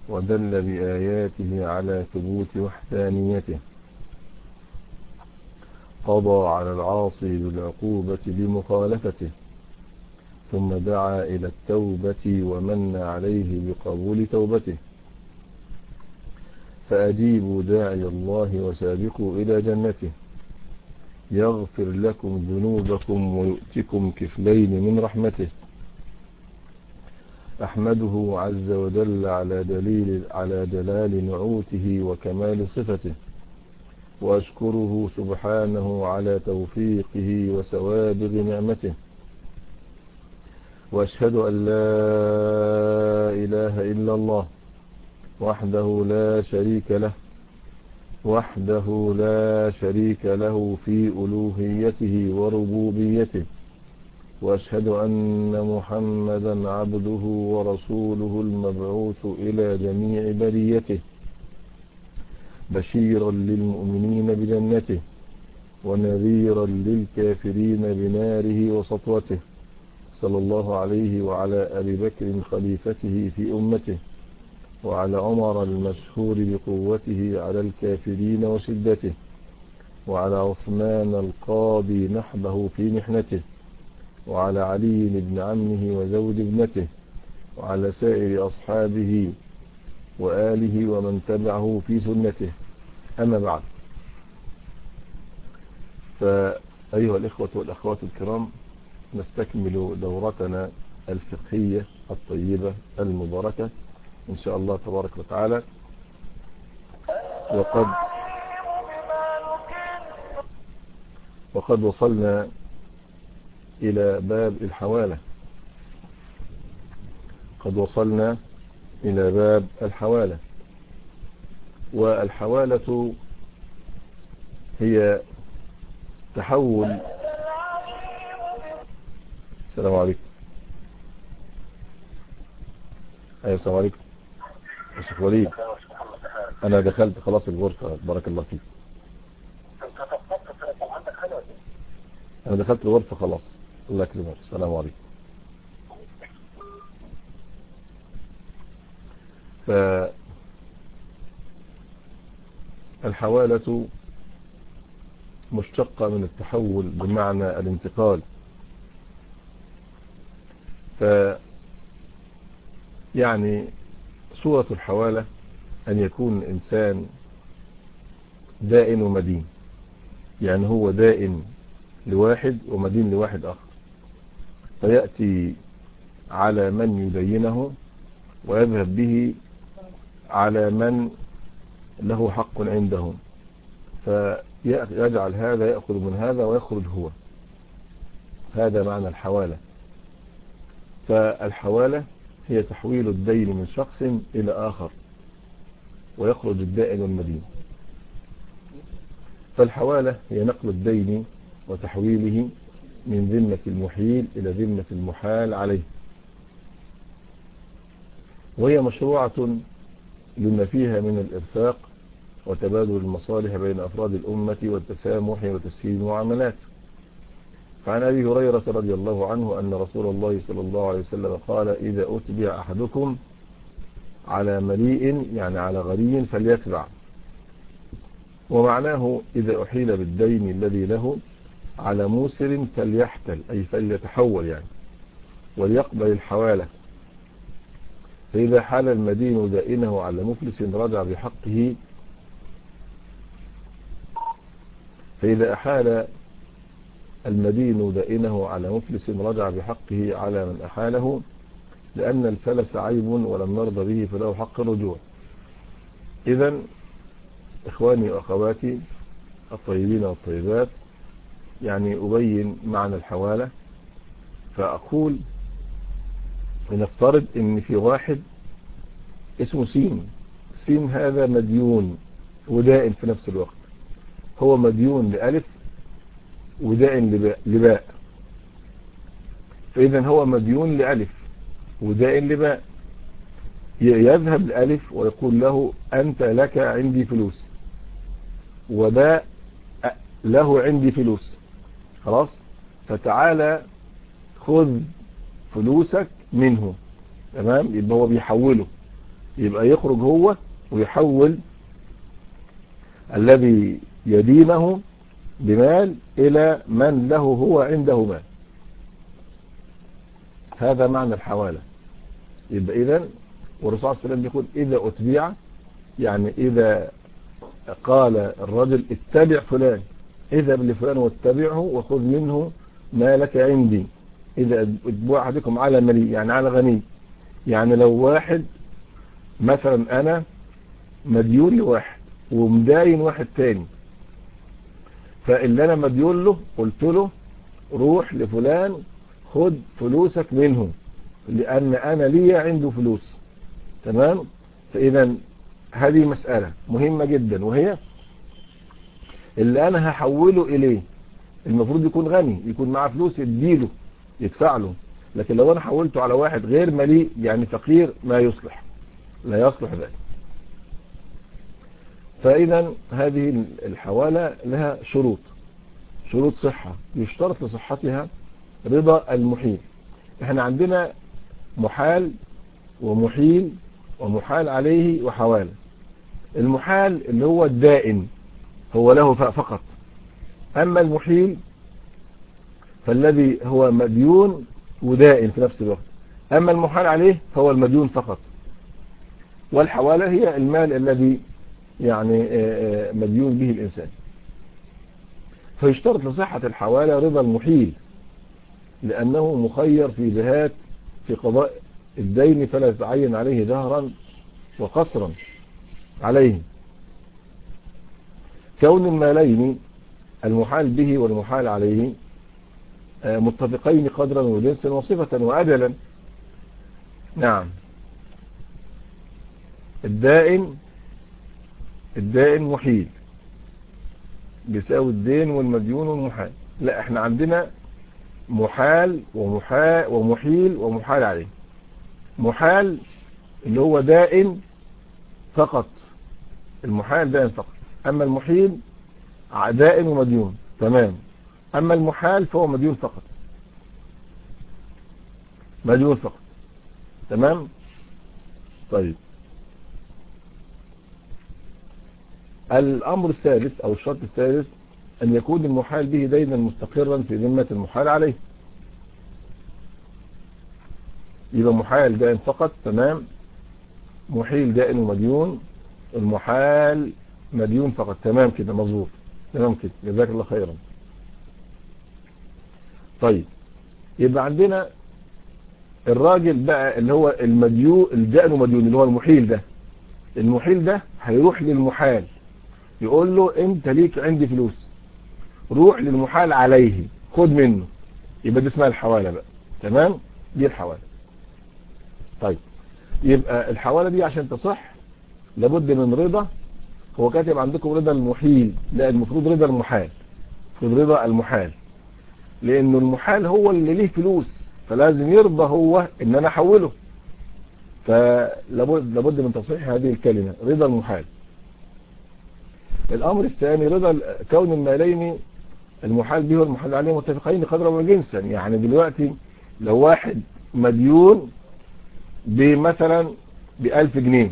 ودل بآياته على ثبوت وحدانيته قضى على العاصي بالعقوبة بمخالفته ثم دعا إلى التوبة ومن عليه بقبول توبته فأجيبوا داعي الله وسابقوا إلى جنته يغفر لكم ذنوبكم ويؤتكم كفلين من رحمته أحمده عز وجل على دليل على جلال نعوته وكمال صفته وأشكره سبحانه على توفيقه وسوابغ نعمته وأشهد أن لا إله إلا الله وحده لا شريك له وحده لا شريك له في ألوهيته وربوبيته وأشهد أن محمدا عبده ورسوله المبعوث إلى جميع بريته بشيرا للمؤمنين بجنته ونذيرا للكافرين بناره وسطوته صلى الله عليه وعلى أبي بكر خليفته في أمته وعلى عمر المشهور بقوته على الكافرين وشدته وعلى عثمان القاضي نحبه في محنته وعلى علي بن عمه وزوج ابنته وعلى سائر أصحابه وآله ومن تبعه في سنته أما بعد فأيها الإخوة والأخوات الكرام نستكمل دورتنا الفقهية الطيبة المباركة إن شاء الله تبارك وتعالى وقد وقد وصلنا إلى باب الحوالة قد وصلنا إلى باب الحوالة والحوالة هي تحول السلام عليكم ايوه السلام عليكم يا شيخ وليد انا دخلت خلاص الغرفة بارك الله فيك انا دخلت الغرفة خلاص الله يكرمك السلام عليكم ف الحوالة مشتقة من التحول بمعنى الانتقال ف يعني صورة الحوالة أن يكون إنسان دائن ومدين يعني هو دائن لواحد ومدين لواحد آخر فيأتي على من يدينه ويذهب به على من له حق عندهم فيجعل هذا يأخذ من هذا ويخرج هو هذا معنى الحوالة فالحوالة هي تحويل الدين من شخص إلى آخر ويخرج الدائن والمدين فالحوالة هي نقل الدين وتحويله من ذمة المحيل إلى ذمة المحال عليه وهي مشروعة لما فيها من الإرفاق وتبادل المصالح بين أفراد الأمة والتسامح وتسهيل المعاملات فعن أبي هريرة رضي الله عنه أن رسول الله صلى الله عليه وسلم قال إذا أتبع أحدكم على مليء يعني على غري فليتبع ومعناه إذا أحيل بالدين الذي له على موسر فليحتل أي فليتحول يعني وليقبل الحوالة فإذا حال المدين دائنه على مفلس رجع بحقه فإذا أحال المدين دائنه على مفلس رجع بحقه على من أحاله لأن الفلس عيب ولم نرضى به فله حق الرجوع إذا إخواني وأخواتي الطيبين والطيبات يعني أبين معنى الحوالة فأقول لنفترض ان في واحد اسمه سين سين هذا مديون ودائن في نفس الوقت هو مديون لألف ودائن لباء فإذا هو مديون لألف ودائن لباء يذهب لألف ويقول له أنت لك عندي فلوس وباء له عندي فلوس خلاص فتعالى خذ فلوسك منه تمام يبقى هو بيحوله يبقى يخرج هو ويحول الذي يدينه بمال إلى من له هو عنده مال هذا معنى الحوالة يبقى إذن والرسول صلى الله عليه وسلم بيقول إذا أتبع يعني إذا قال الرجل اتبع فلان اذهب لفلان واتبعه وخذ منه ما لك عندي إذا اتبع أحدكم على ملي يعني على غني يعني لو واحد مثلا أنا مديون لواحد ومداين واحد تاني فاللي أنا مديون له قلت له روح لفلان خد فلوسك منه لأن أنا لي عنده فلوس تمام فإذا هذه مسألة مهمة جدا وهي اللي أنا هحوله إليه المفروض يكون غني يكون معاه فلوس يديله يدفع له لكن لو أنا حولته على واحد غير مليء يعني فقير ما يصلح لا يصلح ذلك فإذا هذه الحوالة لها شروط شروط صحة يشترط لصحتها رضا المحيل احنا عندنا محال ومحيل ومحال عليه وحوالة المحال اللي هو الدائن هو له فقط أما المحيل فالذي هو مديون ودائن في نفس الوقت أما المحال عليه فهو المديون فقط والحوالة هي المال الذي يعني مديون به الإنسان فيشترط لصحة الحوالة رضا المحيل لأنه مخير في جهات في قضاء الدين فلا يتعين عليه جهرا وقصرا عليه كون المالين المحال به والمحال عليه متفقين قدرا وجنسا وصفة وأجلا نعم الدائن الدائن محيل بيساوي الدين والمديون والمحال لا احنا عندنا محال ومحال ومحيل ومحال عليه محال اللي هو دائن فقط المحال دائن فقط اما المحيل دائن ومديون تمام اما المحال فهو مديون فقط مديون فقط تمام طيب الامر الثالث او الشرط الثالث ان يكون المحال به دينا مستقرا في ذمة المحال عليه يبقى محال دائن فقط تمام محيل دائن ومديون المحال مديون فقط تمام كده مظبوط تمام كده جزاك الله خيرا طيب يبقى عندنا الراجل بقى اللي هو المديون الدائن ومديون اللي هو المحيل ده المحيل ده هيروح للمحال يقول له انت ليك عندي فلوس روح للمحال عليه خد منه يبقى دي اسمها الحوالة بقى تمام دي الحوالة طيب يبقى الحوالة دي عشان تصح لابد من رضا هو كاتب عندكم رضا المحيل لا المفروض رضا المحال المفروض رضا المحال لانه المحال هو اللي ليه فلوس فلازم يرضى هو ان انا احوله فلابد لابد من تصحيح هذه الكلمة رضا المحال الامر الثاني رضا كون المالين المحال به والمحال عليه متفقين قدرا وجنسا يعني دلوقتي لو واحد مديون بمثلا بألف جنيه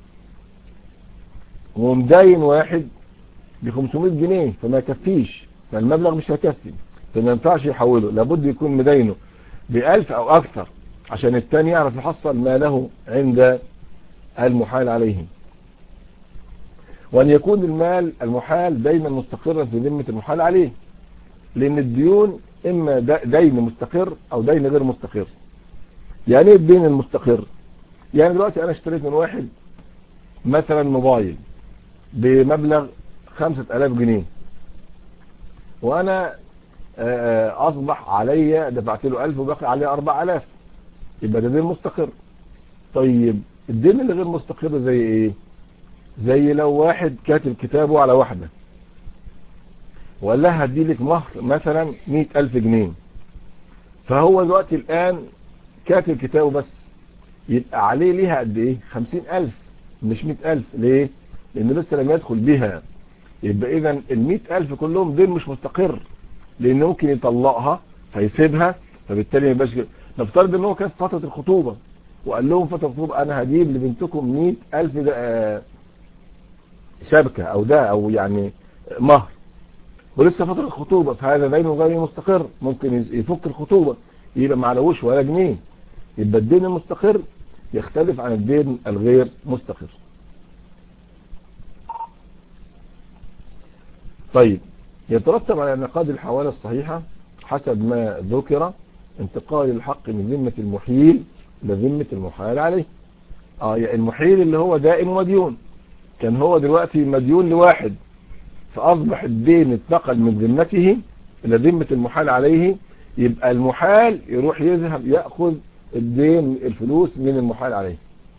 ومداين واحد ب 500 جنيه فما يكفيش فالمبلغ مش هيكفي فما ينفعش يحوله لابد يكون مداينه بألف او اكثر عشان التاني يعرف يحصل ما له عند المحال عليه وأن يكون المال المحال دايما مستقرا في ذمة المحال عليه لأن الديون إما دين مستقر أو دين غير مستقر يعني ايه الدين المستقر يعني دلوقتي أنا اشتريت من واحد مثلا موبايل بمبلغ خمسة ألاف جنيه وأنا أصبح علي دفعت له ألف وبقي عليه أربع ألاف يبقى ده دين مستقر طيب الدين اللي غير مستقر زي ايه زي لو واحد كاتب كتابه على واحدة وقال لها هدي لك مهر مثلا مئة ألف جنيه فهو دلوقتي الآن كاتب كتابه بس يبقى عليه ليها قد ايه خمسين ألف مش مئة ألف ليه لأنه لسه لم يدخل بها يبقى إذا المئة ألف كلهم دين مش مستقر لأنه ممكن يطلقها فيسيبها فبالتالي ما يبقاش نفترض ان هو كان في فترة الخطوبة وقال لهم فترة الخطوبة انا هجيب لبنتكم 100000 شبكة او ده او يعني مهر ولسه فترة الخطوبة فهذا دين غير مستقر ممكن يفك الخطوبة يبقى معلوش ولا جنيه يبقى الدين المستقر يختلف عن الدين الغير مستقر طيب يترتب على انعقاد الحوالة الصحيحة حسب ما ذكر انتقال الحق من ذمة المحيل لذمة المحال عليه اه يعني المحيل اللي هو دائم مديون كان هو دلوقتي مديون لواحد فأصبح الدين اتنقل من ذمته إلى ذمة المحال عليه يبقى المحال يروح يذهب يأخذ الدين الفلوس من المحال عليه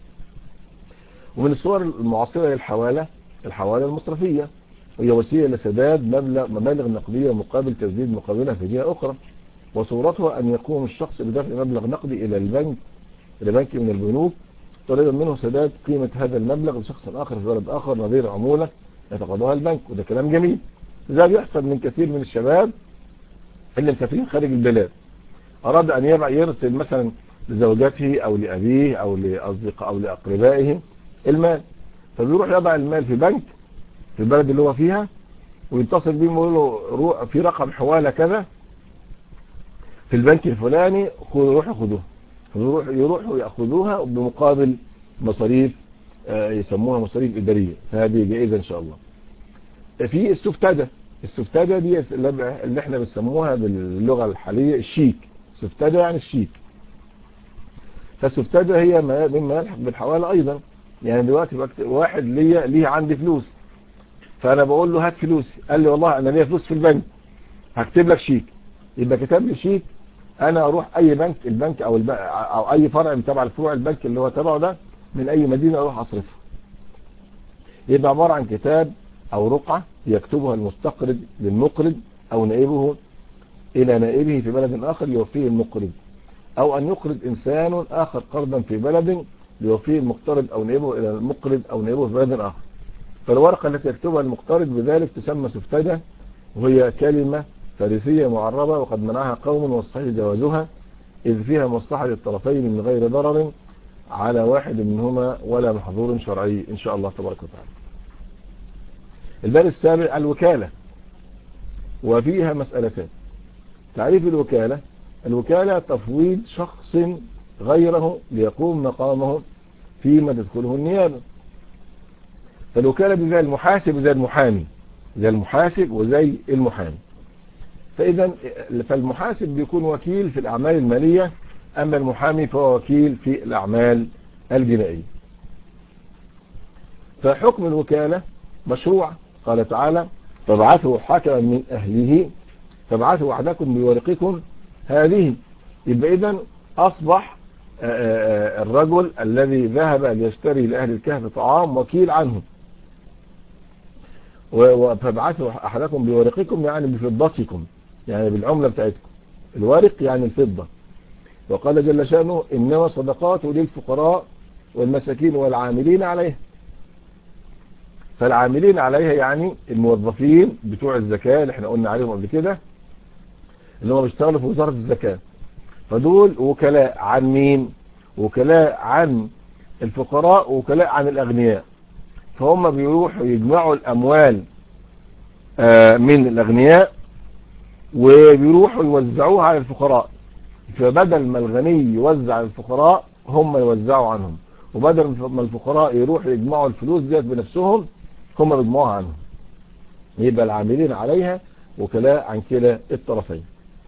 ومن الصور المعاصرة للحوالة الحوالة المصرفية وهي وسيلة لسداد مبلغ مبالغ نقدية مقابل تسديد مقابلها في جهة أخرى وصورتها أن يقوم الشخص بدفع مبلغ نقدي إلى البنك إلى بنك من البنوك طالبا منه سداد قيمة هذا المبلغ لشخص آخر في بلد آخر نظير عمولة يتقاضاها البنك وده كلام جميل زي بيحصل من كثير من الشباب اللي مسافرين خارج البلاد أراد أن يبع يرسل مثلا لزوجته أو لأبيه أو لأصدقاء أو لأقربائه المال فبيروح يضع المال في بنك في البلد اللي هو فيها ويتصل بيه ويقول له في رقم حوالة كذا في البنك الفلاني روحوا خدوها يروح يروحوا ياخذوها بمقابل مصاريف يسموها مصاريف اداريه فهذه جائزه ان شاء الله في السفتاده السفتاده دي اللي احنا بنسموها باللغه الحاليه الشيك سفتاده يعني الشيك فالسفتاده هي مما يلحق بالحواله ايضا يعني دلوقتي واحد ليا ليه عندي فلوس فانا بقول له هات فلوسي قال لي والله انا ليا فلوس في البنك هكتب لك شيك يبقى كتب لي شيك انا اروح اي بنك البنك او الب... او اي فرع من تبع الفروع البنك اللي هو تبعه ده من اي مدينة اروح اصرفها يبقى عبارة عن كتاب او رقعة يكتبها المستقرض للمقرض او نائبه الى نائبه في بلد اخر ليوفيه المقرض او ان يقرض انسان اخر قرضا في بلد ليوفيه المقترض او نائبه الى المقرض او نائبه في بلد اخر فالورقة التي يكتبها المقترض بذلك تسمى سفتجة وهي كلمة فارسية معربة وقد منعها قوم والصحيح جوازها إذ فيها مصلحة للطرفين من غير ضرر على واحد منهما ولا محظور شرعي إن شاء الله تبارك وتعالى الباب السابع الوكالة وفيها مسألتان تعريف الوكالة الوكالة تفويض شخص غيره ليقوم مقامه فيما تدخله النيابة فالوكالة دي زي المحاسب وزي المحامي زي المحاسب وزي المحامي فإذا فالمحاسب بيكون وكيل في الأعمال المالية أما المحامي فهو وكيل في الأعمال الجنائية فحكم الوكالة مشروع قال تعالى فابعثوا حكما من أهله فابعثوا أحدكم بورقكم هذه يبقى إذن أصبح الرجل الذي ذهب ليشتري لأهل الكهف طعام وكيل عنه فابعثوا أحدكم بورقكم يعني بفضتكم يعني بالعملة بتاعتكم الورق يعني الفضة وقال جل شأنه إنما صدقات للفقراء والمساكين والعاملين عليها فالعاملين عليها يعني الموظفين بتوع الزكاة اللي احنا قلنا عليهم قبل كده اللي هم بيشتغلوا في وزارة الزكاة فدول وكلاء عن مين وكلاء عن الفقراء وكلاء عن الأغنياء فهم بيروحوا يجمعوا الأموال من الأغنياء وبيروحوا يوزعوها على الفقراء فبدل ما الغني يوزع على الفقراء هم يوزعوا عنهم وبدل ما الفقراء يروحوا يجمعوا الفلوس ديت بنفسهم هم بيجمعوها عنهم يبقى العاملين عليها وكلاء عن كلا الطرفين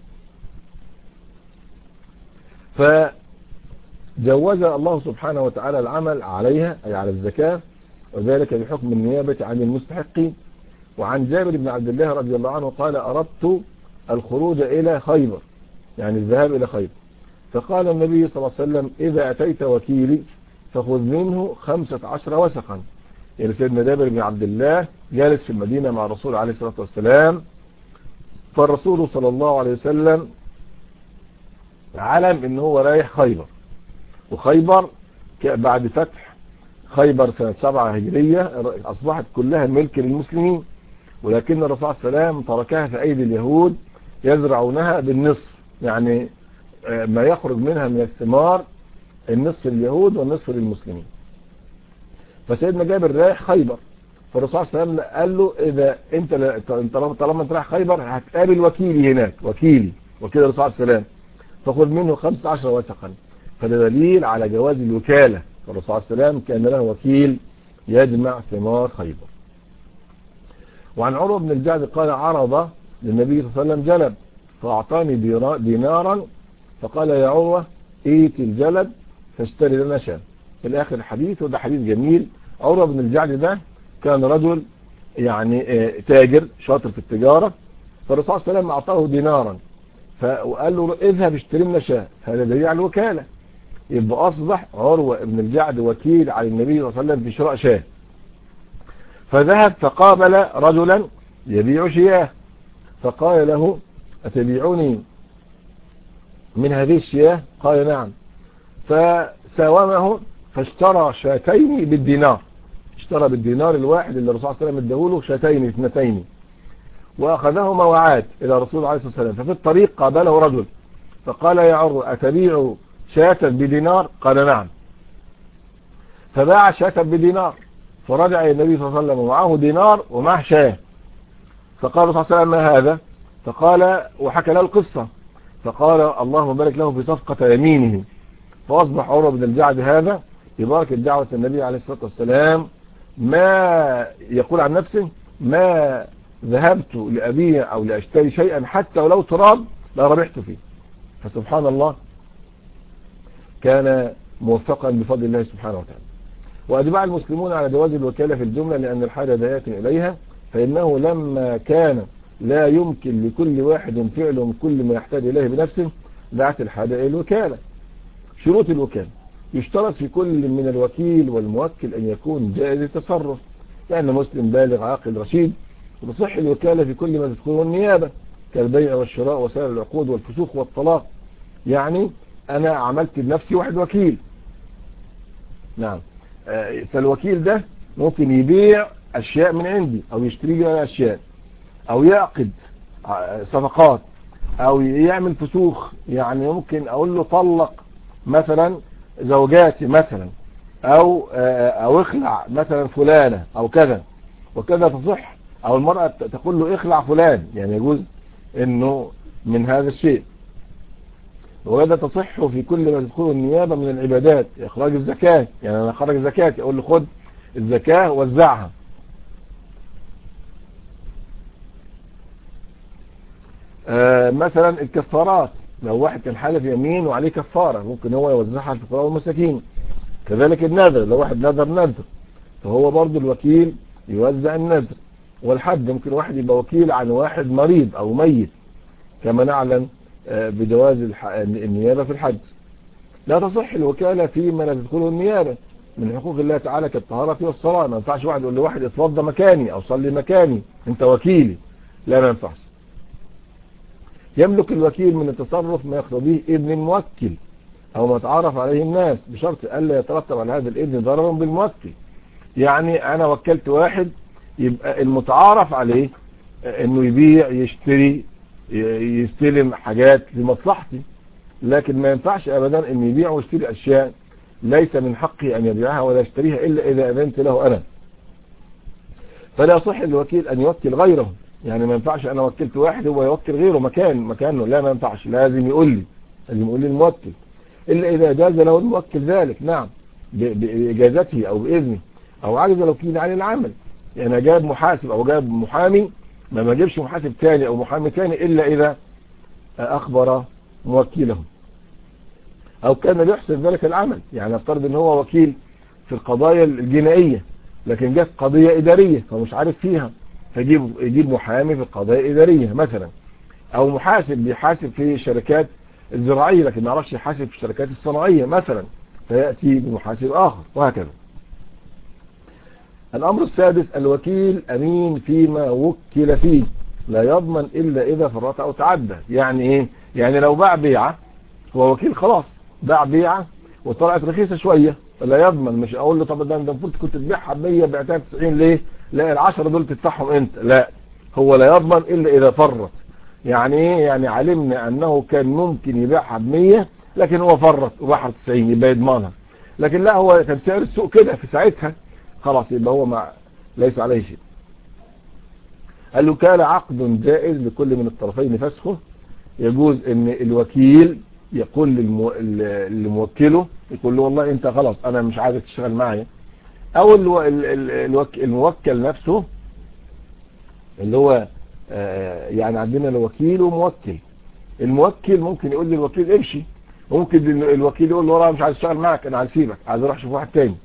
فجوز الله سبحانه وتعالى العمل عليها أي على الزكاة وذلك بحكم النيابة عن المستحقين وعن جابر بن عبد الله رضي الله عنه قال أردت الخروج إلى خيبر يعني الذهاب إلى خيبر فقال النبي صلى الله عليه وسلم إذا أتيت وكيلي فخذ منه خمسة عشر وسقا يعني سيدنا جابر بن عبد الله جالس في المدينة مع الرسول عليه الصلاة والسلام فالرسول صلى الله عليه وسلم علم ان هو رايح خيبر وخيبر بعد فتح خيبر سنة سبعة هجرية أصبحت كلها ملك للمسلمين ولكن الرسول صلى الله عليه وسلم تركها في أيدي اليهود يزرعونها بالنصف يعني ما يخرج منها من الثمار النصف لليهود والنصف للمسلمين فسيدنا جابر رايح خيبر فالرسول صلى الله عليه وسلم قال له اذا انت طالما انت رايح خيبر هتقابل وكيلي هناك وكيلي وكيل الرسول صلى الله عليه وسلم فخذ منه 15 وسقا فده دليل على جواز الوكالة فالرسول صلى الله عليه وسلم كان له وكيل يجمع ثمار خيبر وعن عروة بن الجعد قال عرض للنبي صلى الله عليه وسلم جلب فأعطاني دينارا فقال يا عروة ايت الجلب فاشتري لنا شاة في الاخر الحديث وده حديث جميل عروة بن الجعد ده كان رجل يعني تاجر شاطر في التجارة فالرسول صلى الله عليه وسلم اعطاه دينارا فقال له اذهب اشتري لنا شاة هذا دليل على الوكالة يبقى اصبح عروة بن الجعد وكيل على النبي صلى الله عليه وسلم في شراء شاة فذهب فقابل رجلا يبيع شياه فقال له أتبيعني من هذه الشياه قال نعم فساومه فاشترى شاتين بالدينار اشترى بالدينار الواحد اللي الرسول صلى الله عليه وسلم اداهوله شاتين اثنتين واخذهما وعاد الى الرسول عليه الصلاه والسلام ففي الطريق قابله رجل فقال يا عرو اتبيع شاة بدينار قال نعم فباع شاة بدينار فرجع الى النبي صلى الله عليه وسلم ومعه دينار ومعه شاة فقال الرسول صلى الله عليه وسلم ما هذا فقال وحكى له القصة فقال اللهم بارك له في صفقة يمينه فأصبح عروة بن الجعد هذا ببركة دعوة النبي عليه الصلاة والسلام ما يقول عن نفسه ما ذهبت لأبيع أو لأشتري شيئا حتى ولو تراب لا ربحت فيه فسبحان الله كان موفقا بفضل الله سبحانه وتعالى وأجمع المسلمون على جواز الوكالة في الجملة لأن الحاجة داية إليها فإنه لما كان لا يمكن لكل واحد فعل كل ما يحتاج إليه بنفسه دعت الحاجة إلى الوكالة شروط الوكالة يشترط في كل من الوكيل والموكل أن يكون جائز التصرف لأن مسلم بالغ عاقل رشيد وتصح الوكالة في كل ما تدخله النيابة كالبيع والشراء وسائر العقود والفسوق والطلاق يعني أنا عملت بنفسي واحد وكيل نعم فالوكيل ده ممكن يبيع أشياء من عندي أو يشتري لي أشياء أو يعقد صفقات أو يعمل فسوخ يعني ممكن أقول له طلق مثلا زوجاتي مثلا أو أو اخلع مثلا فلانة أو كذا وكذا تصح أو المرأة تقول له اخلع فلان يعني يجوز أنه من هذا الشيء وهذا تصح في كل ما تدخله النيابة من العبادات إخراج الزكاة يعني أنا أخرج زكاتي أقول له خد الزكاة وزعها آه مثلا الكفارات لو واحد كان حالف يمين وعليه كفارة ممكن هو يوزعها على الفقراء والمساكين كذلك النذر لو واحد نذر نذر فهو برضو الوكيل يوزع النذر والحج ممكن واحد يبقى وكيل عن واحد مريض او ميت كما نعلم آه بجواز النيابة في الحج لا تصح الوكالة فيما لا تدخله النيابة من حقوق الله تعالى كالطهارة والصلاة ما ينفعش واحد يقول لواحد اتوضى مكاني او صلي مكاني انت وكيلي لا ما ينفعش يملك الوكيل من التصرف ما يقتضيه إذن الموكل أو ما تعرف عليه الناس بشرط ألا يترتب على هذا الإذن ضرر بالموكل يعني أنا وكلت واحد يبقى المتعارف عليه أنه يبيع يشتري يستلم حاجات لمصلحتي لكن ما ينفعش أبدا أن يبيع ويشتري أشياء ليس من حقي أن يبيعها ولا يشتريها إلا إذا أذنت له أنا فلا يصح الوكيل أن يوكل غيره يعني ما ينفعش انا وكلت واحد هو يوكل غيره مكان مكانه لا ما ينفعش لازم يقول لي لازم يقول لي الموكل الا اذا جاز له الموكل ذلك نعم باجازته او باذنه او عجز الوكيل عن العمل يعني جاب محاسب او جاب محامي ما ما جابش محاسب تاني او محامي تاني الا اذا اخبر موكله او كان ليحسن ذلك العمل يعني نفترض ان هو وكيل في القضايا الجنائية لكن جت قضية ادارية فمش عارف فيها فيجيب يجيب محامي في القضايا الإدارية مثلا أو محاسب بيحاسب في الشركات الزراعية لكن ما يعرفش يحاسب في الشركات الصناعية مثلا فيأتي بمحاسب آخر وهكذا الأمر السادس الوكيل أمين فيما وكل فيه لا يضمن إلا إذا فرط أو تعدى يعني إيه يعني لو باع بيعة هو وكيل خلاص باع بيعة وطلعت رخيصة شوية لا يضمن مش أقول له طب ده أنت المفروض كنت تبيعها ب 100 بعتها ب 90 ليه لا العشرة دول تدفعهم انت لا هو لا يضمن الا اذا فرط يعني ايه يعني علمنا انه كان ممكن يبيعها ب 100 لكن هو فرط وبحر 90 يبقى يضمنها لكن لا هو كان سعر السوق كده في ساعتها خلاص يبقى هو مع ليس عليه شيء قال له كان عقد جائز لكل من الطرفين فسخه يجوز ان الوكيل يقول للمو... لموكله يقول له والله انت خلاص انا مش عايزك تشتغل معايا او الو... ال... ال... الوك... الموكل نفسه اللي هو آه يعني عندنا الوكيل وموكل الموكل ممكن يقول للوكيل امشي وممكن الوكيل يقول له انا مش عايز اشتغل معاك انا عايز اسيبك عايز اروح اشوف واحد تاني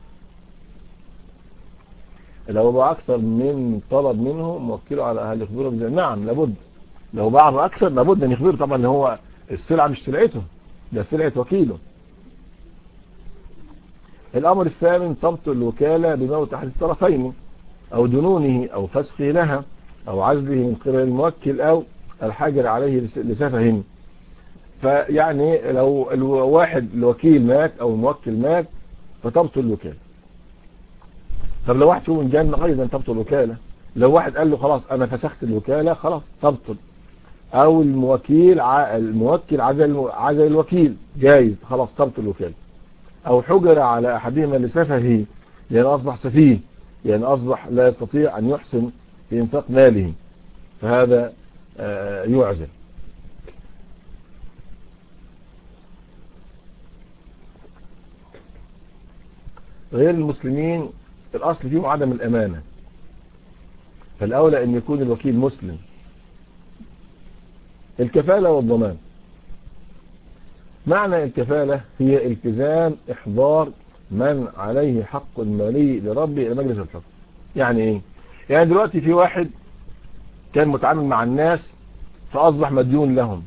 لو باع اكثر من طلب منه موكله على هل يخبره بذلك نعم لابد لو باع اكثر لابد ان يخبره طبعا ان هو السلعه مش سلعته ده سلعه وكيله الامر الثامن تبطل الوكاله بموت احد الطرفين او جنونه او فسخه لها او عزله من قبل الموكل او الحجر عليه لسفه فيعني لو الواحد الوكيل مات او الموكل مات فتبطل الوكاله طب لو واحد فيهم جن ايضا تبطل الوكاله لو واحد قال له خلاص انا فسخت الوكاله خلاص تبطل او الموكيل ع... الموكل عزل عزل الوكيل جايز خلاص تبطل الوكاله او حجر على احدهما لسفهه لان اصبح سفيه لان اصبح لا يستطيع ان يحسن في انفاق ماله فهذا آه يعزل غير المسلمين الأصل فيهم عدم الأمانة فالأولى أن يكون الوكيل مسلم الكفالة والضمان معنى الكفالة هي التزام إحضار من عليه حق مالي لربه إلى مجلس الحكم يعني إيه؟ يعني دلوقتي في واحد كان متعامل مع الناس فأصبح مديون لهم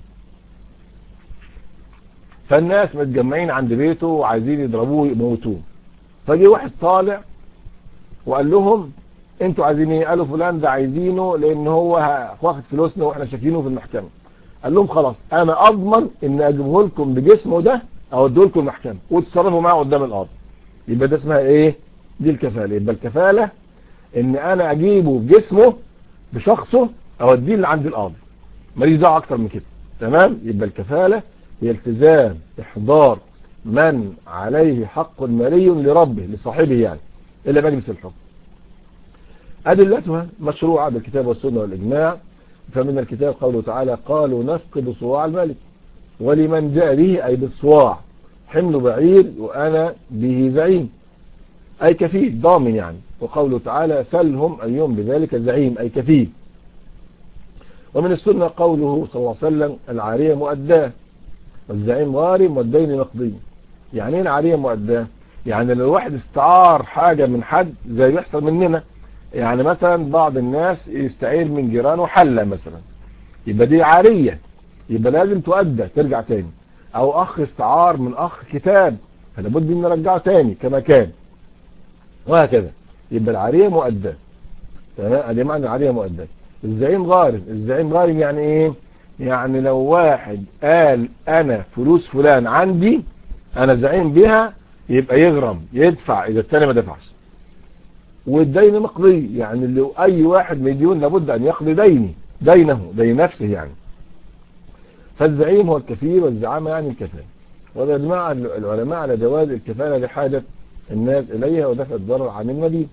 فالناس متجمعين عند بيته وعايزين يضربوه يموتوه فجي واحد طالع وقال لهم انتوا عايزين ايه قالوا فلان ده عايزينه لان هو واخد فلوسنا واحنا شاكينه في المحكمه قال لهم خلاص انا اضمن ان اجيبه لكم بجسمه ده اوديه لكم المحكمه وتتصرفوا معاه قدام القاضي يبقى ده اسمها ايه دي الكفاله يبقى الكفاله ان انا اجيبه بجسمه بشخصه اوديه اللي عند القاضي ماليش دعوه اكتر من كده تمام يبقى الكفاله هي التزام احضار من عليه حق مالي لربه لصاحبه يعني إلى مجلس الحكم أدلتها مشروعة بالكتاب والسنة والإجماع فمن الكتاب قوله تعالى قالوا نفقد صواع الملك ولمن جاء به أي بالصواع حمل بعير وأنا به زعيم أي كفيل ضامن يعني وقوله تعالى سلهم أيهم بذلك زعيم أي كفيل ومن السنة قوله صلى الله عليه وسلم العارية مؤداه والزعيم غارم والدين مقضي يعني ايه العارية مؤداه يعني لو الواحد استعار حاجة من حد زي بيحصل مننا يعني مثلا بعض الناس يستعير من جيرانه حلة مثلا يبقى دي عارية يبقى لازم تؤدى ترجع تاني او اخ استعار من اخ كتاب فلابد ان نرجعه تاني كما كان وهكذا يبقى العارية مؤدى تمام ادي معنى العارية مؤدى الزعيم غارم الزعيم غارم يعني ايه يعني لو واحد قال انا فلوس فلان عندي انا زعيم بها يبقى يغرم يدفع اذا الثاني ما دفعش والدين مقضي يعني لو اي واحد مديون لابد ان يقضي ديني دينه دين نفسه يعني فالزعيم هو الكفيل والزعامة يعني الكفالة وهذا اجماع العلماء على جواز الكفالة لحاجة الناس اليها ودفع الضرر عن المدين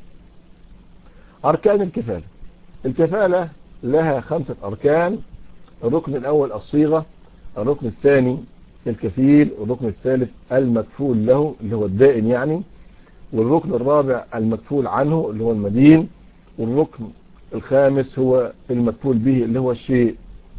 اركان الكفالة الكفالة لها خمسة اركان الركن الاول الصيغة الركن الثاني الكفيل والركن الثالث المكفول له اللي هو الدائن يعني والركن الرابع المكفول عنه اللي هو المدين والركن الخامس هو المكفول به اللي هو الشيء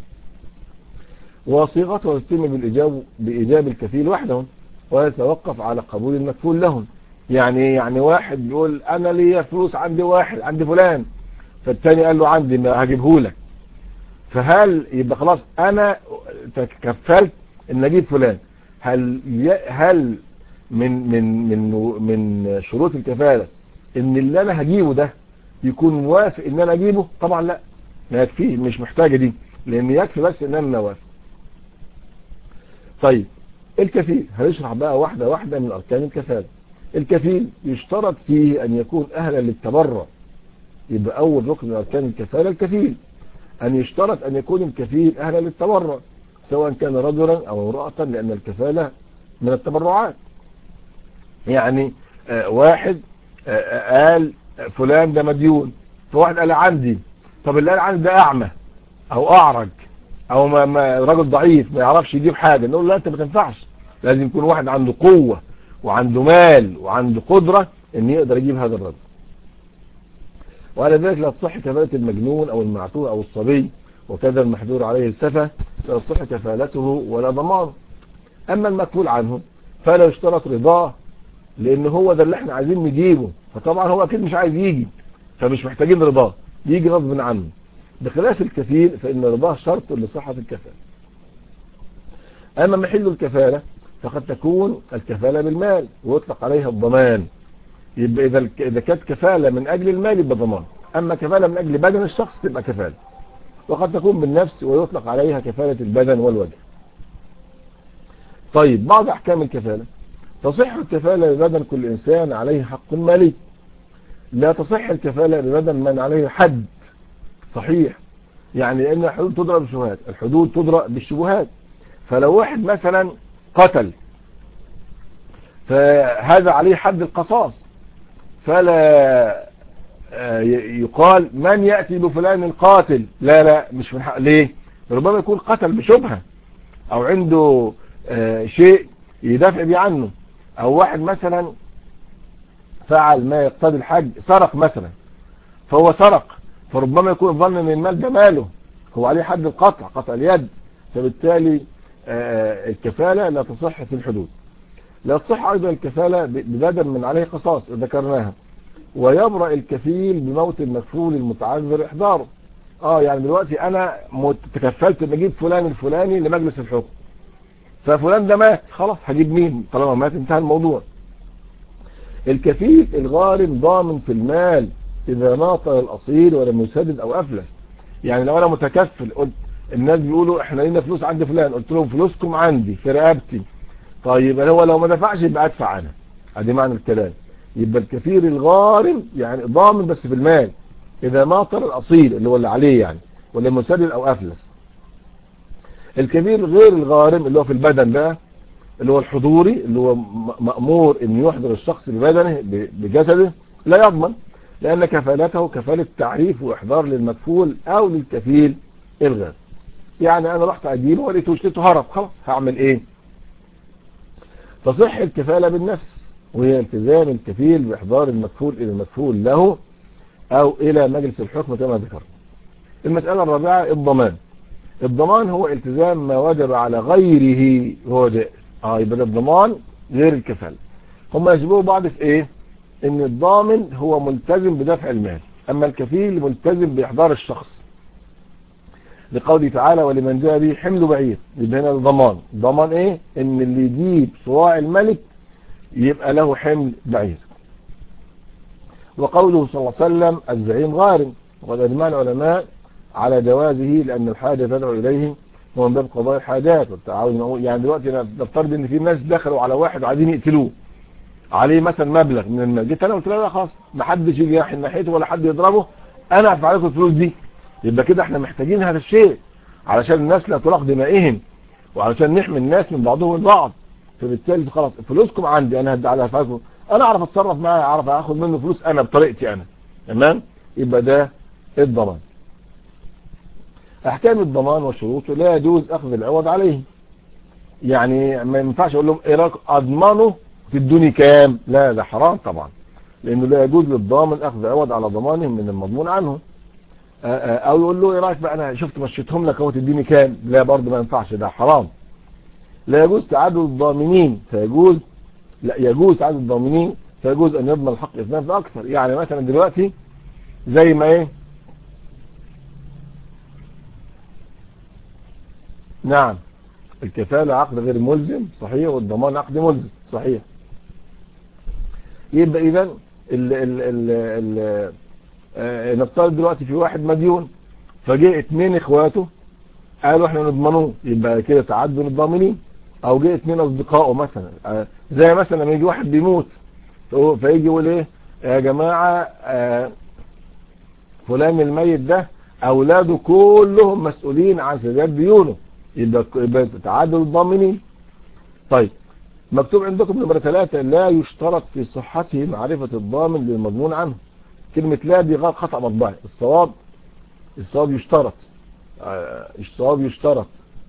وصيغته تتم بالإجاب بإيجاب الكفيل وحده ويتوقف على قبول المكفول لهم يعني يعني واحد بيقول أنا ليا فلوس عندي واحد عندي فلان فالتاني قال له عندي ما هجيبه لك فهل يبقى خلاص أنا تكفلت ان اجيب فلان هل هل من من من من شروط الكفاله ان اللي انا هجيبه ده يكون موافق ان انا اجيبه طبعا لا ما يكفيه مش محتاجه دي لان يكفي بس ان انا وافق طيب الكفيل هنشرح بقى واحده واحده من اركان الكفاله الكفيل يشترط فيه ان يكون اهلا للتبرع يبقى اول ركن من اركان الكفاله الكفيل ان يشترط ان يكون الكفيل اهلا للتبرع سواء كان رجلا أو امرأة لأن الكفالة من التبرعات يعني آه واحد آه قال فلان ده مديون فواحد قال عندي طب اللي قال عندي ده أعمى أو أعرج أو ما ما راجل ضعيف ما يعرفش يجيب حاجة نقول لا أنت ما تنفعش لازم يكون واحد عنده قوة وعنده مال وعنده قدرة ان يقدر يجيب هذا الرجل وعلى ذلك لا تصح كفالة المجنون او المعتوه او الصبي وكذا المحذور عليه السفة لا تصح كفالته ولا ضمانه اما المكفول عنه فلا يشترط رضاه لان هو ده اللي احنا عايزين نجيبه فطبعا هو اكيد مش عايز يجي فمش محتاجين رضاه يجي غصب عنه بخلاف الكفيل فان رضاه شرط لصحة الكفالة اما محل الكفالة فقد تكون الكفالة بالمال ويطلق عليها الضمان يبقى إذا إذا كانت كفالة من أجل المال يبقى ضمان أما كفالة من أجل بدن الشخص تبقى كفالة وقد تكون بالنفس ويطلق عليها كفالة البدن والوجه طيب بعض أحكام الكفالة تصح الكفالة ببدن كل إنسان عليه حق مالي لا تصح الكفالة ببدن من عليه حد صحيح يعني لأن الحدود تضرب بالشبهات الحدود تضرب بالشبهات فلو واحد مثلا قتل فهذا عليه حد القصاص فلا يقال من يأتي بفلان القاتل لا لا مش من حق ليه ربما يكون قتل بشبهة او عنده شيء يدافع بيه عنه او واحد مثلا فعل ما يقتضي الحج سرق مثلا فهو سرق فربما يكون ظن ان المال ده ماله هو عليه حد القطع قطع اليد فبالتالي الكفالة لا تصح في الحدود لا تصح أيضا الكفالة ببدل من عليه قصاص ذكرناها ويبرأ الكفيل بموت المكفول المتعذر إحضاره اه يعني دلوقتي أنا تكفلت ان اجيب فلان الفلاني لمجلس الحكم ففلان ده مات خلاص هجيب مين طالما مات انتهى الموضوع الكفيل الغارم ضامن في المال إذا ناطر الأصيل ولم يسدد أو أفلس يعني لو أنا متكفل قلت الناس بيقولوا احنا لينا فلوس عند فلان قلت لهم فلوسكم عندي في رقبتي طيب هو لو ما دفعش يبقى ادفع انا ادي معنى الكلام يبقى الكثير الغارم يعني ضامن بس في المال اذا ماطر الاصيل اللي هو اللي عليه يعني ولا مسدد او افلس الكبير غير الغارم اللي هو في البدن بقى اللي هو الحضوري اللي هو مأمور ان يحضر الشخص ببدنه بجسده لا يضمن لان كفالته كفالة تعريف واحضار للمكفول او للكفيل الغير يعني انا رحت اجيبه ولقيته وشلته هرب خلاص هعمل ايه تصح الكفالة بالنفس وهي التزام الكفيل باحضار المكفول الى المكفول له او الى مجلس الحكم كما ذكرنا المسألة الرابعة الضمان الضمان هو التزام ما وجب على غيره وهو جائز اه يبقى الضمان غير الكفالة هم يشبهوا بعض في ايه ان الضامن هو ملتزم بدفع المال اما الكفيل ملتزم باحضار الشخص لقوله تعالى ولمن جاء به حمل بعير يبقى هنا الضمان ضمان ايه ان اللي يجيب صواع الملك يبقى له حمل بعير وقوله صلى الله عليه وسلم الزعيم غارم وقد اجمع العلماء على جوازه لان الحاجة تدعو اليه ومن باب قضاء الحاجات والتعاون يعني دلوقتي نفترض ان في ناس دخلوا على واحد وعايزين يقتلوه عليه مثلا مبلغ من المال جيت انا قلت له لا خلاص ما حدش يجي ناحيته ولا حد يضربه انا هدفع لكم الفلوس دي يبقى كده احنا محتاجين هذا الشيء علشان الناس لا تراق دمائهم وعلشان نحمي الناس من بعضهم البعض فبالتالي خلاص فلوسكم عندي انا هدي على فاكم انا اعرف اتصرف معاه اعرف اخد منه فلوس انا بطريقتي انا تمام يبقى ده الضمان احكام الضمان وشروطه لا يجوز اخذ العوض عليه يعني ما ينفعش اقول لهم ايه اضمنه تدوني كام لا ده حرام طبعا لانه لا يجوز للضامن اخذ عوض على ضمانه من المضمون عنه او يقول له ايه رايك بقى انا شفت مشيتهم لك اهو تديني كام لا برضه ما ينفعش ده حرام لا يجوز تعدد الضامنين فيجوز لا يجوز تعدد الضامنين فيجوز ان يضمن الحق اثنان فاكثر يعني مثلا دلوقتي زي ما ايه نعم الكفالة عقد غير ملزم صحيح والضمان عقد ملزم صحيح يبقى اذا ال ال ال ال آه نفترض دلوقتي في واحد مديون فجاء اتنين اخواته قالوا احنا نضمنوه يبقى كده تعدد الضامنين او جاء اتنين اصدقائه مثلا آه زي مثلا لما يجي واحد بيموت فيجي يقول ايه يا جماعة آه فلان الميت ده اولاده كلهم مسؤولين عن سداد ديونه يبقى يبقى تعادل الضامنين طيب مكتوب عندكم نمرة ثلاثة لا يشترط في صحته معرفة الضامن للمضمون عنه كلمة لا دي غير خطأ مطبعي الصواب الصواب يشترط الصواب يشترط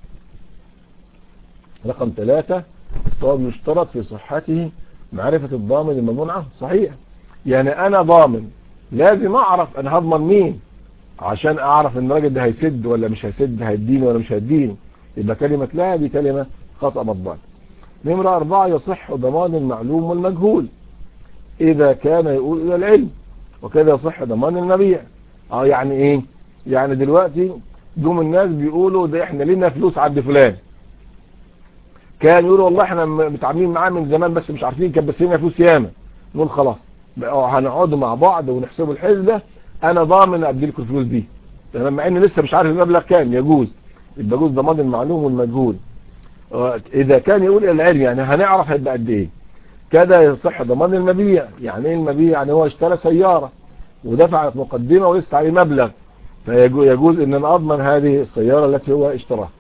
رقم ثلاثة الصواب يشترط في صحته معرفة الضامن للمضمون عنه صحيح يعني انا ضامن لازم اعرف انا هضمن مين عشان اعرف ان الراجل ده هيسد ولا مش هيسد هيديني ولا مش هيديني يبقى كلمة لا دي كلمة خطأ مطبعي نمرة أربعة يصح ضمان المعلوم والمجهول إذا كان يقول إلى العلم وكذا يصح ضمان المبيع اه يعني ايه يعني دلوقتي جم الناس بيقولوا ده احنا لنا فلوس عند فلان كان يقولوا والله احنا متعاملين معاه من زمان بس مش عارفين كان بس لنا فلوس ياما نقول خلاص بقى هنقعدوا مع بعض ونحسبوا الحسبة انا ضامن ادي لكم الفلوس دي مع اني لسه مش عارف المبلغ كام يجوز يبقى يجوز ضمان المعلوم والمجهول اذا كان يقول العلم يعني هنعرف هيبقى قد ايه كده يصح ضمان المبيع يعني ايه المبيع يعني هو اشترى سيارة ودفع مقدمة ولسه عليه مبلغ فيجوز ان انا اضمن هذه السيارة التي هو اشتراها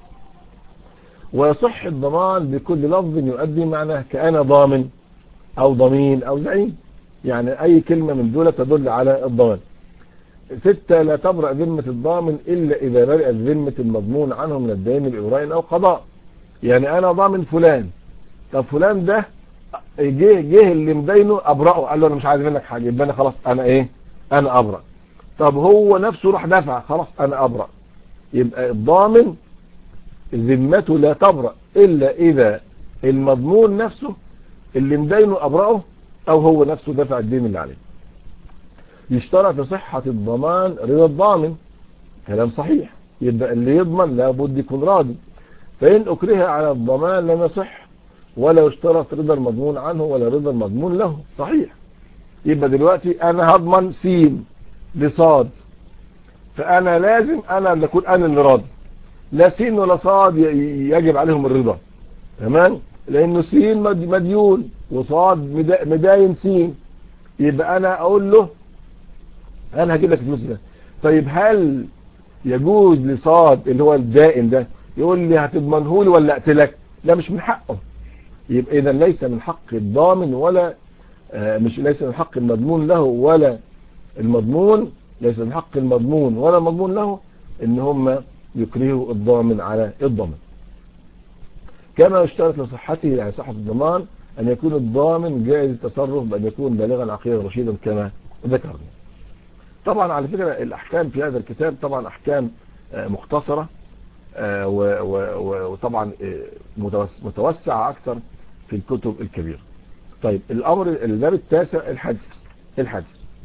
ويصح الضمان بكل لفظ يؤدي معناه كأنا ضامن او ضمين او زعيم يعني اي كلمة من دول تدل على الضمان ستة لا تبرأ ذمة الضامن الا اذا برئت ذمة المضمون عنه من الدين بإبراء او قضاء يعني انا ضامن فلان طب فلان ده جه جه اللي مدينه ابرأه قال له انا مش عايز منك حاجة يبقى انا خلاص انا ايه انا ابرأ طب هو نفسه راح دفع خلاص انا ابرأ يبقى الضامن ذمته لا تبرأ الا اذا المضمون نفسه اللي مدينه ابرأه او هو نفسه دفع الدين اللي عليه يشترط صحة الضمان رضا الضامن كلام صحيح يبقى اللي يضمن لابد يكون راضي فإن أكره على الضمان لم يصح ولا يشترط رضا المضمون عنه ولا رضا المضمون له صحيح يبقى دلوقتي أنا هضمن سين لصاد فأنا لازم أنا اللي أكون أنا اللي راضي لا سين ولا صاد يجب عليهم الرضا تمام لأنه سين مديون وصاد مداين سين يبقى أنا أقول له أنا هجيب لك الفلوس ده طيب هل يجوز لصاد اللي هو الدائن ده يقول لي هتضمنه لي ولا اقتلك لا مش من حقه يبقى اذا ليس من حق الضامن ولا آه مش ليس من حق المضمون له ولا المضمون ليس من حق المضمون ولا المضمون له ان هم يكرهوا الضامن على الضامن كما يشترط لصحته يعني صحة الضمان ان يكون الضامن جائز التصرف بان يكون بالغا عقيلا رشيدا كما ذكرنا طبعا على فكرة الاحكام في هذا الكتاب طبعا احكام آه مختصرة وطبعا متوسع اكثر في الكتب الكبيرة طيب الامر الباب التاسع الحجر الحجر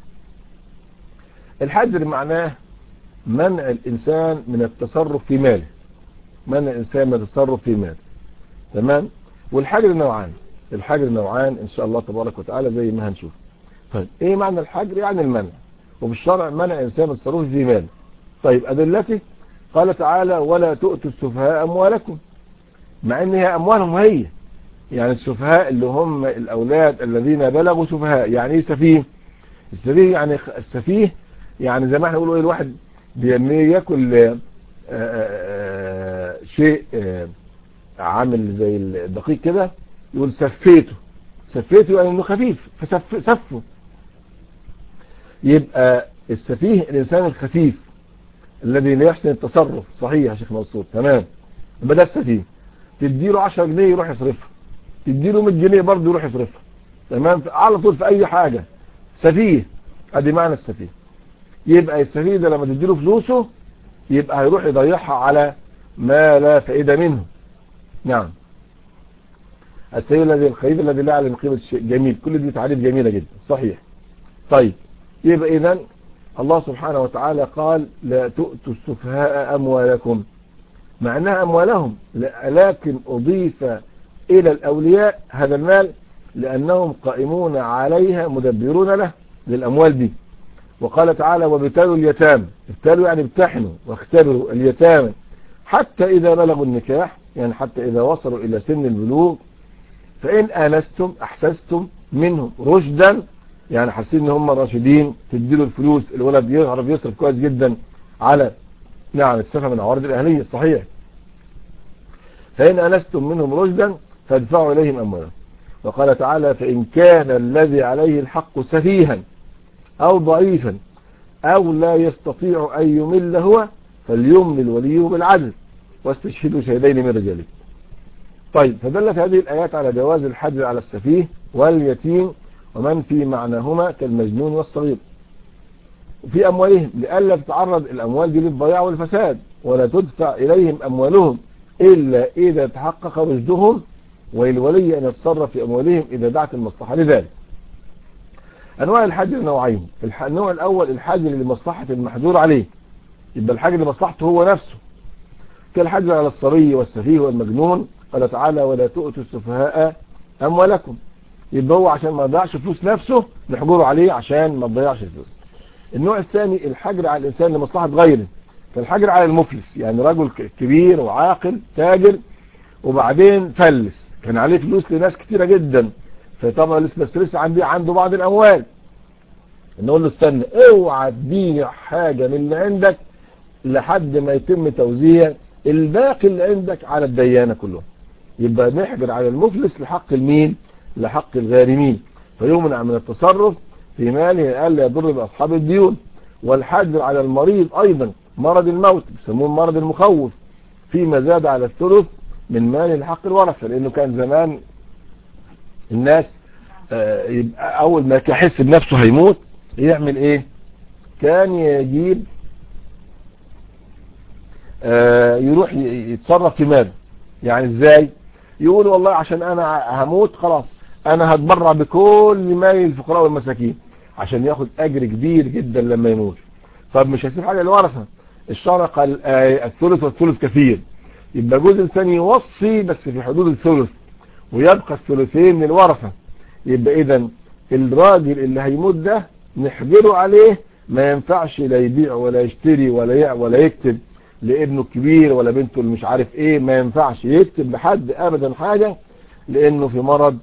الحجر معناه منع الانسان من التصرف في ماله منع الانسان من التصرف في ماله تمام والحجر نوعان الحجر نوعان ان شاء الله تبارك وتعالى زي ما هنشوف طيب ايه معنى الحجر يعني المنع وفي الشرع منع الانسان من التصرف في ماله طيب ادلته قال تعالى ولا تؤتوا السفهاء أموالكم مع ان هي أموالهم هي يعني السفهاء اللي هم الأولاد الذين بلغوا سفهاء يعني ايه سفيه السفيه يعني السفيه يعني زي ما احنا نقول ايه الواحد بياكل آآ آآ شيء آآ عامل زي الدقيق كده يقول سفيته سفيته يعني انه خفيف فسفه يبقى السفيه الانسان الخفيف الذي لا يحسن التصرف صحيح يا شيخ منصور تمام يبقى ده السفيه تديله 10 جنيه يروح يصرفها تديله 100 جنيه برضه يروح يصرفها تمام على طول في اي حاجه سفيه ادي معنى السفيه يبقى السفيه ده لما تديله فلوسه يبقى هيروح يضيعها على ما لا فائده منه نعم السفيه الذي الخريب الذي لا يعلم قيمه الشيء جميل كل دي تعريف جميله جدا صحيح طيب يبقى اذا الله سبحانه وتعالى قال لا تؤتوا السفهاء أموالكم معناها أموالهم لكن أضيف إلى الأولياء هذا المال لأنهم قائمون عليها مدبرون له للأموال دي وقال تعالى وابتلوا اليتامى ابتلوا يعني امتحنوا واختبروا اليتامى حتى إذا بلغوا النكاح يعني حتى إذا وصلوا إلى سن البلوغ فإن آنستم أحسستم منهم رشدا يعني حاسين ان هم راشدين تديله الفلوس الولد يعرف يصرف كويس جدا على نعم السفه من عوارض الاهليه صحيح فإن أنستم منهم رشدا فادفعوا إليهم أموالهم وقال تعالى فإن كان الذي عليه الحق سفيها أو ضعيفا أو لا يستطيع أن يمل هو فليملل وليه بالعدل واستشهدوا شهدين من رجالكم طيب فدلت هذه الآيات على جواز الحجر على السفيه واليتيم ومن في معناهما كالمجنون والصغير في أموالهم لئلا تتعرض الأموال دي للضياع والفساد ولا تدفع إليهم أموالهم إلا إذا تحقق رشدهم وللولي أن يتصرف في أموالهم إذا دعت المصلحة لذلك أنواع الحجر نوعين النوع الأول الحجر لمصلحة المحجور عليه يبقى الحجر لمصلحته هو نفسه كالحجر على الصبي والسفيه والمجنون قال تعالى ولا تؤتوا السفهاء أموالكم يبقى هو عشان ما يضيعش فلوس نفسه نحجره عليه عشان ما تضيعش الفلوس النوع الثاني الحجر على الإنسان لمصلحة غيره كالحجر على المفلس يعني رجل كبير وعاقل تاجر وبعدين فلس كان عليه فلوس لناس كتيرة جدا فطبعا لسه لسه عنده عنده بعض الأموال نقول له استنى اوعى تبيع حاجة من اللي عندك لحد ما يتم توزيع الباقي اللي عندك على الديانة كلهم يبقى نحجر على المفلس لحق المين لحق الغارمين فيمنع من التصرف في ماله ألا يضر بأصحاب الديون والحجر على المريض أيضا مرض الموت بيسموه المرض المخوف فيما زاد على الثلث من مال لحق الورثة لأنه كان زمان الناس يبقى أول ما يحس بنفسه هيموت يعمل إيه كان يجيب يروح يتصرف في ماله يعني ازاي يقول والله عشان انا هموت خلاص انا هتبرع بكل مال الفقراء والمساكين عشان ياخد اجر كبير جدا لما يموت طب مش هيسيب حاجه للورثه الشرع قال الثلث والثلث كثير يبقى جزء ثاني يوصي بس في حدود الثلث ويبقى الثلثين للورثه يبقى اذا الراجل اللي هيموت ده نحجره عليه ما ينفعش لا يبيع ولا يشتري ولا يع ولا يكتب لابنه الكبير ولا بنته اللي مش عارف ايه ما ينفعش يكتب لحد ابدا حاجة لانه في مرض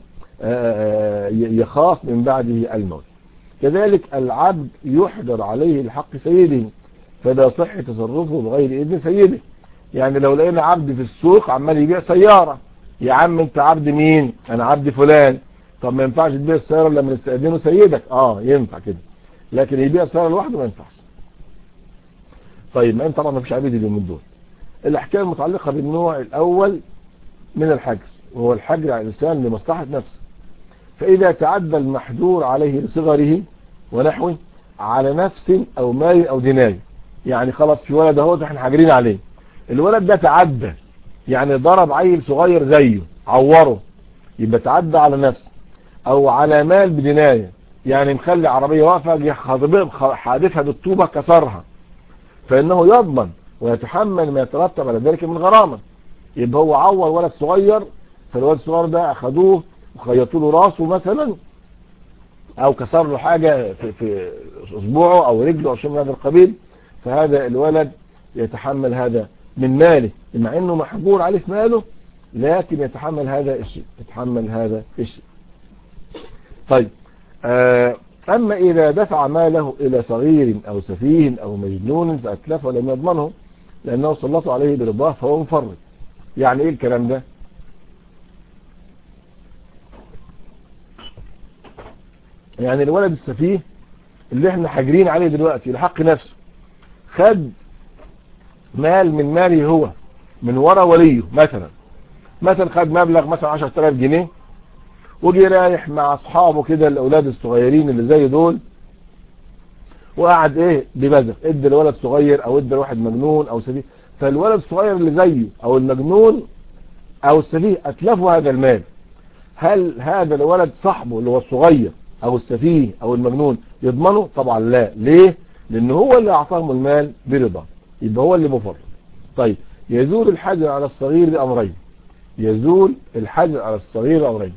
يخاف من بعده الموت كذلك العبد يحجر عليه الحق سيده فده صح تصرفه بغير اذن سيده يعني لو لقينا عبد في السوق عمال يبيع سيارة يا عم انت عبد مين انا عبد فلان طب ما ينفعش تبيع السيارة لما نستأذنه سيدك اه ينفع كده لكن يبيع السيارة لوحده ما ينفعش طيب ما انت طبعا ما فيش عبيد اليومين دول الاحكام المتعلقة بالنوع الاول من الحجر وهو الحجر على الانسان لمصلحة نفسه فاذا تعدى المحجور عليه لصغره ونحوه على نفس او مال او دينار يعني خلاص في ولد اهو احنا حاجرين عليه الولد ده تعدى يعني ضرب عيل صغير زيه عوره يبقى تعدى على نفسه او على مال بدناية يعني مخلي عربية واقفة حادثها بالطوبة كسرها فانه يضمن ويتحمل ما يترتب على ذلك من غرامة يبقى هو عور ولد صغير فالولد الصغير ده اخدوه وخيطوا له راسه مثلا او كسر له حاجة في, في اصبعه او رجله او شيء من هذا القبيل فهذا الولد يتحمل هذا من ماله مع انه محجور عليه في ماله لكن يتحمل هذا الشيء يتحمل هذا الشيء طيب آه أما إذا دفع ماله إلى صغير أو سفيه أو مجنون فأتلفه ولم يضمنه لأنه سلطوا عليه برضاه فهو مفرط يعني إيه الكلام ده يعني الولد السفيه اللي احنا حاجرين عليه دلوقتي لحق نفسه خد مال من ماله هو من ورا وليه مثلا مثلا خد مبلغ مثلا 10000 جنيه وجي رايح مع اصحابه كده الاولاد الصغيرين اللي زي دول وقعد ايه ببذخ ادى لولد صغير او ادى لواحد مجنون او سفيه فالولد الصغير اللي زيه او المجنون او السفيه اتلفوا هذا المال هل هذا الولد صاحبه اللي هو الصغير او السفيه او المجنون يضمنه طبعا لا ليه لان هو اللي اعطاهم المال برضا يبقى هو اللي مفرط طيب يزول الحجر على الصغير بامرين يزول الحجر على الصغير بامرين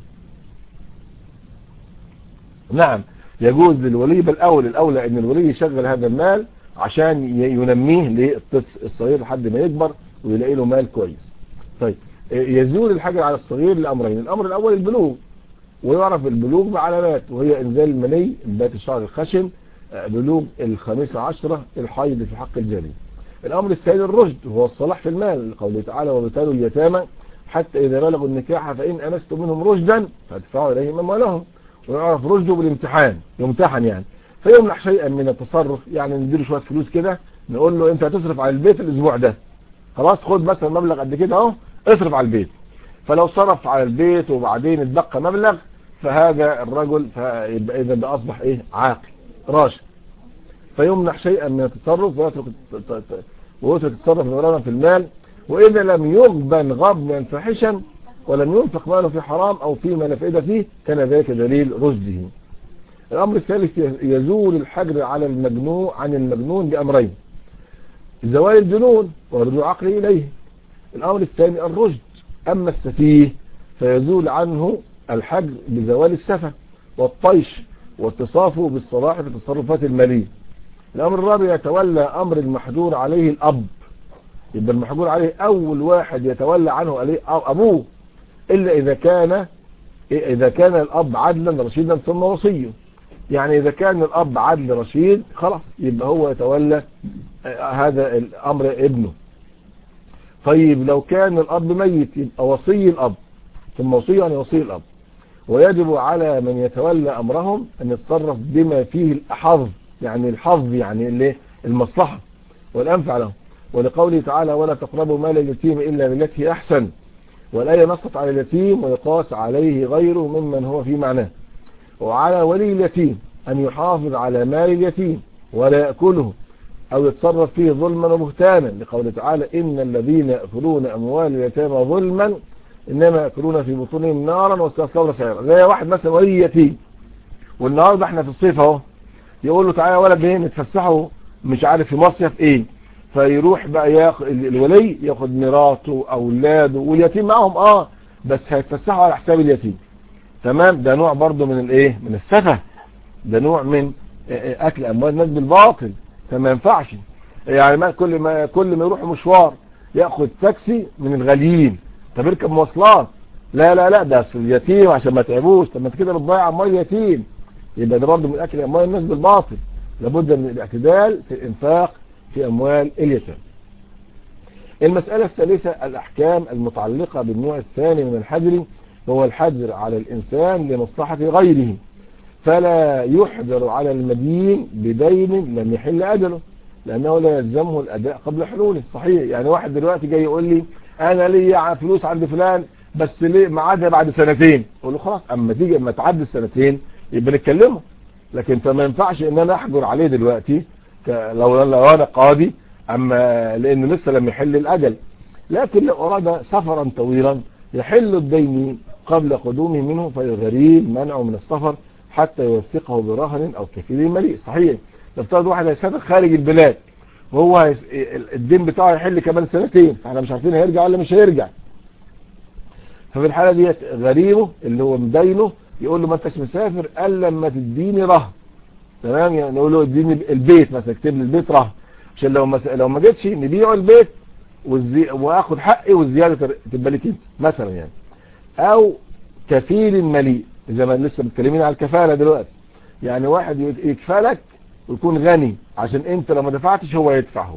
نعم يجوز للولي بل اول الاولى ان الولي يشغل هذا المال عشان ينميه للطفل الصغير لحد ما يكبر ويلاقي له مال كويس طيب يزول الحجر على الصغير لامرين الامر الاول البلوغ ويعرف البلوغ بعلامات وهي انزال المني انبات الشعر الخشن بلوغ الخامسة عشرة الحيض في حق الجارية الامر الثاني الرشد وهو الصلاح في المال قوله تعالى وبتالوا اليتامى حتى إذا بلغوا النكاح فإن أنستم منهم رشدا فادفعوا إليهم أموالهم ويعرف رشده بالامتحان يمتحن يعني فيمنح شيئا من التصرف يعني نديله شوية فلوس كده نقول له أنت هتصرف على البيت الأسبوع ده خلاص خد مثلا مبلغ قد كده اهو اصرف على البيت فلو صرف على البيت وبعدين اتبقى مبلغ فهذا الرجل فيبقى إذا ده أصبح إيه عاقل راشد فيمنح شيئا من التصرف ويترك ويترك التصرف نورا في المال وإذا لم يغبن غبنا فاحشا ولم ينفق ماله في حرام أو فيما لا فائدة فيه كان ذلك دليل رشده الأمر الثالث يزول الحجر على المجنون عن المجنون بأمرين زوال الجنون ورجوع عقله إليه الأمر الثاني الرشد أما السفيه فيزول عنه الحجر بزوال السفة والطيش واتصافه بالصلاح في التصرفات المالية الأمر الرابع يتولى أمر المحجور عليه الأب يبقى المحجور عليه أول واحد يتولى عنه عليه أبوه إلا إذا كان إذا كان الأب عدلا رشيدا ثم وصيه يعني إذا كان الأب عدل رشيد خلاص يبقى هو يتولى هذا الأمر ابنه طيب لو كان الأب ميت يبقى وصي الأب ثم وصي يعني وصي الأب ويجب على من يتولى أمرهم أن يتصرف بما فيه الأحظ يعني الحظ يعني اللي المصلحة والأنفع لهم ولقوله تعالى ولا تقربوا مال اليتيم إلا بالتي أحسن والآية نصت على اليتيم ويقاس عليه غيره ممن هو في معناه وعلى ولي اليتيم أن يحافظ على مال اليتيم ولا يأكله أو يتصرف فيه ظلما وبهتانا لقوله تعالى إن الذين يأكلون أموال اليتامى ظلما إنما يأكلون في بطونهم نارا وسيصلون سعيرا زي واحد مثلا ولي يتيم والنهارده احنا في الصيف اهو يقول له تعالى يا ولد ايه نتفسحوا مش عارف في مصيف ايه فيروح بقى ياخد الولي ياخد مراته اولاده واليتيم معاهم اه بس هيتفسحوا على حساب اليتيم تمام ده نوع برضه من الايه من السفه ده نوع من اكل اموال الناس بالباطل فما ينفعش يعني ما كل ما كل ما يروح مشوار ياخد تاكسي من الغاليين طب يركب مواصلات لا لا لا ده اليتيم عشان ما تعبوش طب ما انت كده بتضيع اموال اليتيم يبقى ده برضه من اكل اموال الناس بالباطل لابد من الاعتدال في الانفاق في اموال اليتامى المسألة الثالثة الأحكام المتعلقة بالنوع الثاني من الحجر وهو الحجر على الإنسان لمصلحة غيره فلا يحجر على المدين بدين لم يحل أجله لأنه لا يلزمه الأداء قبل حلوله صحيح يعني واحد دلوقتي جاي يقول لي أنا لي فلوس عند فلان بس ليه معادها بعد سنتين أقول له خلاص أما تيجي أما تعدي السنتين يبقى نتكلمه لكن فما ينفعش ان انا احجر عليه دلوقتي لو لو انا قاضي اما لانه لسه لم يحل الاجل لكن لو اراد سفرا طويلا يحل الدين قبل قدومه منه فالغريب منعه من السفر حتى يوثقه برهن او كفيل مليء صحيح نفترض واحد هيسافر خارج البلاد وهو هيس... الدين بتاعه يحل كمان سنتين فاحنا مش عارفين هيرجع ولا مش هيرجع ففي الحالة دي غريبه اللي هو مدينه يقول له ما انتش مسافر الا لما تديني رهن تمام يعني نقول له اديني البيت مثلا اكتب لي البيت رهن عشان لو مس... لو ما جيتش نبيعه البيت والزي... واخد حقي والزياده تبقى لك انت مثلا يعني او كفيل مليء زي ما لسه متكلمين على الكفاله دلوقتي يعني واحد يكفلك ويكون غني عشان انت لو ما دفعتش هو يدفعه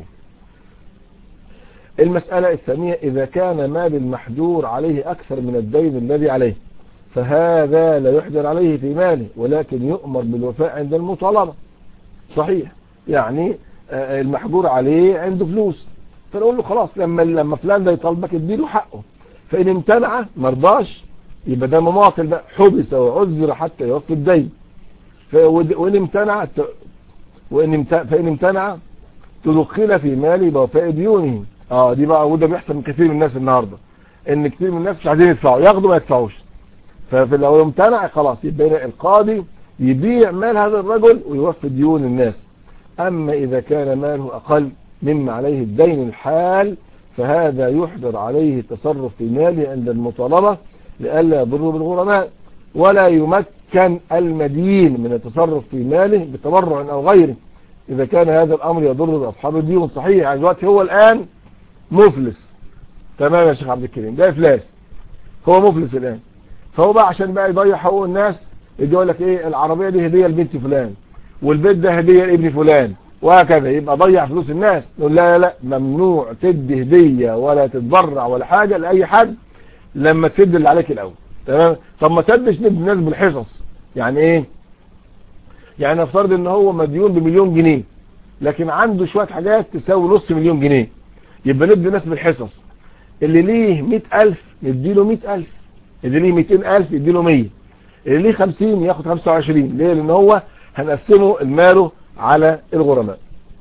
المسألة الثانية إذا كان مال المحجور عليه أكثر من الدين الذي عليه فهذا لا يحجر عليه في ماله ولكن يؤمر بالوفاء عند المطالبة صحيح يعني المحجور عليه عنده فلوس فنقول له خلاص لما لما فلان ده يطالبك اديله حقه فإن امتنع مرضاش يبقى ده مماطل بقى حبس وعذر حتى يوفي الدين وإن امتنع وإن فإن امتنع تدخل في ماله بوفاء ديونه اه دي بقى وده بيحصل من كثير من الناس النهارده ان كثير من الناس مش عايزين يدفعوا ياخدوا ما يدفعوش ففي لو امتنع خلاص يبقى القاضي يبيع مال هذا الرجل ويوفي ديون الناس اما اذا كان ماله اقل مما عليه الدين الحال فهذا يحضر عليه التصرف في ماله عند المطالبة لئلا يضر بالغرماء ولا يمكن المدين من التصرف في ماله بتبرع او غيره اذا كان هذا الامر يضر باصحاب الديون صحيح يعني دلوقتي هو الان مفلس تمام يا شيخ عبد الكريم ده افلاس هو مفلس الان فهو بقى عشان بقى يضيع حقوق الناس يجي يقول لك ايه العربيه دي هديه لبنت فلان والبيت ده هديه لابن فلان وهكذا يبقى ضيع فلوس الناس نقول لا لا لا ممنوع تدي هديه ولا تتبرع ولا حاجه لاي حد لما تسد اللي عليك الاول تمام طب ما سدش ندي الناس بالحصص يعني ايه يعني نفترض ان هو مديون بمليون جنيه لكن عنده شوية حاجات تساوي نص مليون جنيه يبقى ندي الناس بالحصص اللي ليه مئة ألف نديله مئة ألف اللي ليه مئتين ألف يديله مية اللي ليه خمسين ياخد خمسة وعشرين ليه لان هو هنقسمه الماله على الغرماء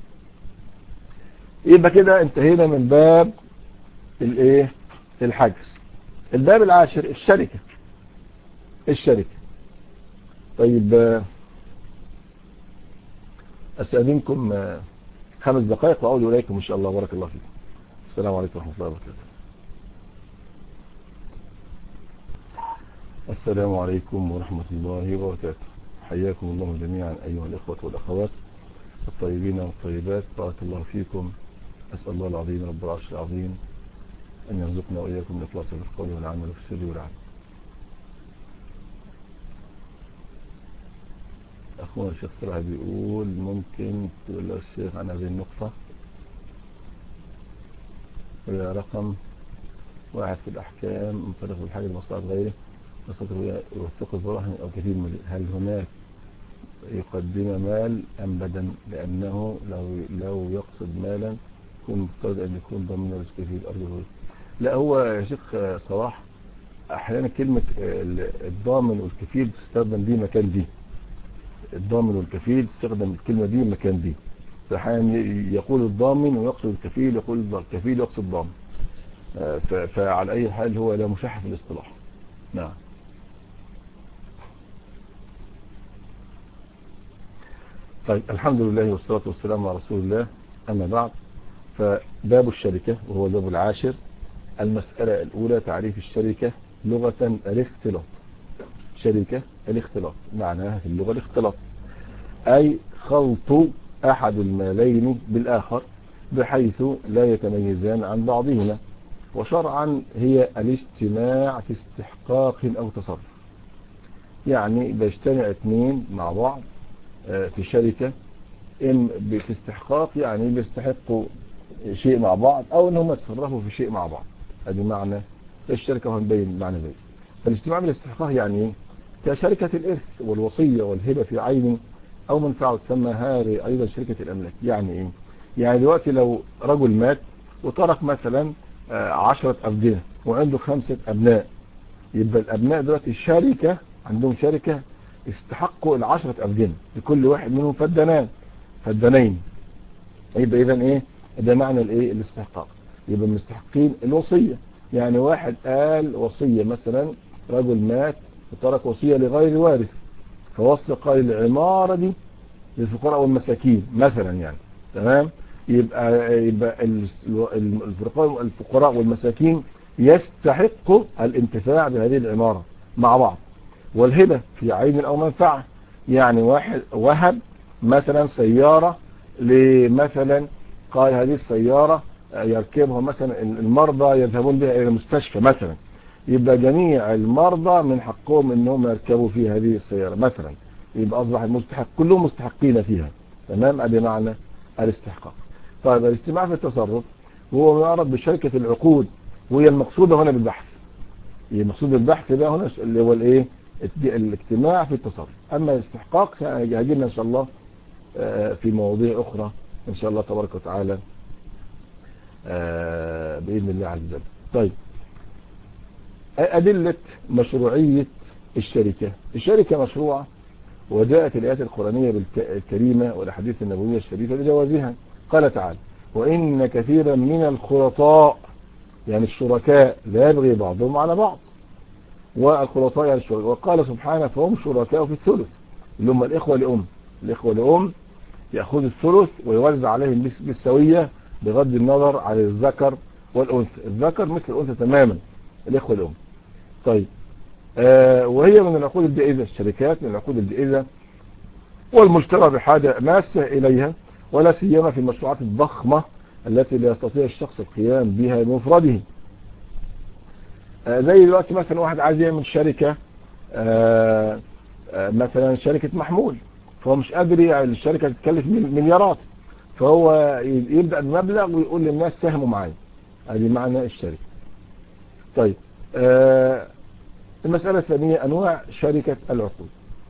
يبقى كده انتهينا من باب الايه الحجز الباب العاشر الشركة الشركة طيب استاذنكم خمس دقائق واعود اليكم ان شاء الله بارك الله فيكم السلام عليكم ورحمه الله وبركاته السلام عليكم ورحمة الله وبركاته حياكم الله جميعا أيها الإخوة والأخوات الطيبين والطيبات بارك الله فيكم أسأل الله العظيم رب العرش العظيم أن يرزقنا وإياكم الإخلاص في القول والعمل في السر والعمل أخونا الشيخ صلاح بيقول ممكن تقول له الشيخ عن هذه النقطة وهي رقم واحد في الأحكام منطلق بالحاجة لمصلحة غيره يوثق البراهن أو كثير من هل هناك يقدم مال أم بدن لأنه لو لو يقصد مالا يكون مفترض أن يكون ضمن رزق في الأرض لا هو يا شيخ صلاح أحيانا كلمة الضامن والكفيل تستخدم دي مكان دي الضامن والكفيل تستخدم الكلمة دي مكان دي فأحيانا يقول الضامن ويقصد الكفيل يقول الكفيل يقصد الضامن فعلى أي حال هو لا مشاحة في الاصطلاح نعم طيب الحمد لله والصلاة والسلام على رسول الله أما بعد فباب الشركة وهو الباب العاشر المسألة الأولى تعريف الشركة لغة الاختلاط شركة الاختلاط معناها في اللغة الاختلاط أي خلط أحد المالين بالآخر بحيث لا يتميزان عن بعضهما وشرعا هي الاجتماع في استحقاق أو تصرف يعني بيجتمع اثنين مع بعض في شركة إن في استحقاق يعني بيستحقوا شيء مع بعض أو إن هم يتصرفوا في شيء مع بعض هذه معنى الشركة وهنبين معنى ذلك فالاجتماع بالاستحقاق يعني كشركة الإرث والوصية والهبة في عين أو منفعة تسمى هذه أيضا شركة الأملاك يعني إيه؟ يعني دلوقتي لو رجل مات وترك مثلا عشرة أبناء وعنده خمسة أبناء يبقى الأبناء دلوقتي شركة عندهم شركة استحقوا العشرة أبناء لكل واحد منهم فدنان فدنين يبقى إذا إيه ده معنى الإيه الاستحقاق يبقى مستحقين الوصية يعني واحد قال وصية مثلا رجل مات وترك وصية لغير وارث فوصي قال العمارة دي للفقراء والمساكين مثلا يعني تمام يبقى يبقى الفقراء الفقراء والمساكين يستحقوا الانتفاع بهذه العمارة مع بعض والهبة في عين أو منفعة يعني واحد وهب مثلا سيارة لمثلا قال هذه السيارة يركبها مثلا المرضى يذهبون بها إلى المستشفى مثلا يبقى جميع المرضى من حقهم انهم يركبوا في هذه السيارة مثلا يبقى اصبح المستحق كلهم مستحقين فيها تمام ادي معنى الاستحقاق طيب الاجتماع في التصرف هو معرض بشركة العقود وهي المقصودة هنا بالبحث هي المقصود بالبحث بقى هنا اللي هو الايه الاجتماع في التصرف اما الاستحقاق هيجينا ان شاء الله في مواضيع اخرى ان شاء الله تبارك وتعالى باذن الله عز وجل طيب أدلة مشروعية الشركة الشركة مشروعة وجاءت الآيات القرآنية الكريمة والأحاديث النبوية الشريفة لجوازها قال تعالى وإن كثيرا من الخلطاء يعني الشركاء لا يبغي بعضهم على بعض والخلطاء يعني الشركاء وقال سبحانه فهم شركاء في الثلث اللي هم الإخوة لأم الإخوة لأم يأخذ الثلث ويوزع عليهم بالسوية بغض النظر عن الذكر والأنثى الذكر مثل الأنثى تماما الإخوة الأم طيب آه وهي من العقود الجائزة الشركات من العقود الجائزة والمجتمع بحاجة ماسة إليها ولا سيما في المشروعات الضخمة التي لا يستطيع الشخص القيام بها بمفرده آه زي دلوقتي مثلا واحد عايز يعمل شركة آه مثلا شركة محمول فهو مش قادر يعني الشركة تتكلف مليارات فهو يبدأ بمبلغ ويقول للناس ساهموا معايا ادي معنى الشركة طيب آه المسألة الثانية أنواع شركة العقود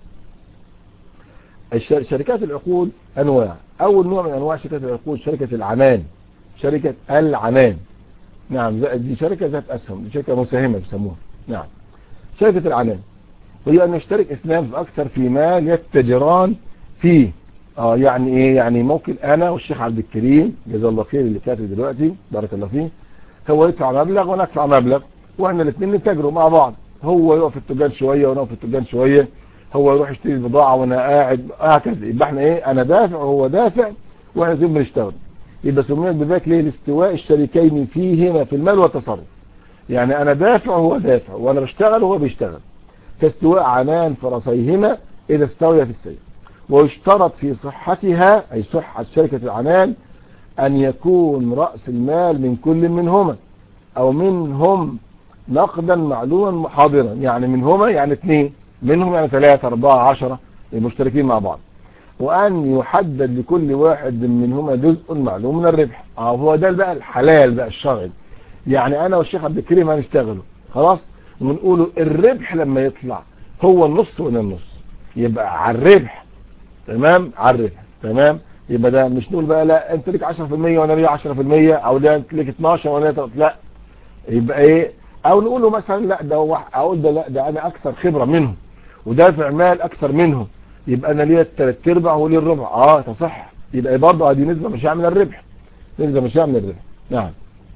شركات العقود أنواع أول نوع من أنواع شركات العقود شركة العنان شركة العنان نعم دي شركة ذات أسهم دي شركة مساهمة بيسموها نعم شركة العنان وهي أن يشترك اثنان فأكثر في مال يتجران فيه اه يعني ايه يعني ممكن انا والشيخ عبد الكريم جزاه الله خير اللي كاتب دلوقتي بارك الله فيه هو يدفع مبلغ وانا ادفع مبلغ واحنا الاثنين نتاجروا مع بعض هو يقف في التجار شويه وانا اقف في التجار شويه هو يروح يشتري البضاعه وانا قاعد هكذا يبقى احنا ايه انا دافع وهو دافع واحنا الاثنين بنشتغل يبقى سميت بذلك ليه لاستواء الشريكين فيهما في المال والتصرف يعني انا دافع وهو دافع وانا بشتغل وهو بيشتغل كاستواء عنان فرسيهما اذا استويا في السير ويشترط في صحتها أي صحة شركة العنان أن يكون رأس المال من كل منهما أو منهم نقدا معلوما حاضرا يعني منهما يعني اثنين منهم يعني ثلاثة أربعة عشرة المشتركين مع بعض وأن يحدد لكل واحد منهما جزء معلوم من الربح أو هو ده بقى الحلال بقى الشرعي يعني أنا والشيخ عبد الكريم هنشتغلوا خلاص ونقولوا الربح لما يطلع هو النص وأنا النص يبقى على الربح تمام على الربح تمام يبقى ده مش نقول بقى لا انت ليك 10% وانا ليا 10% او ده انت ليك 12 وانا ليا لا يبقى ايه او نقول له مثلا لا ده هو اقول ده لا ده انا اكثر خبره منه ودافع مال اكثر منه يبقى انا ليا الثلاث ارباع وليه الربع اه تصح يبقى برضه دي نسبه مش من الربح نسبه مش من الربح نعم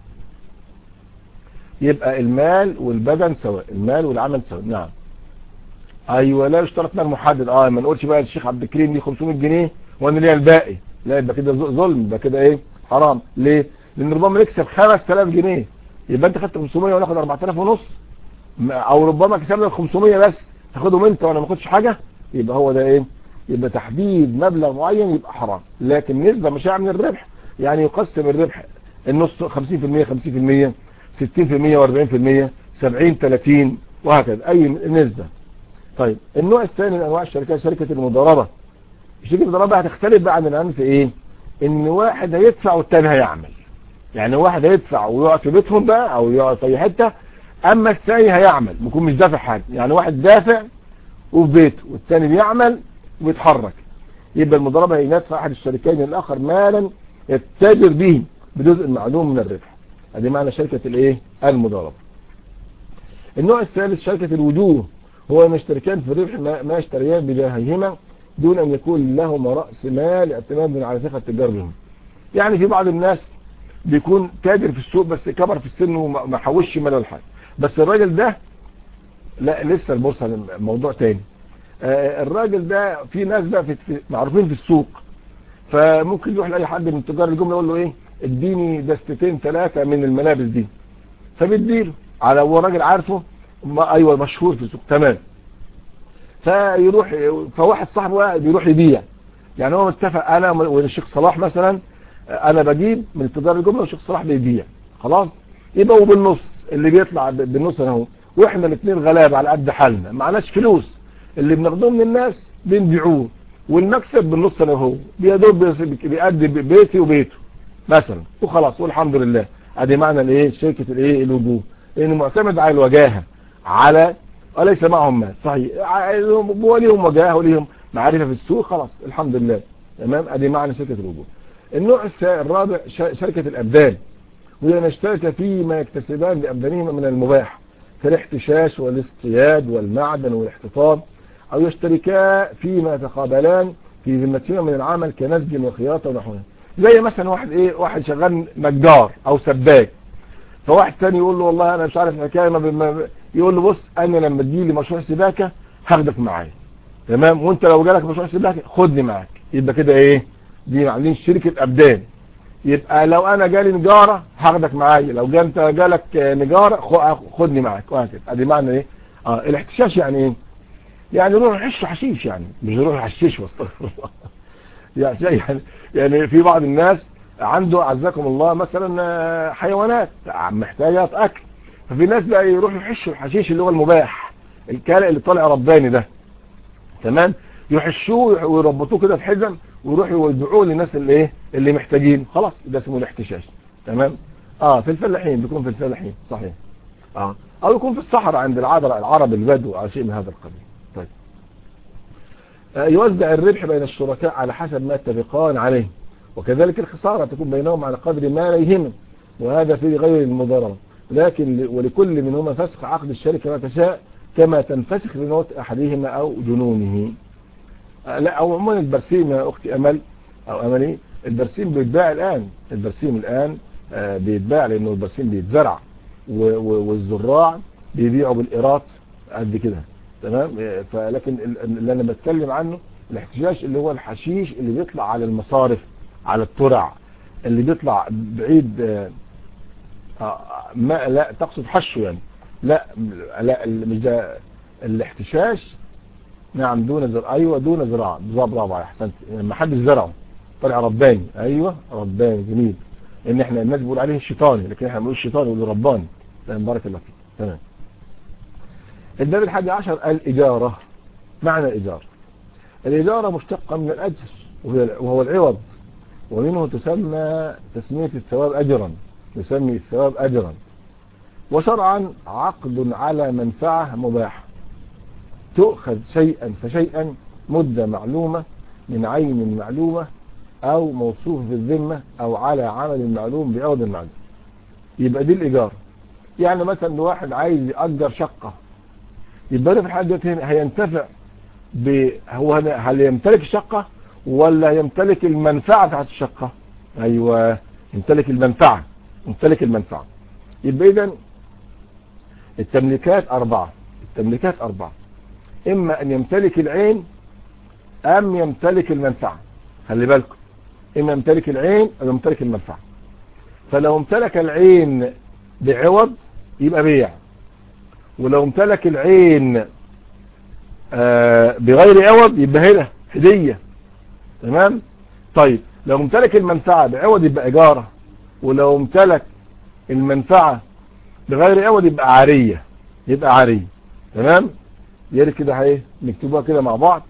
يبقى المال والبدن سواء المال والعمل سواء نعم ايوه لا يشترط مال محدد اه ما نقولش بقى الشيخ عبد الكريم ليه 500 جنيه وانا ليا الباقي لا يبقى كده ظلم يبقى كده ايه حرام ليه لان ربما يكسب 5000 جنيه يبقى انت خدت 500 وانا اخد 4000 ونص او ربما كسبنا ال 500 بس تاخدهم انت وانا ما اخدش حاجه يبقى هو ده ايه يبقى تحديد مبلغ معين يبقى حرام لكن نسبه مش من الربح يعني يقسم الربح النص 50% 50% 60% و40% 70 30 وهكذا اي نسبه طيب النوع الثاني من انواع الشركات شركه المضاربه شركه المضاربه هتختلف بقى عن الان في ايه ان واحد هيدفع والتاني هيعمل يعني واحد هيدفع ويقعد في بيتهم بقى او يقعد في اي حته اما الثاني هيعمل بيكون مش دافع حاجه يعني واحد دافع وفي بيته والثاني بيعمل وبيتحرك يبقى المضاربه هي ندفع احد الشريكين الاخر مالا يتاجر به بجزء معلوم من الربح ادي معنى شركه الايه المضاربه النوع الثالث شركه الوجوه هو ان يشتركان في الربح ما يشتريان بجاههما دون ان يكون لهما راس مال اعتمادا على ثقه التجار بهم يعني في بعض الناس بيكون تاجر في السوق بس كبر في السن وما حوش مال الحاجه بس الراجل ده لا لسه البورصه موضوع تاني آه الراجل ده في ناس بقى في معروفين في السوق فممكن يروح لاي حد من تجار الجمله يقول له ايه اديني دستتين ثلاثه من الملابس دي فبيديله على هو راجل عارفه ما ايوه مشهور في السوق تمام فيروح فواحد صاحبه بيروح يبيع يعني هو متفق انا والشيخ صلاح مثلا انا بجيب من تجار الجمله والشيخ صلاح بيبيع خلاص يبقى هو بالنص اللي بيطلع بالنص اهو واحنا الاثنين غلابه على قد حالنا معناش فلوس اللي بناخدوه من الناس بنبيعوه والمكسب بالنص انا هو بيدوب بيأدي بيتي وبيته مثلا وخلاص والحمد لله ادي معنى الايه شركه الايه الوجوه لانه معتمد على الوجاهه على وليس معهم مال صحيح وليهم وجاهه وليهم معرفه في السوق خلاص الحمد لله تمام ادي معنى شركه الوجوه النوع الرابع شركه الابدان وهي نشترك فيما يكتسبان بابدانهما من المباح كالاحتشاش والاصطياد والمعدن والاحتطاب او يشتركا فيما يتقابلان في ذمتهما من العمل كنسج وخياطه ونحوها زي مثلا واحد ايه واحد شغال نجار او سباك فواحد تاني يقول له والله انا مش عارف الحكايه ما يقول له بص انا لما تجي لي مشروع سباكه هاخدك معايا تمام وانت لو جالك مشروع سباكه خدني معاك يبقى كده ايه دي عاملين شركه ابدان يبقى لو انا جالي نجاره هاخدك معايا لو جا انت جالك نجاره خدني معاك وهكذا ادي معنى ايه اه الاحتشاش يعني ايه يعني يروح يحش حشيش يعني مش يروح يحشش واستغفر الله يعني يعني يعني في بعض الناس عنده عزكم الله مثلا حيوانات محتاجه اكل ففي ناس بقى يروحوا يحشوا الحشيش اللي هو المباح الكالئ اللي طالع رباني ده تمام يحشوه ويربطوه كده في حزم ويروحوا يبيعوه للناس اللي ايه اللي محتاجين خلاص ده اسمه الاحتشاش تمام اه في الفلاحين بيكون في الفلاحين صحيح اه او يكون في الصحراء عند العرب العرب البدو على شيء من هذا القبيل طيب آه يوزع الربح بين الشركاء على حسب ما اتفقان عليه وكذلك الخسارة تكون بينهم على قدر ما ليهما وهذا في غير المضاربة لكن ولكل منهما فسخ عقد الشركة ما تشاء كما تنفسخ بموت أحدهما أو جنونه لا أو عموما البرسيم يا أختي أمل أو أملي البرسيم بيتباع الآن البرسيم الآن بيتباع لأنه البرسيم بيتزرع والزراع بيبيعوا بالإيرات قد كده تمام فلكن اللي أنا بتكلم عنه الاحتشاش اللي هو الحشيش اللي بيطلع على المصارف على الترع اللي بيطلع بعيد ما لا تقصد حشه يعني لا لا مش ده الاحتشاش نعم دون زراعة ايوه دون زراعة بالظبط برافو احسنت ما حدش زرعه طلع رباني ايوه رباني جميل ان احنا الناس بيقول عليه الشيطاني لكن احنا بنقول الشيطاني بنقول رباني تمام بارك الله فيك تمام الباب الحادي عشر الاجارة معنى الاجارة الاجارة مشتقة من الاجر وهو العوض ومنه تسمى تسمية الثواب اجرا يسمي الثواب اجرا وشرعا عقد على منفعة مباحة تؤخذ شيئا فشيئا مدة معلومة من عين معلومة او موصوف بالذمة او على عمل معلوم بعوض معلوم يبقى دي الايجار يعني مثلا واحد عايز يأجر شقة يبقى في الحالة دي هينتفع ب هو هل يمتلك الشقة ولا يمتلك المنفعة بتاعت الشقة ايوه يمتلك المنفعة يمتلك المنفعة يبقى اذا التمليكات اربعة التمليكات اربعة اما ان يمتلك العين ام يمتلك المنفعة خلي بالكم اما يمتلك العين او يمتلك المنفعة فلو امتلك العين بعوض يبقى بيع ولو امتلك العين آه بغير عوض يبقى هنا هدية تمام طيب لو امتلك المنفعة بعوض يبقى اجارة ولو امتلك المنفعة بغير عوض يبقى عارية يبقى عارية تمام يا كده اهي نكتبوها كده مع بعض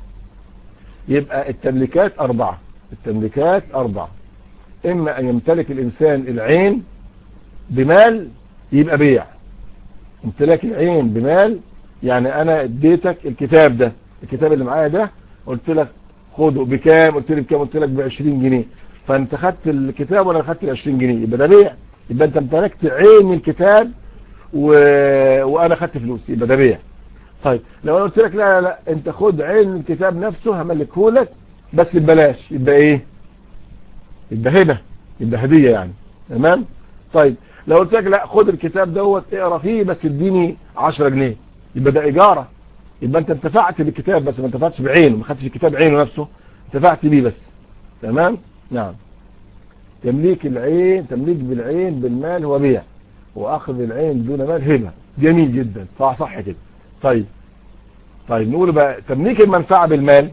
يبقى التمليكات اربعة التمليكات اربعة اما ان يمتلك الانسان العين بمال يبقى بيع امتلاك العين بمال يعني انا اديتك الكتاب ده الكتاب اللي معايا ده قلت لك خده بكام قلت لي بكام قلت لك ب 20 جنيه فانت خدت الكتاب وانا خدت ال 20 جنيه يبقى ده بيع يبقى انت امتلكت عين الكتاب و... وانا خدت فلوس يبقى ده بيع طيب لو انا قلت لك لا لا لا انت خد عين الكتاب نفسه هملكه لك بس ببلاش يبقى ايه يبقى هبه يبقى هديه يعني تمام طيب لو قلت لك لا خد الكتاب دوت اقرا فيه بس اديني 10 جنيه يبقى ده ايجاره يبقى انت انتفعت بالكتاب بس ما انتفعتش بعينه ما خدتش الكتاب عينه نفسه انتفعت بيه بس تمام نعم تمليك العين تمليك بالعين بالمال هو بيع واخذ العين دون مال هبه جميل جدا صح صح كده طيب طيب نقول بقى تمليك المنفعه بالمال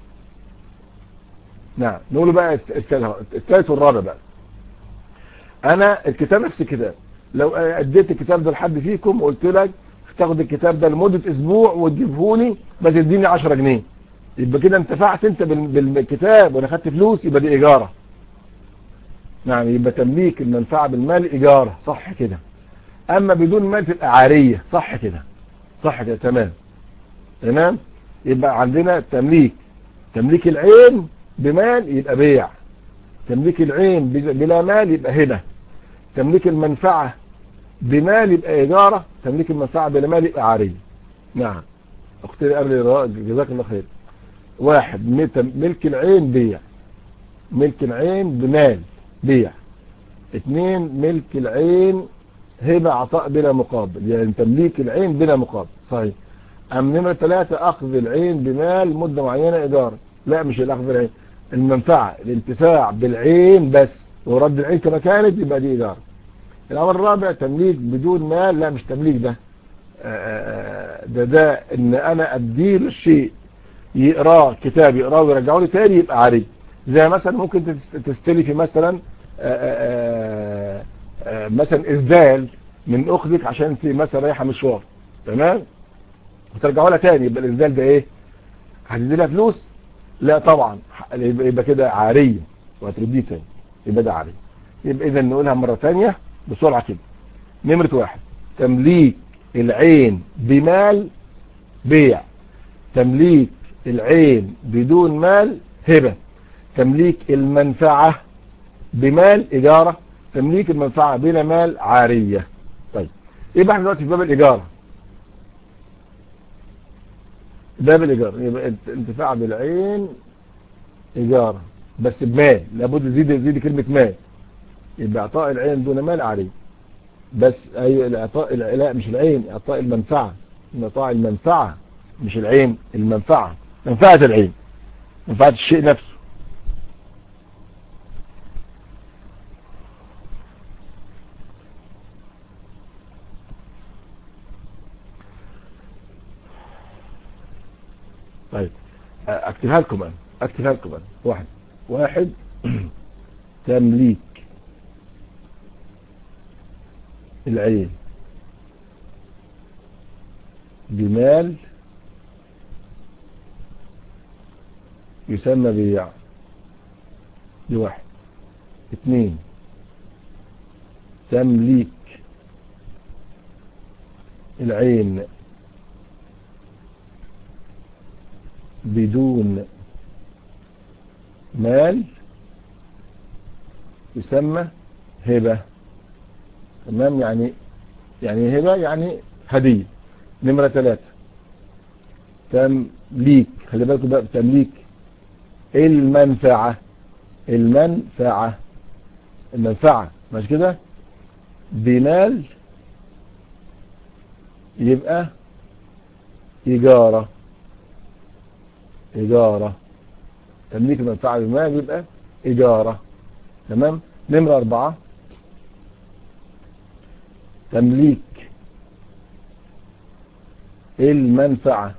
نعم نقول بقى الثالث والرابع بقى انا الكتاب نفس الكتاب لو اديت الكتاب ده لحد فيكم وقلت لك تاخد الكتاب ده لمدة اسبوع وتجيبه لي بس اديني 10 جنيه يبقى كده انتفعت انت بالكتاب وانا خدت فلوس يبقى دي ايجاره نعم يبقى تمليك المنفعه بالمال ايجاره صح كده اما بدون مال تبقى عاريه صح كده صح كده تمام تمام يبقى عندنا تمليك تمليك العين بمال يبقى بيع تمليك العين بلا مال يبقى هبه تمليك المنفعه بمال يبقى إجارة تمليك المنفعة بلا مال يبقى عارية نعم اختي قبل جزاك الله خير واحد ملك العين بيع ملك العين بمال بيع اثنين ملك العين هبة عطاء بلا مقابل يعني تمليك العين بلا مقابل صحيح ام نمرة ثلاثة اخذ العين بمال مدة معينة ايجار لا مش الاخذ بالعين المنفعة الانتفاع بالعين بس ورد العين كما كانت يبقى دي ايجار الامر الرابع تمليك بدون مال لا مش تمليك ده ده ده ان انا اديله الشيء يقراه كتاب يقراه ويرجعه لي تاني يبقى عاري زي مثلا ممكن تستلفي مثلا آآ آآ مثلا اسدال من اختك عشان انت مثلا رايحه مشوار تمام وترجعوا لها تاني يبقى الاسدال ده ايه هتدي لها فلوس لا طبعا يبقى كده عاريه وهترديه تاني يبقى ده عاري يبقى اذا نقولها مره ثانيه بسرعة كده نمرة واحد تمليك العين بمال بيع تمليك العين بدون مال هبة تمليك المنفعة بمال إجارة تمليك المنفعة بلا مال عارية طيب يبقى احنا دلوقتي في باب الإجارة باب الإيجار يبقى انتفاع بالعين إيجار بس بمال لابد زيد زيد كلمة مال يبقى إعطاء العين دون مال عليه بس أي الإعطاء لا مش العين إعطاء المنفعة إعطاء المنفعة مش العين المنفعة منفعة العين منفعة الشيء نفسه طيب اكتبها لكم انا اكتبها لكم انا واحد واحد تمليك العين بمال يسمى بيع دي واحد اثنين تمليك العين بدون مال يسمى هبة تمام يعني يعني هبة يعني هدية نمرة ثلاثة تمليك خلي بالكم بقى تمليك المنفعة المنفعة المنفعة مش كده بمال يبقى إيجارة إيجارة تمليك المنفعة بمال يبقى إيجارة تمام نمرة أربعة تمليك المنفعة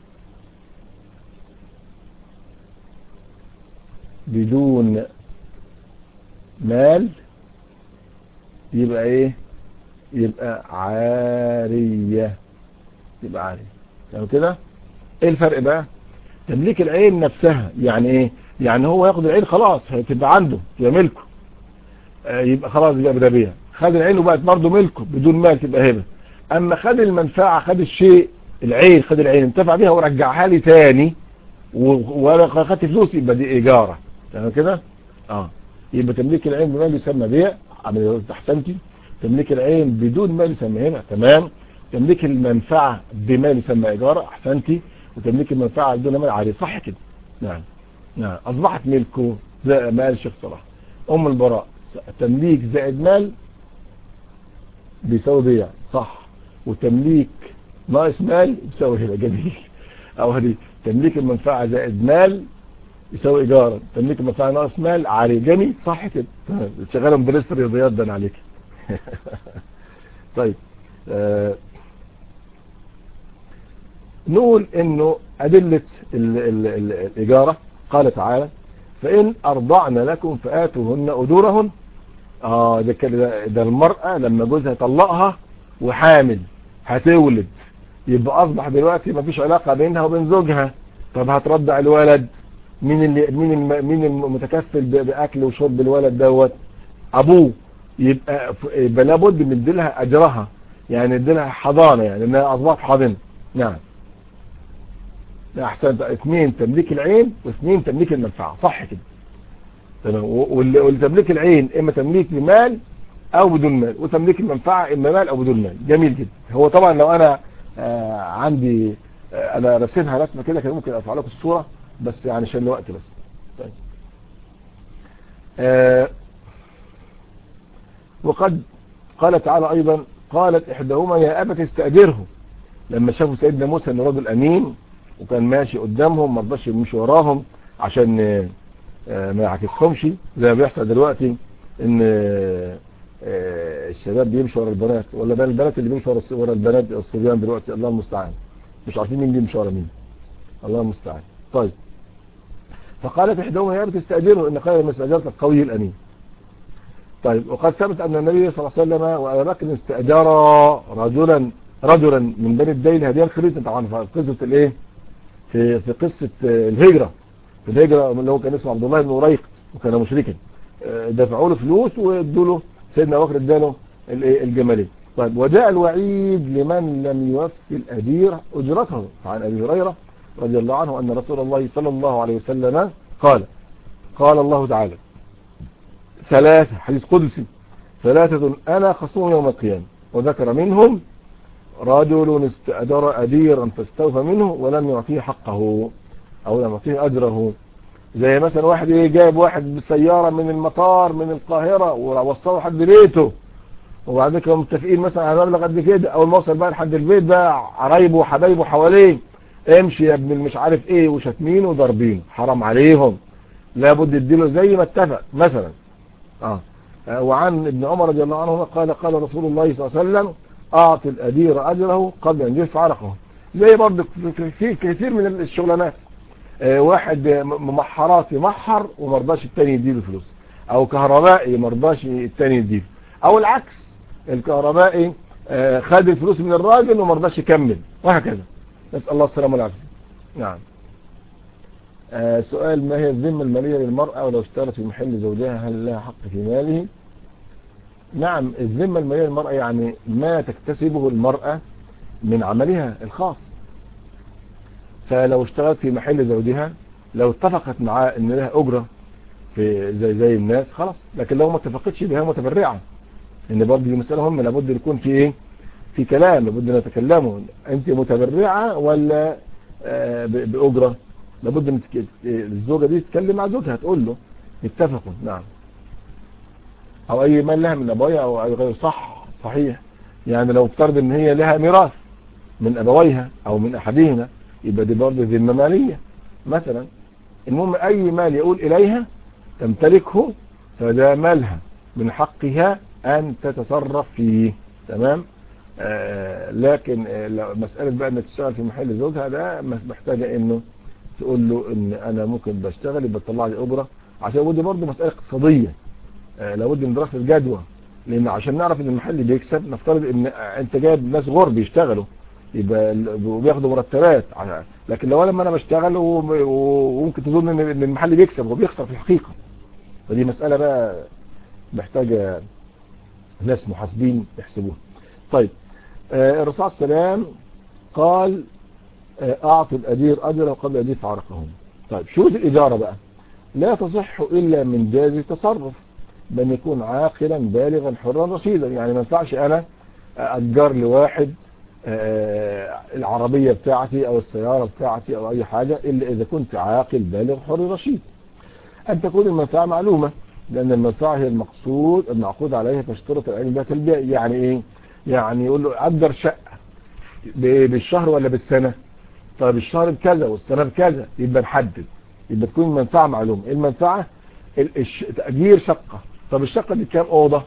بدون مال يبقى ايه يبقى عارية يبقى عارية يعني كده ايه الفرق بقى تمليك العين نفسها يعني ايه يعني هو ياخد العين خلاص هتبقى عنده تبقى ملكه آه يبقى خلاص يبقى بدبيع خد العين وبقت برضه ملكه بدون مال تبقى هبه اما خد المنفعه خد الشيء العين خد العين انتفع بيها ورجعها لي تاني وانا خدت فلوس يبقى دي ايجاره تمام كده اه يبقى تمليك العين بمال يسمى بيع عمل احسنتي تمليك العين بدون مال يسمى هنا تمام تمليك المنفعه بمال يسمى ايجاره احسنتي وتمليك المنفعه بدون مال عادي صح كده نعم نعم اصبحت ملكه زي ما قال الشيخ صلاح ام البراء تمليك زائد مال بيساوي بيع صح وتمليك ناقص مال بيساوي هنا جميل او هذه تمليك المنفعه زائد مال يساوي ايجار تمليك المنفعه ناقص مال عالي جميل صح كده شغاله مدرسه الرياضيات ده عليك طيب آه نقول انه ادله ال ال ال الاجاره قال تعالى فان ارضعن لكم فاتوهن اجورهن اه ده كده ده المراه لما جوزها طلقها وحامل هتولد يبقى اصبح دلوقتي مفيش علاقه بينها وبين زوجها طب هترضع الولد مين اللي مين الم مين المتكفل باكل وشرب الولد دوت ابوه يبقى يبقى لابد من نديلها اجرها يعني نديلها حضانه يعني انها اصبحت حاضنه نعم احسن اثنين تمليك العين واثنين تمليك المنفعه صح كده تمام والتمليك العين اما تمليك بمال او بدون مال وتمليك المنفعه اما مال او بدون مال جميل جدا هو طبعا لو انا آه عندي آه انا رسمها رسمه كده كان ممكن ارفع لكم الصوره بس يعني عشان الوقت بس طيب آه وقد قال تعالى ايضا قالت احداهما يا ابت استاجره لما شافوا سيدنا موسى انه رجل امين وكان ماشي قدامهم ما رضاش يمشي وراهم عشان ما يعكسهمش زي ما بيحصل دلوقتي ان الشباب بيمشوا ورا البنات ولا البنات اللي بيمشوا ورا البنات الصبيان دلوقتي الله المستعان مش عارفين مين بيمشي ورا مين الله المستعان طيب فقالت احداهما يا بتستاجره ان خير ما استاجرت القوي الامين طيب وقد ثبت ان النبي صلى الله عليه وسلم وابا بكر استاجر رجلا رجلا من بني الديل هذه الخريطه طبعا في قصه الايه في في قصه الهجره في الهجره اللي هو كان اسمه عبد الله بن وريق وكان مشركا دفعوا له فلوس وادوا له سيدنا ابو بكر اداله الجمالين طيب وجاء الوعيد لمن لم يوفي الأجير أجرته عن أبي هريرة رضي الله عنه أن رسول الله صلى الله عليه وسلم قال قال الله تعالى ثلاثة حديث قدسي ثلاثة أنا خصوم يوم القيامة وذكر منهم رجل استأجر أجيرا فاستوفى منه ولم يعطيه حقه أو لم يعطيه أجره زي مثلا واحد ايه جايب واحد بسيارة من المطار من القاهرة ووصله لحد بيته وبعد كده متفقين مثلا على مبلغ قد كده اول ما وصل بقى لحد البيت بقى قرايبه وحبايبه حواليه امشي يا ابن مش عارف ايه وشاتمينه وضاربينه حرام عليهم لابد يديله زي ما اتفق مثلا اه وعن ابن عمر رضي الله عنهما قال قال رسول الله صلى الله عليه وسلم اعطي الادير اجره قبل ان يجف عرقه زي برضه في, في كثير من الشغلانات آه واحد ممحرات يمحر ومرضاش التاني يديله فلوس او كهربائي مرضاش التاني يديله او العكس الكهربائي آه خد الفلوس من الراجل ومرضاش يكمل وهكذا نسأل الله السلامة والعافية نعم آه سؤال ما هي الذمة المالية للمرأة ولو اشترت في محل زوجها هل لها حق في ماله نعم الذمة المالية للمرأة يعني ما تكتسبه المرأة من عملها الخاص فلو اشتغلت في محل زوجها لو اتفقت معاه ان لها اجرة في زي زي الناس خلاص لكن لو ما اتفقتش بها متبرعة ان برضه دي مسألة مهمة لابد يكون في ايه في كلام لابد نتكلمه انت متبرعة ولا آه بأجرة لابد ان الزوجة دي تتكلم مع زوجها تقول له اتفقوا نعم او اي مال لها من ابويها او اي غير صح صحيح يعني لو افترض ان هي لها ميراث من ابويها او من احدهما يبقى دي برضه ذمه ماليه مثلا المهم اي مال يقول اليها تمتلكه فده مالها من حقها ان تتصرف فيه تمام آه لكن آه مسألة بقى انك تشتغل في محل زوجها ده محتاجة انه تقول له ان انا ممكن بشتغل يبقى تطلع لي اجرة عشان ودي برضه مسألة اقتصادية آه لابد من دراسة الجدوى لان عشان نعرف ان المحل بيكسب نفترض ان انت جايب ناس غور بيشتغلوا يبقى بياخدوا مرتبات لكن لو لما انا بشتغل وممكن تظن ان المحل بيكسب هو بيخسر في الحقيقة فدي مسألة بقى محتاجة ناس محاسبين يحسبوها طيب آه الرسول صلى الله عليه وسلم قال آه اعطوا الاجير اجره قبل ان يدفع عرقهم طيب شروط الاجاره بقى لا تصح الا من جاز التصرف بان يكون عاقلا بالغا حرا رشيدا يعني ما ينفعش انا اجر لواحد آه العربية بتاعتي او السيارة بتاعتي او اي حاجة الا اذا كنت عاقل بالغ حر رشيد ان تكون المنفعة معلومة لان المنفعة هي المقصود المعقود عليها فاشترط العلم بها كالبيع يعني ايه يعني يقول له أجر شقة بالشهر ولا بالسنة طيب الشهر بكذا والسنة بكذا يبقى نحدد يبقى تكون المنفعة معلومة المنفعة تأجير شقة طب الشقة دي كام أوضة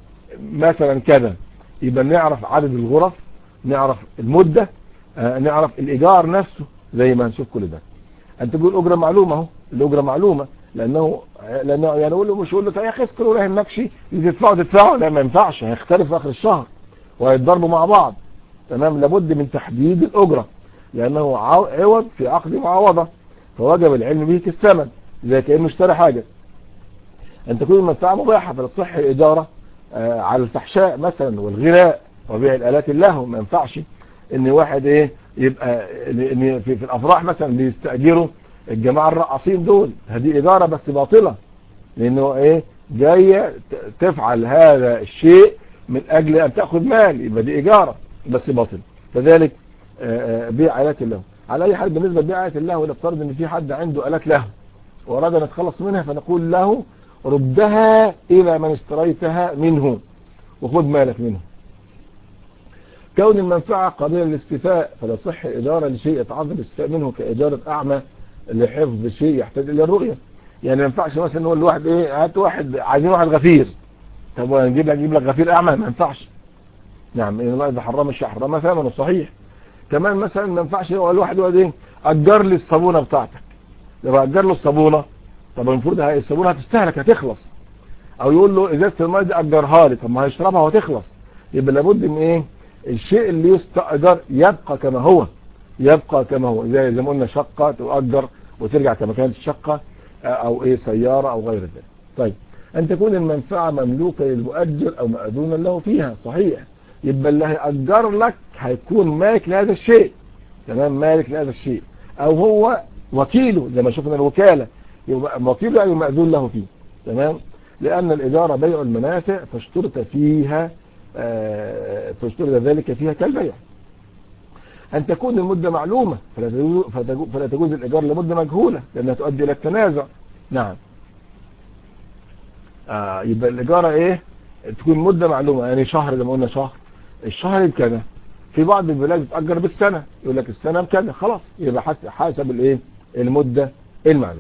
مثلا كذا يبقى نعرف عدد الغرف نعرف المدة آه نعرف الإيجار نفسه زي ما هنشوف كل ده أنت تقول أجرة معلومة اهو الأجرة معلومة لأنه لأنه يعني أقول له مش أقول له يا أخي اسكر ولا يهمكش تدفعوا تدفعوا لا ما ينفعش هيختلف في آخر الشهر وهيتضربوا مع بعض تمام لابد من تحديد الأجرة لأنه عوض في عقد معاوضة فوجب العلم به كالثمن زي كأنه اشترى حاجة أن تكون المنفعة مباحة فتصح الإجارة آه على الفحشاء مثلا والغناء وبيع الآلات اللهو ما ينفعش ان واحد ايه يبقى إن في, في الافراح مثلا بيستأجروا الجماعة الرقاصين دول هذه إجارة بس باطلة لأنه ايه جاية تفعل هذا الشيء من أجل أن تأخذ مال يبقى دي إجارة بس باطل كذلك بيع آلات اللهو على أي حال بالنسبة لبيع آلات اللهو نفترض أن في حد عنده آلات لهو وأراد أن يتخلص منها فنقول له ردها إلى من اشتريتها منه وخذ مالك منه كون المنفعة قابلة للاستيفاء فلا صح إجارة لشيء يتعذر الاستيفاء منه كإجارة أعمى لحفظ شيء يحتاج إلى الرؤية يعني ما ينفعش مثلا نقول لواحد إيه هات واحد عايزين واحد غفير طب نجيب لك نجيب لك غفير أعمى ما ينفعش نعم إن الله إذا حرم الشيء حرم ثمنه صحيح كمان مثلا ما ينفعش يقول واحد يقول إيه أجر لي الصابونة بتاعتك لو أجر له الصابونة طب المفروض الصابونة هتستهلك هتخلص أو يقول له إزازة الماء دي أجرها لي طب ما هيشربها وهتخلص يبقى لابد من إيه الشيء اللي يستأجر يبقى كما هو يبقى كما هو زي زي ما قلنا شقة تؤجر وترجع كما كانت الشقة او ايه سيارة او غير ذلك طيب ان تكون المنفعة مملوكة للمؤجر او مأذونا له فيها صحيح يبقى اللي هيأجر لك هيكون مالك لهذا الشيء تمام مالك لهذا الشيء او هو وكيله زي ما شفنا الوكالة يبقى وكيله يعني مأذون له فيه تمام لأن الإجارة بيع المنافع فاشترط فيها فاشترط ذلك فيها كالبيع أن تكون المدة معلومة فلا تجوز, فلا تجوز الإيجار لمدة مجهولة لأنها تؤدي إلى التنازع نعم آه يبقى الإجارة إيه تكون مدة معلومة يعني شهر زي ما قلنا شهر الشهر بكذا في بعض البلاد بتأجر بالسنة يقول لك السنة بكذا خلاص يبقى حسب الإيه المدة المعلومة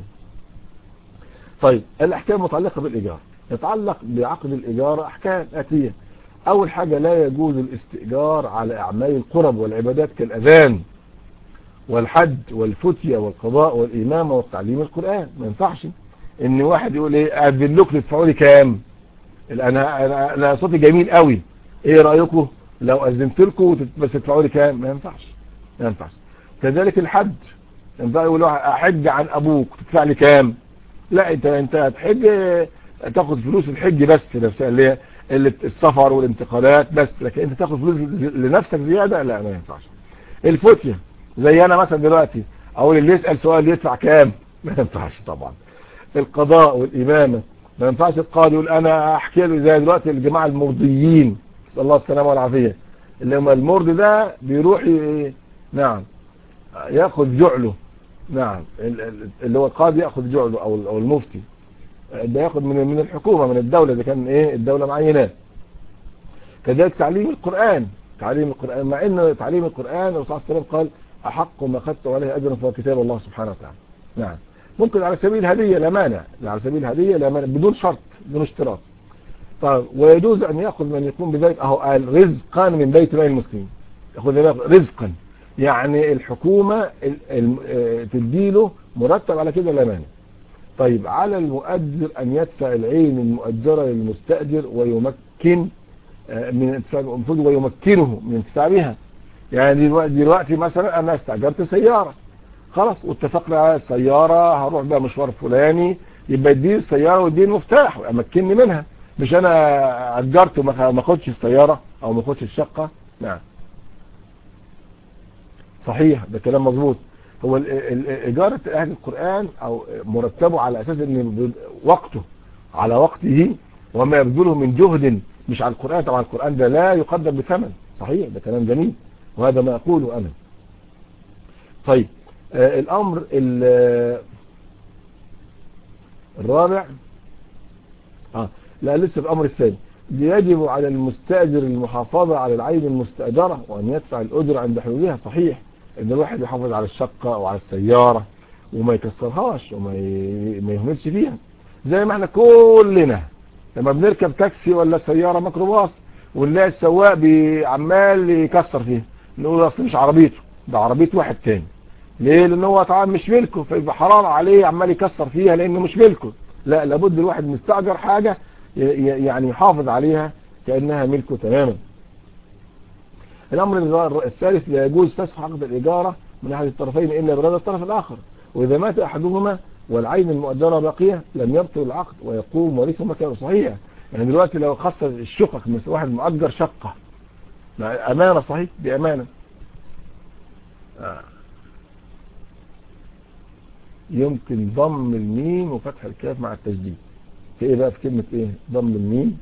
طيب الأحكام متعلقة بالإيجار يتعلق بعقد الإيجار أحكام آتية أول حاجة لا يجوز الاستئجار على أعمال القرب والعبادات كالأذان والحج والفتية والقضاء والإمامة والتعليم القرآن ما ينفعش إن واحد يقول إيه أذن لكم تدفعوا لي كام أنا, أنا, أنا صوتي جميل قوي إيه رأيكم لو أذنت لكم بس تدفعوا لي كام ما ينفعش ما ينفعش كذلك الحج ينفع يقول أحج عن أبوك تدفع لي كام لا انت انت هتحج تاخد فلوس الحج بس نفسها اللي هي السفر والانتقالات بس لكن انت تاخد فلوس لنفسك زيادة لا ما ينفعش الفتية زي انا مثلا دلوقتي اقول اللي يسأل سؤال يدفع كام ما ينفعش طبعا القضاء والامامة ما ينفعش القاضي يقول انا احكي له زي دلوقتي الجماعة المرضيين نسال الله السلامة والعافية اللي هم المرضي ده بيروح نعم ياخد جعله نعم اللي هو القاضي ياخذ جعله او او المفتي ده ياخذ من من الحكومه من الدوله اذا كان ايه الدوله معيناه كذلك تعليم القران تعليم القران مع ان تعليم القران الرسول صلى الله عليه وسلم قال احق ما اخذت عليه اجرا فهو كتاب الله سبحانه وتعالى نعم ممكن على سبيل الهديه لا مانع على سبيل الهديه لا مانع بدون شرط بدون اشتراط طيب ويجوز ان ياخذ من يقوم بذلك اهو قال رزقا من بيت مال المسلمين ياخذ رزقا يعني الحكومة تديله مرتب على كده لا مانع طيب على المؤجر أن يدفع العين المؤجرة للمستأجر ويمكن من انتفاع المفروض ويمكنه من انتفاع بها يعني دلوقتي, دلوقتي مثلا أنا استأجرت سيارة خلاص واتفقنا على السيارة هروح بقى مشوار فلاني يبقى يديني السيارة ويديني المفتاح ويمكنني منها مش أنا أجرت وما اخدش السيارة أو ما اخدش الشقة نعم صحيح ده كلام مظبوط هو إجارة أهل القرآن أو مرتبه على أساس أن وقته على وقته وما يبذله من جهد مش على القرآن طبعا القرآن ده لا يقدر بثمن صحيح ده كلام جميل وهذا ما أقوله أنا طيب آه الأمر الرابع آه لا لسه الأمر الثاني يجب على المستأجر المحافظة على العين المستأجرة وأن يدفع الأجر عند حلولها صحيح ان الواحد يحافظ على الشقة او على السيارة وما يكسرهاش وما ما يهملش فيها زي ما احنا كلنا لما بنركب تاكسي ولا سيارة ميكروباص ونلاقي السواق عمال يكسر فيها نقول اصل مش عربيته ده عربية واحد تاني ليه لان هو طبعا مش ملكه فيبقى حرام عليه عمال يكسر فيها لانه مش ملكه لا لابد الواحد مستأجر حاجة يعني يحافظ عليها كأنها ملكه تماما الأمر الثالث لا يجوز فسخ عقد الإجارة من أحد الطرفين إلا برضا الطرف الآخر وإذا مات أحدهما والعين المؤجرة باقية لم يبطل العقد ويقوم ورثه مكانه صحيح يعني دلوقتي لو خص الشقق مثل واحد مؤجر شقة أمانة صحيح دي أمانة آه. يمكن ضم الميم وفتح الكاف مع التجديد في ايه بقى في كلمة ايه ضم الميم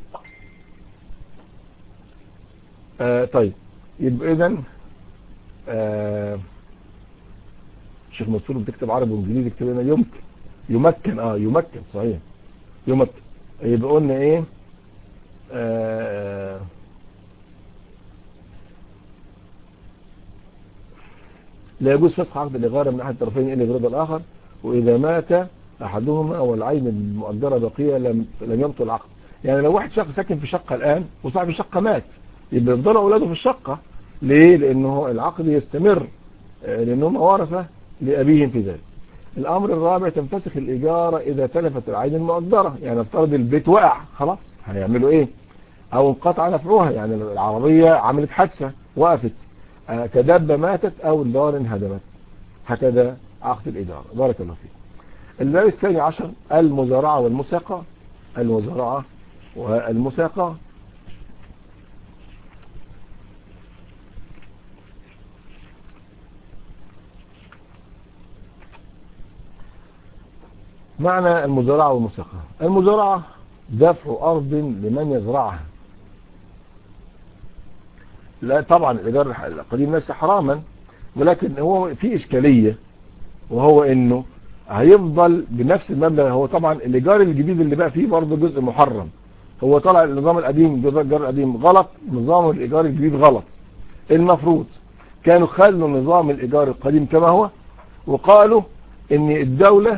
آه طيب يبقى اذا آه الشيخ منصور بتكتب عربي وانجليزي اكتب لنا يمكن يمكن اه يمكن صحيح يمكن يبقى قلنا ايه آه لا يجوز فسخ عقد الإغارة من أحد الطرفين إلا برضا الآخر وإذا مات أحدهما والعين المؤجرة بقية لم لم يبطل العقد يعني لو واحد شخص ساكن في شقة الآن وصاحب الشقة مات يبقى يفضلوا أولاده في الشقة ليه؟ لأنه العقد يستمر لأنهم ورثة لأبيهم في ذلك الأمر الرابع تنفسخ الإجارة إذا تلفت العين المؤجرة يعني افترض البيت وقع خلاص هيعملوا إيه أو انقطع نفعها يعني العربية عملت حادثة وقفت كدابة ماتت أو الدار انهدمت هكذا عقد الإجارة بارك الله فيك الباب الثاني عشر المزارعة والمساقة المزارعة والمساقة معنى المزارعة والمساقة المزارعة دفع أرض لمن يزرعها لا طبعا الإيجار القديم ليس حراما ولكن هو في إشكالية وهو إنه هيفضل بنفس المبلغ هو طبعا الإيجار الجديد اللي بقى فيه برضه جزء محرم هو طلع النظام القديم الإيجار القديم غلط نظام الإيجار الجديد غلط المفروض كانوا خلوا نظام الإيجار القديم كما هو وقالوا ان الدولة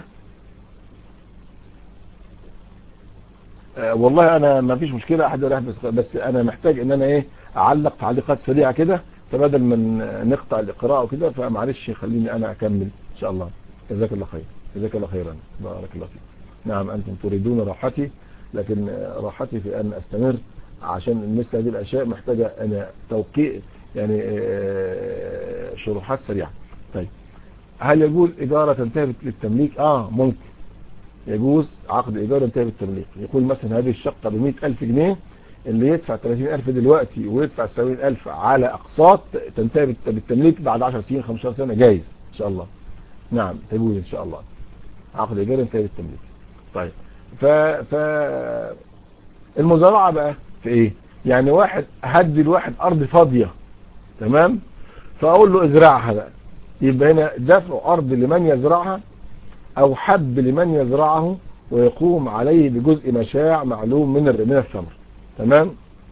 آه والله انا ما فيش مشكلة احد ولا بس, بس انا محتاج ان انا ايه اعلق تعليقات سريعة كده فبدل من نقطع القراءة وكده فمعلش خليني انا اكمل ان شاء الله جزاك الله خير جزاك الله خيرا بارك الله فيك نعم انتم تريدون راحتي لكن راحتي في ان استمر عشان مثل هذه الاشياء محتاجة انا توقيع يعني شروحات سريعة طيب هل يجوز إجارة تنتهي للتمليك آه ممكن يجوز عقد إيجار ينتهي بالتمليك يقول مثلا هذه الشقة ب ألف جنيه اللي يدفع 30000 دلوقتي ويدفع 70000 على أقساط تنتهي بالتمليك بعد 10 سنين 15 سنة جايز إن شاء الله نعم تجوز إن شاء الله عقد إيجار ينتهي بالتمليك طيب ف ف المزارعة بقى في إيه يعني واحد هدي الواحد أرض فاضية تمام فأقول له ازرعها بقى يبقى هنا دفع أرض لمن يزرعها أو حب لمن يزرعه ويقوم عليه بجزء مشاع معلوم من من الثمر تمام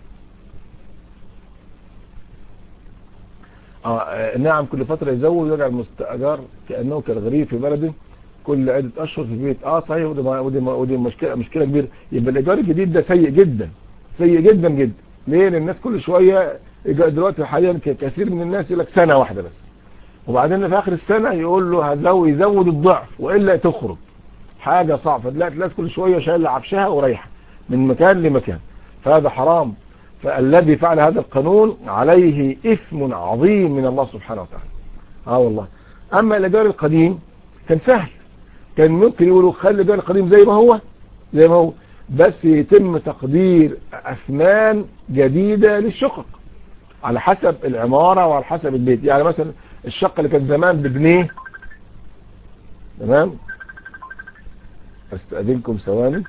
آه نعم كل فترة يزود ويرجع المستأجر كأنه كالغريب في بلده كل عدة أشهر في البيت اه صحيح ودي, ودي, ودي مشكلة, مشكلة كبيرة يبقى الإيجار الجديد ده سيء جدا سيء جدا جدا ليه لأن الناس كل شوية دلوقتي حاليا كثير من الناس يقول لك سنة واحدة بس وبعدين في اخر السنة يقول له هزود يزود الضعف وإلا تخرج حاجة صعبة تلاقي الناس كل شوية شايله عفشها ورايحة من مكان لمكان فهذا حرام فالذي فعل هذا القانون عليه إثم عظيم من الله سبحانه وتعالى اه والله أما الإيجار القديم كان سهل كان ممكن يقولوا خلي الإيجار القديم زي ما هو زي ما هو بس يتم تقدير أثمان جديدة للشقق على حسب العمارة وعلى حسب البيت يعني مثلا الشقة اللي كانت زمان بجنيه تمام استأذنكم ثواني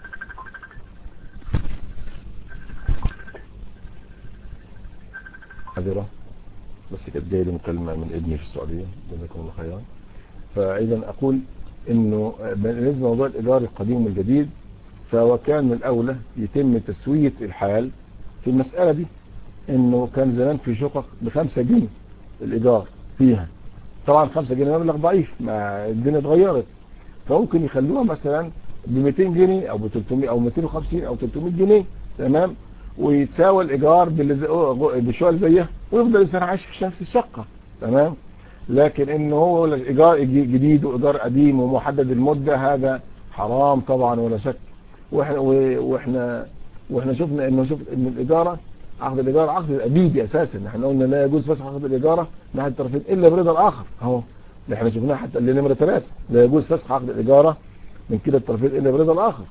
حذرة بس كانت جايه لي مكالمة من ابني في السعودية جزاكم الله خيرا فاذا اقول انه بالنسبة لموضوع الايجار القديم والجديد فهو كان من الاولى يتم تسوية الحال في المسألة دي انه كان زمان في شقق بخمسة جنيه الايجار فيها طبعا خمسة جنيه مبلغ ضعيف ما الدنيا اتغيرت فممكن يخلوها مثلا ب 200 جنيه او ب 300 او 250 او 300 جنيه تمام ويتساوى الايجار بالشقه اللي زيها ويفضل الانسان عايش في نفس الشقه تمام لكن ان هو ايجار جديد وايجار قديم ومحدد المده هذا حرام طبعا ولا شك واحنا واحنا واحنا شفنا انه شوف ان الايجاره عقد الايجار عقد الابيدي اساسا احنا قلنا لا يجوز فسخ عقد الايجاره من احد الطرفين الا برضا الاخر اهو اللي احنا شفناه حتى اللي نمره ثلاثه لا يجوز فسخ عقد الايجاره من كلا الطرفين الا برضا الاخر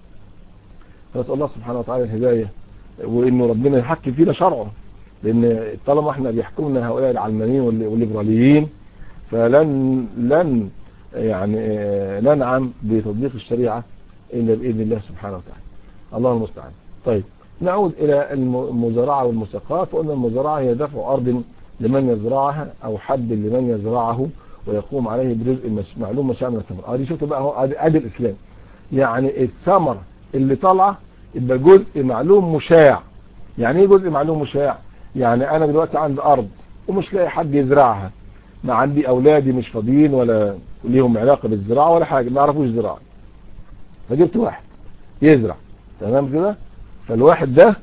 فنسال الله سبحانه وتعالى الهدايه وانه ربنا يحكم فينا شرعه لان طالما احنا بيحكمنا هؤلاء العلمانيين والليبراليين فلن لن يعني ننعم بتطبيق الشريعه الا باذن الله سبحانه وتعالى الله المستعان طيب نعود إلى المزارعة والمساقات فقلنا المزارعة هي دفع أرض لمن يزرعها أو حب لمن يزرعه ويقوم عليه بجزء معلوم مشاع من الثمر ادي شفتوا بقى اهو ادي الإسلام يعني الثمر اللي طالعه يبقى جزء معلوم مشاع يعني ايه جزء معلوم مشاع يعني أنا دلوقتي عندي أرض ومش لاقي حد يزرعها ما عندي أولادي مش فاضيين ولا ليهم علاقة بالزراعة ولا حاجة ما يعرفوش زراعة فجبت واحد يزرع تمام كده فالواحد ده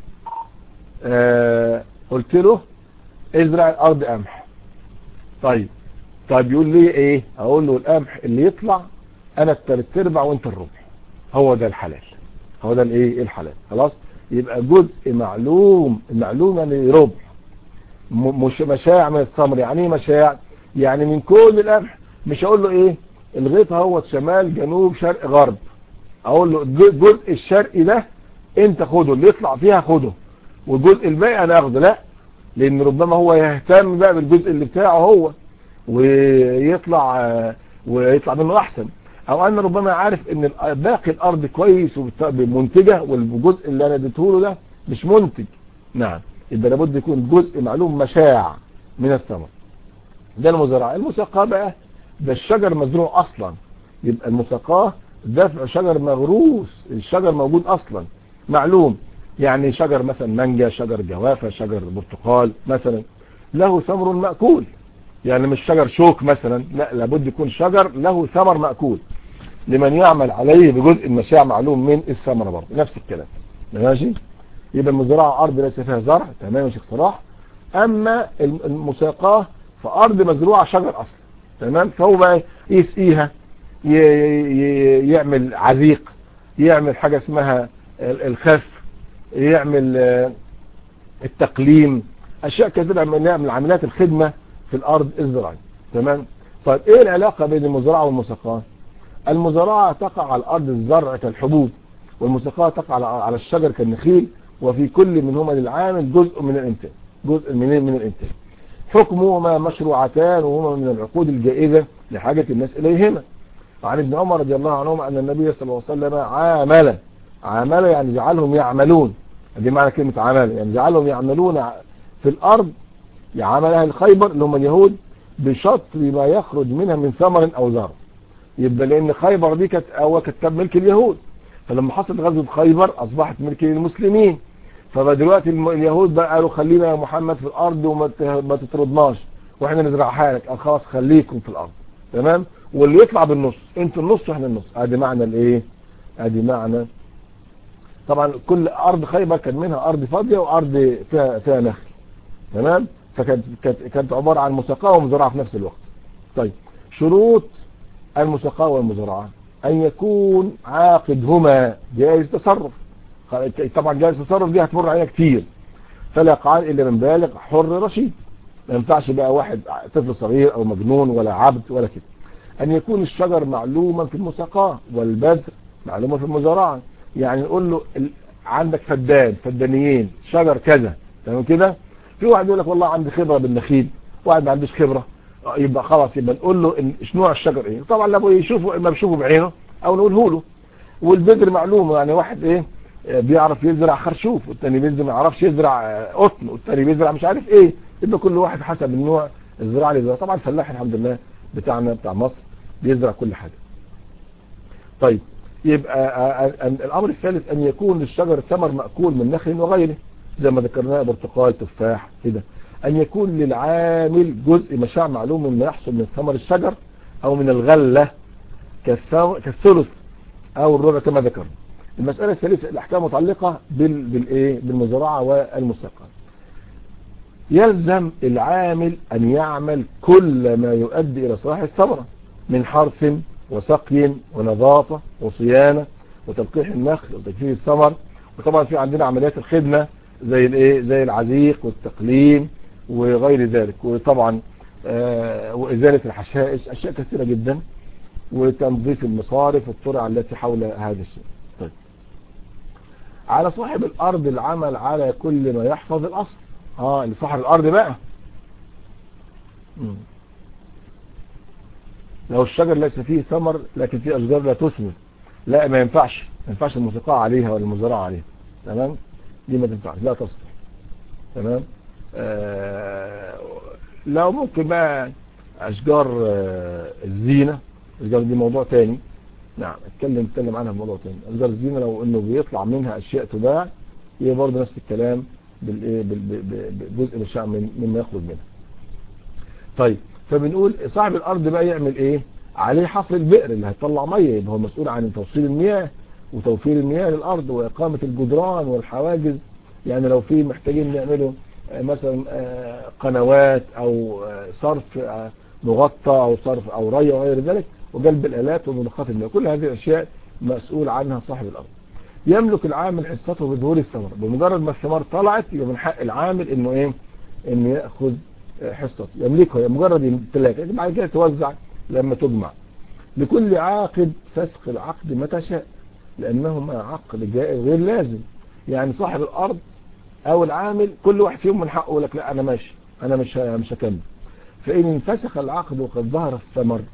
آه قلت له ازرع الارض قمح طيب طيب يقول لي ايه اقول له القمح اللي يطلع انا التلات ارباع وانت الربع هو ده الحلال هو ده الايه الحلال خلاص يبقى جزء معلوم المعلوم يعني ربع مش مشاع من الثمر يعني ايه مشاع يعني من كل القمح مش هقول له ايه الغيط هو شمال جنوب شرق غرب اقول له الجزء الشرقي ده انت خده اللي يطلع فيها خده والجزء الباقي انا اخده لا لان ربما هو يهتم بقى بالجزء اللي بتاعه هو ويطلع ويطلع منه احسن او انا ربما عارف ان باقي الارض كويس ومنتجه والجزء اللي انا اديته له ده مش منتج نعم يبقى لابد يكون جزء معلوم مشاع من الثمر ده المزارعه المساقاه بقى ده الشجر مزروع اصلا يبقى المساقاه دفع شجر مغروس الشجر موجود اصلا معلوم يعني شجر مثلا مانجا شجر جوافه شجر برتقال مثلا له ثمر مأكول يعني مش شجر شوك مثلا لا لابد يكون شجر له ثمر مأكول لمن يعمل عليه بجزء مشاع معلوم من الثمرة برضه نفس الكلام ماشي يبقى المزرعة أرض ليس فيها زرع تمام يا شيخ صلاح أما المساقاه فأرض مزروعة شجر أصلا تمام فهو بقى يسقيها يعمل عزيق يعمل حاجة اسمها الخف يعمل التقليم أشياء كثيرة من عمليات الخدمة في الأرض الزراعية تمام طيب إيه العلاقة بين المزرعة والمساقاه المزرعة تقع على الأرض الزرع كالحبوب والمساقاه تقع على الشجر كالنخيل وفي كل منهما للعامل جزء من الإنتاج جزء من من الإنتاج حكمهما مشروعتان وهما من العقود الجائزة لحاجة الناس إليهما عن ابن عمر رضي الله عنهما أن النبي صلى الله عليه وسلم عامل عامل يعني جعلهم يعملون دي معنى كلمة عامل يعني جعلهم يعملون في الأرض عمل أهل خيبر اللي هم اليهود بشطر ما يخرج منها من ثمر أو زرع يبقى لأن خيبر دي كانت أول كانت ملك اليهود فلما حصلت غزوة خيبر أصبحت ملك للمسلمين فدلوقتي اليهود بقى قالوا خلينا يا محمد في الأرض وما تطردناش واحنا نزرعها لك قال خلاص خليكم في الأرض تمام واللي يطلع بالنص انتوا النص واحنا النص ادي معنى الايه ادي معنى طبعا كل ارض خيبر كان منها ارض فاضيه وارض فيها فيها نخل تمام فكانت كانت كانت عباره عن مساقاه ومزرعه في نفس الوقت طيب شروط المساقاه والمزرعه ان يكون عاقدهما جائز تصرف طبعا جائز تصرف دي هتمر علينا كتير فلا يقعان الا من بالغ حر رشيد ما ينفعش بقى واحد طفل صغير او مجنون ولا عبد ولا كده ان يكون الشجر معلوما في المساقاه والبذر معلومه في المزارعه يعني نقول له عندك فدان فدانيين شجر كذا تمام كده في واحد يقول لك والله عندي خبره بالنخيل واحد ما عندوش خبره يبقى خلاص يبقى نقول له إن نوع الشجر ايه طبعا لما يشوفه اما بيشوفه بعينه او نقوله له والبذر معلوم يعني واحد ايه بيعرف يزرع خرشوف والتاني بيزرع ما يعرفش يزرع قطن والتاني بيزرع مش عارف ايه يبقى كل واحد حسب النوع الزراعه اللي طبعا الفلاح الحمد لله بتاعنا بتاع مصر بيزرع كل حاجه طيب يبقى الامر الثالث ان يكون للشجر ثمر مأكول من نخل وغيره زي ما ذكرناه برتقال تفاح كده ان يكون للعامل جزء مشاع معلوم مما يحصل من ثمر الشجر او من الغلة كالثلث او الربع كما ذكرنا المسألة الثالثة الاحكام متعلقة بالايه بالمزرعة والمساقة يلزم العامل ان يعمل كل ما يؤدي الى صلاح الثمرة من حرث وسقي ونظافة وصيانة وتلقيح النخل وتجفيف الثمر وطبعا في عندنا عمليات الخدمة زي الايه زي العزيق والتقليم وغير ذلك وطبعا آه وازالة الحشائش اشياء كثيرة جدا وتنظيف المصارف والطرع التي حول هذا الشيء طيب على صاحب الارض العمل على كل ما يحفظ الاصل اه لصاحب الارض بقى مم. لو الشجر ليس فيه ثمر لكن فيه اشجار لا تثمر لا ما ينفعش ما ينفعش الموسيقى عليها ولا المزرعه عليها تمام دي ما تنفعش لا تصلح تمام آه لو ممكن بقى اشجار آه الزينه الاشجار دي موضوع تاني نعم اتكلم اتكلم عنها في موضوع تاني اشجار الزينه لو انه بيطلع منها اشياء تباع هي برضه نفس الكلام بالايه بالجزء مشاع من مما يخرج منها طيب فبنقول صاحب الارض بقى يعمل ايه عليه حفر البئر اللي هيطلع ميه يبقى هو مسؤول عن توصيل المياه وتوفير المياه للارض واقامه الجدران والحواجز يعني لو في محتاجين نعمله مثلا قنوات او صرف مغطى او صرف او ري وغير ذلك وجلب الالات ومضخات المياه كل هذه الاشياء مسؤول عنها صاحب الارض يملك العامل حصته بظهور الثمر بمجرد ما الثمار طلعت يبقى من حق العامل انه ايه انه ياخذ حصته يملكها مجرد يمتلكها بعد كده توزع لما تجمع لكل عاقد فسخ العقد متى شاء لانهما عقد جائز غير لازم يعني صاحب الارض او العامل كل واحد فيهم من حقه يقول لك لا انا ماشي انا مش مش هكمل فان انفسخ العقد وقد ظهر الثمر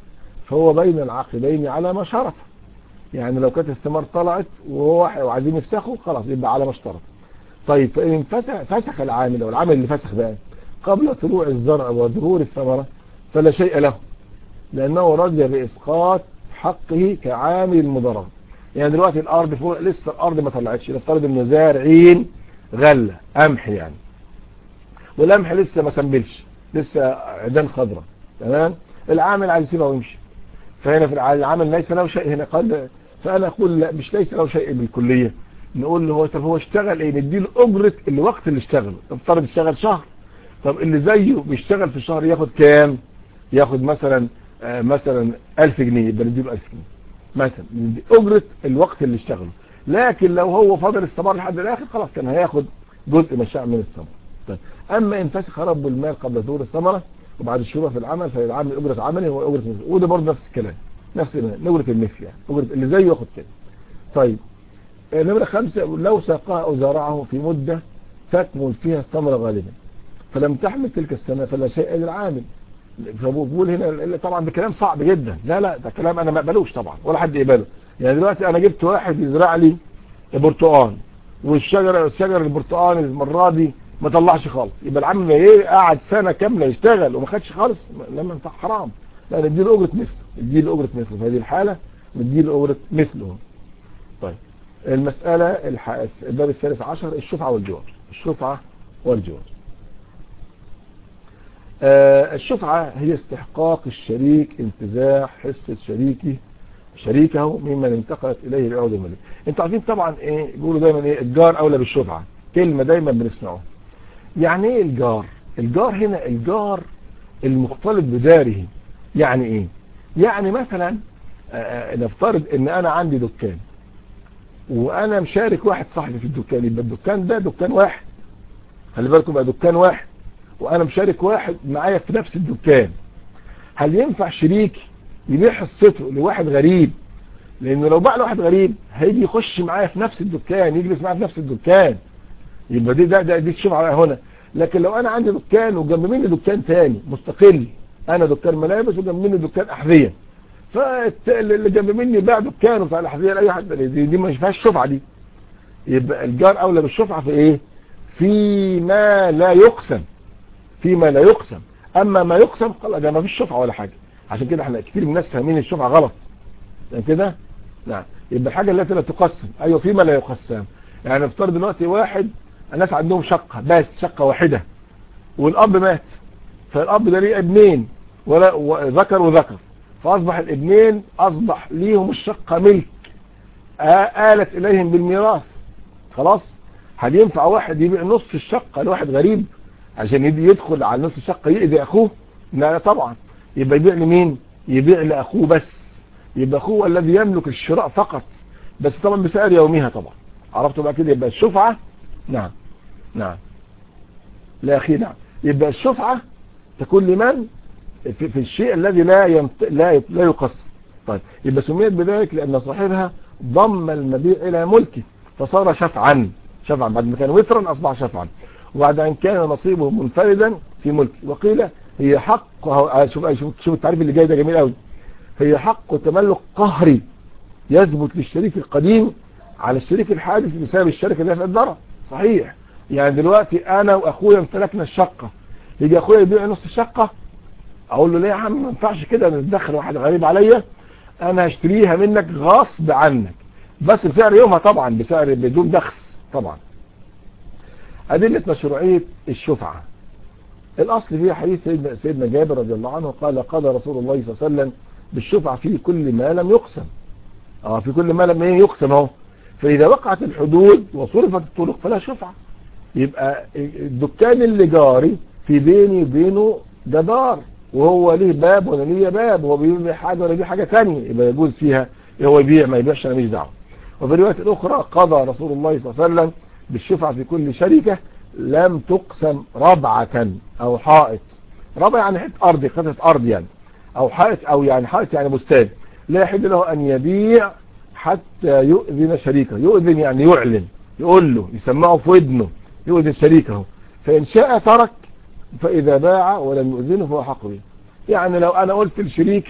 فهو بين العقدين على ما شرط يعني لو كانت الثمار طلعت وهو وعايزين يفسخوا خلاص يبقى على ما اشترط طيب فإن فسخ, فسخ العامل أو العامل اللي فسخ بقى قبل طلوع الزرع وظهور الثمرة فلا شيء له لأنه رجع بإسقاط حقه كعامل المضاربة يعني دلوقتي الأرض فوق لسه الأرض ما طلعتش نفترض إنه زارعين غلة قمح يعني والقمح لسه ما سنبلش لسه عيدان خضراء تمام العامل عايز يسيبها ويمشي فهنا في العامل ليس له شيء هنا قال فأنا أقول لا مش ليس له شيء بالكلية نقول له هو طب هو اشتغل ايه نديله اجرة الوقت اللي اشتغله افترض اشتغل شهر طب اللي زيه بيشتغل في الشهر ياخد كام ياخد مثلا آه مثلا 1000 جنيه يبقى نديله 1000 جنيه مثلا اجرة الوقت اللي اشتغله لكن لو هو فضل استمر لحد الاخر خلاص كان هياخد جزء مشاع من الثمره طيب اما ان فسخ رب المال قبل ظهور الثمره وبعد الشروع في العمل فالعامل اجره عمله هو اجره مثل وده برضه نفس الكلام نفس اجره المثل يعني اجره اللي زيه ياخد كده طيب نمرة خمسة لو ساقها أو زرعه في مدة تكمل فيها الثمرة غالبا فلم تحمل تلك السنة فلا شيء للعامل فبقول هنا طبعا ده كلام صعب جدا لا لا ده كلام أنا ما أقبلوش طبعا ولا حد يقبله يعني دلوقتي أنا جبت واحد يزرع لي برتقال والشجرة الشجر البرتقال المرة دي ما طلعش خالص يبقى العامل ايه قعد سنة كاملة يشتغل وما خدش خالص لما انت حرام لا نديله أجرة مثله نديله أجرة مثله في هذه الحالة نديله أجرة مثله طيب المسألة الباب الثالث عشر الشفعة والجوار الشفعة والجوار آه الشفعة هي استحقاق الشريك انتزاع حصة شريكه شريكه ممن انتقلت إليه بعود الملك انتوا عارفين طبعا ايه بيقولوا دايما ايه الجار أولى بالشفعة كلمة دايما بنسمعها يعني ايه الجار الجار هنا الجار المختلط بداره يعني ايه يعني مثلا آه نفترض ان انا عندي دكان وانا مشارك واحد صاحبي في الدكان يبقى الدكان ده دكان واحد خلي بالكم بقى دكان واحد وانا مشارك واحد معايا في نفس الدكان هل ينفع شريك يبيع حصته لواحد غريب لانه لو باع لواحد غريب هيجي يخش معايا في نفس الدكان يجلس معايا في نفس الدكان يبقى دي ده, ده دي الشفعه هنا لكن لو انا عندي دكان وجنب مني دكان تاني مستقل انا دكان ملابس وجنب مني دكان احذيه فاللي جنب مني باع دكانه بتاع الاحذيه لاي حد دي, دي ما فيهاش شفعه دي يبقى الجار اولى بالشفعه في ايه فيما لا يقسم فيما لا يقسم اما ما يقسم خلاص ده ما فيش شفعه ولا حاجه عشان كده احنا كتير من الناس فاهمين الشفعه غلط يعني كده نعم يبقى الحاجه التي لا تقسم ايوه فيما لا يقسم يعني نفترض دلوقتي واحد الناس عندهم شقه بس شقه واحده والاب مات فالاب ده ليه ابنين ولا ذكر وذكر فأصبح الابنين أصبح ليهم الشقة ملك آلت إليهم بالميراث خلاص هل ينفع واحد يبيع نصف الشقة لواحد غريب عشان يدخل على نصف الشقة يأذي أخوه لا طبعا يبقى يبيع لمين يبيع لأخوه بس يبقى أخوه الذي يملك الشراء فقط بس طبعا بسعر يوميها طبعا عرفتوا بقى كده يبقى الشفعة نعم نعم لا أخي نعم يبقى الشفعة تكون لمن في, في الشيء الذي لا ينط... لا لا يقسم طيب يبقى سميت بذلك لأن صاحبها ضم المبيع إلى ملكه فصار شفعا شفعا بعد ما كان وترا أصبح شفعا وبعد أن كان نصيبه منفردا في ملكه وقيل هي حق شوف شوف, شوف التعريف اللي جاي ده جميل قوي هي حق تملك قهري يثبت للشريك القديم على الشريك الحادث بسبب الشركة اللي في الضرر صحيح يعني دلوقتي أنا وأخويا امتلكنا الشقة يجي أخويا يبيع نص الشقة اقول له ليه يا عم ما ينفعش كده نتدخل واحد غريب عليا انا هشتريها منك غصب عنك بس بسعر يومها طبعا بسعر بدون دخس طبعا ادله مشروعيه الشفعه الاصل فيها حديث سيدنا, سيدنا جابر رضي الله عنه قال قال رسول الله صلى الله عليه وسلم بالشفعه في كل ما لم يقسم اه في كل ما لم ايه يقسم اهو فاذا وقعت الحدود وصرفت الطرق فلا شفعه يبقى الدكان اللي جاري في بيني وبينه جدار وهو ليه باب وانا ليه باب هو بيبيع حاجه وانا بيبيع حاجه ثانيه يبقى يجوز فيها هو يبيع ما يبيعش انا ماليش دعوه وفي الروايه الاخرى قضى رسول الله صلى الله عليه وسلم بالشفعه في كل شركه لم تقسم ربعه او حائط ربع يعني حته ارض قطعه ارض يعني او حائط او يعني حائط يعني بستان لا يحل له ان يبيع حتى يؤذن شريكه يؤذن يعني يعلن يقول له يسمعه في ودنه يؤذن شريكه فان شاء ترك فإذا باع ولم يؤذنه فهو حق به يعني لو أنا قلت لشريكي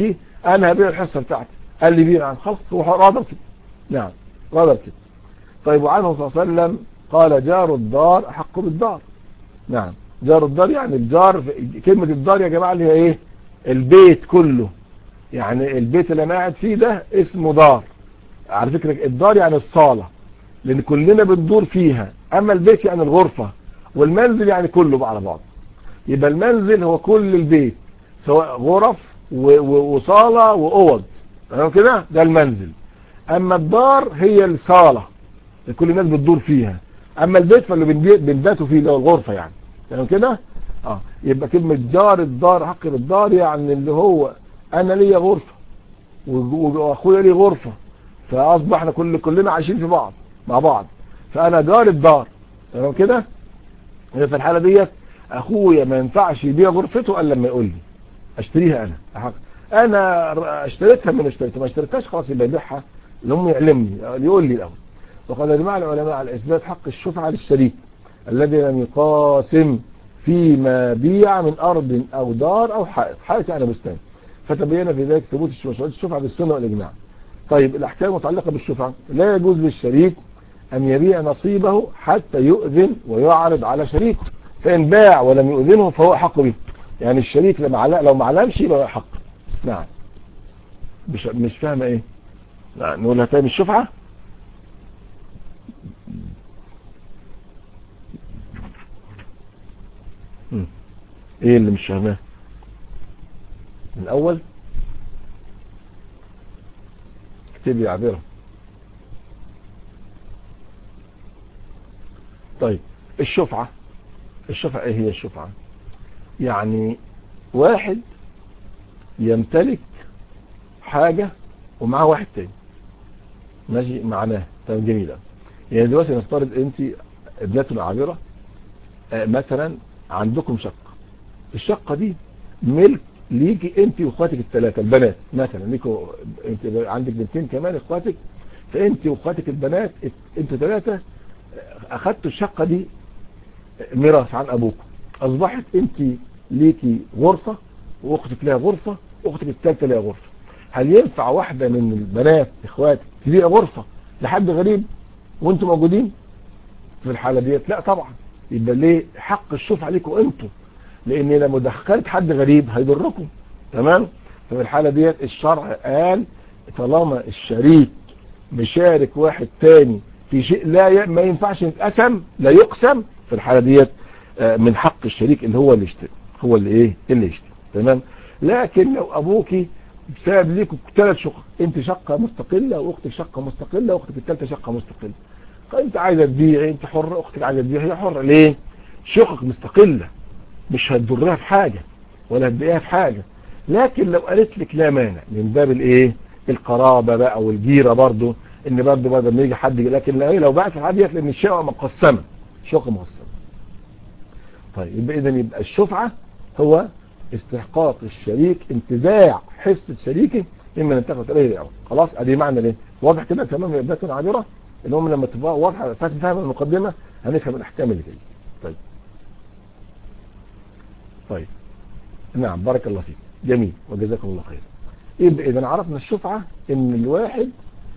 انا هبيع الحصه بتاعتي قال لي بيع نعم خلاص هو راضي كده نعم راضي كده طيب وعنه صلى الله عليه وسلم قال جار الدار احق بالدار نعم جار الدار يعني الجار كلمه الدار يا جماعه اللي هي ايه البيت كله يعني البيت اللي انا قاعد فيه ده اسمه دار على فكره الدار يعني الصاله لان كلنا بندور فيها اما البيت يعني الغرفه والمنزل يعني كله على بعض يبقى المنزل هو كل البيت سواء غرف وصالة وأوض تمام كده ده المنزل أما الدار هي الصالة اللي كل الناس بتدور فيها أما البيت فاللي بنباتوا فيه اللي هو الغرفة يعني تمام كده اه يبقى كلمة جار الدار حق بالدار يعني اللي هو أنا ليا غرفة وأخويا لي غرفة فأصبحنا كل كلنا عايشين في بعض مع بعض فأنا جار الدار تمام كده في الحالة ديت اخويا ما ينفعش يبيع غرفته الا لما يقول لي اشتريها انا أحق. انا اشتريتها من اشتريتها ما اشتريتهاش خلاص يبقى يبيعها لهم يعلمني يقول لي الاول وقد اجمع العلماء على اثبات حق الشفعه للشريك الذي لم يقاسم فيما بيع من ارض او دار او حائط حائط يعني بستان فتبين في ذلك ثبوت الشفعه بالسنه والاجماع طيب الاحكام المتعلقه بالشفعه لا يجوز للشريك ان يبيع نصيبه حتى يؤذن ويعرض على شريكه فإن باع ولم يؤذنه فهو حق به يعني الشريك لما لو ما علمش يبقى حق نعم مش مش فاهمه ايه نعم نقولها تاني الشفعة ايه اللي مش فاهماه الاول اكتبي عبيرة طيب الشفعة الشفعة ايه هي الشفعة يعني واحد يمتلك حاجة ومعاه واحد تاني ماشي معناه تمام جميلة يعني دلوقتي نفترض انت ابنتنا عابرة آه مثلا عندكم شقة الشقة دي ملك ليكي انت واخواتك الثلاثة البنات مثلا ليكوا انت عندك بنتين كمان اخواتك فانت واخواتك البنات انتوا ثلاثة اخدتوا الشقة دي ميراث عن ابوكم اصبحت انت ليكي غرفة واختك لها غرفة واختك الثالثة لها غرفة هل ينفع واحدة من البنات اخواتك تبيع غرفة لحد غريب وانتم موجودين في الحالة ديت لا طبعا يبقى ليه حق الشفعة عليكم انتم لان لما دخلت حد غريب هيضركم تمام ففي الحالة ديت الشرع قال طالما الشريك مشارك واحد تاني في شيء لا ي... ما ينفعش يتقسم لا يقسم في الحالة ديت من حق الشريك اللي هو اللي يشتري هو اللي ايه اللي يشتري تمام لكن لو ابوكي بسبب ليكوا ثلاث شقق انت شقة مستقلة واختك شقة مستقلة واختك الثالثه شقة مستقلة فانت عايزة تبيع انت حرة اختك عايزة تبيع هي حرة ليه شقق مستقلة مش هتضرها في حاجة ولا هتبيعها في حاجة لكن لو قالت لك لا مانع من باب الايه القرابة بقى والجيرة برضو ان برضو برضو لما يجي حد لكن لو بعت الحاجة ديت لان الشقة مقسمة شقة مقسمة طيب يبقى اذا يبقى الشفعة هو استحقاق الشريك انتزاع حصة شريكه مما انتقلت اليه العوض خلاص ادي معنى ليه واضح كده تمام يا ابنات عابرة ان هم لما تبقى واضحة فاهم المقدمة هنفهم الاحكام اللي جايه طيب طيب نعم بارك الله فيك جميل وجزاكم الله خير يبقى اذا عرفنا الشفعة ان الواحد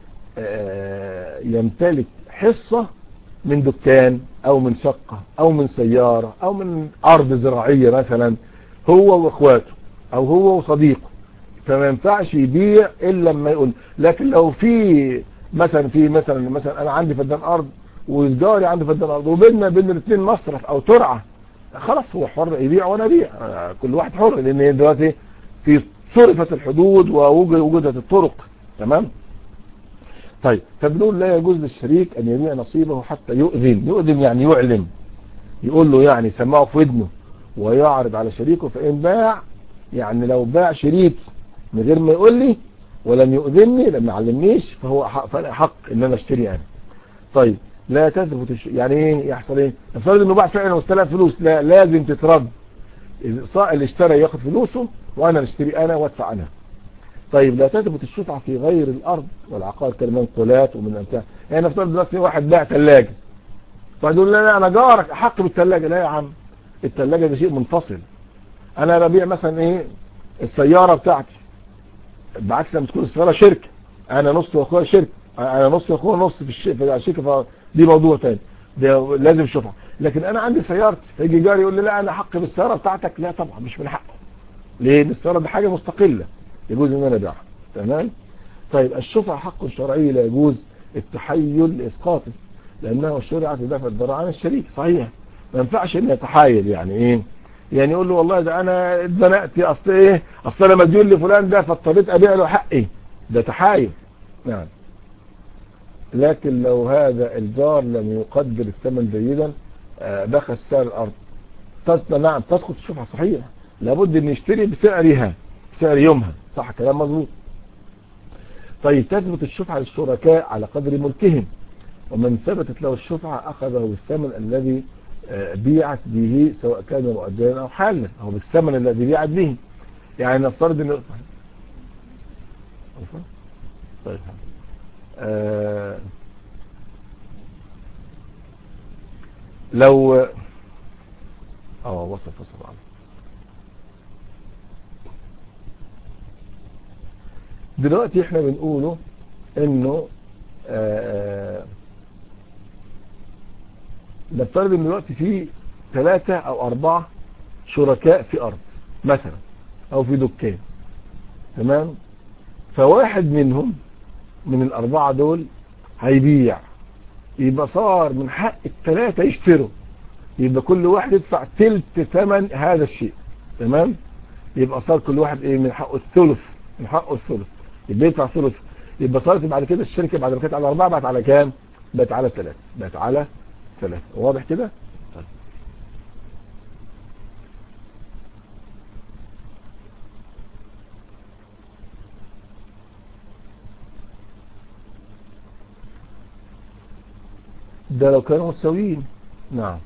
يمتلك حصة من دكان او من شقة او من سيارة او من ارض زراعية مثلا هو واخواته او هو وصديقه فما ينفعش يبيع الا لما يقول لكن لو في مثلا في مثلا مثلا انا عندي فدان ارض وجاري عنده فدان ارض وبيننا بين الاثنين مصرف او ترعه خلاص هو حر يبيع وانا ابيع كل واحد حر لان دلوقتي في صرفت الحدود ووجدت الطرق تمام طيب فبنقول لا يجوز للشريك ان يبيع نصيبه حتى يؤذن يؤذن يعني يعلم يقول له يعني سمعه في ودنه ويعرض على شريكه فإن باع يعني لو باع شريكي من غير ما يقول لي ولم يؤذني لما علمنيش فهو حق, فأنا حق ان انا اشتري انا طيب لا تثبت الش... يعني ايه يحصل ايه نفترض انه باع فعلا واستلم فلوس لا لازم تترد اللي اشترى ياخد فلوسه وانا اشتري انا وادفع انا طيب لا تثبت الشفعة في غير الارض والعقار كالمنقولات ومن امتاع يعني نفترض دلوقتي واحد باع ثلاجه فيقول لا انا جارك احق بالثلاجه لا يا عم الثلاجة ده شيء منفصل انا ببيع مثلا ايه السيارة بتاعتي بعكس لما تكون السيارة شركة انا نص واخويا شركة انا نص واخويا نص في الشركة دي موضوع تاني ده لازم شفعة لكن انا عندي سيارتي فيجي جاري يقول لي لا انا حق بالسيارة بتاعتك لا طبعا مش من حقه ليه السيارة دي حاجة مستقلة يجوز ان انا ابيعها تمام طيب الشفعة حق شرعي لا يجوز التحيل لاسقاطه لانه شرعت لدفع الضرر عن الشريك صحيح ما ينفعش ان يتحايل يعني ايه يعني يقول له والله ده انا اتزنقت اصل ايه اصل انا مديون لفلان ده فاضطريت ابيع له حقي ده تحايل نعم لكن لو هذا الجار لم يقدر الثمن جيدا بخس سعر الارض نعم تسقط الشفعة صحيح لابد ان يشتري بسعرها بسعر يومها صح كلام مظبوط طيب تثبت الشفعة للشركاء على قدر ملكهم ومن ثبتت له الشفعة أخذه بالثمن الذي بيعت به سواء كان مؤجلا أو حالا أو بالثمن الذي بيعت به يعني نفترض أنه طيب آه لو اه وصل وصل عنه دلوقتي احنا بنقوله انه آه نفترض ان دلوقتي في ثلاثة او اربعة شركاء في ارض مثلا او في دكان تمام فواحد منهم من الاربعة دول هيبيع يبقى صار من حق الثلاثة يشتروا يبقى كل واحد يدفع تلت ثمن هذا الشيء تمام يبقى صار كل واحد ايه من حقه الثلث من حقه الثلث يبقى يدفع ثلث يبقى صارت بعد كده الشركة بعد ما كانت على أربعة بقت على كام بقت على ثلاثة بقت على ثلاثة واضح كده طيب. ده لو كانوا متساويين نعم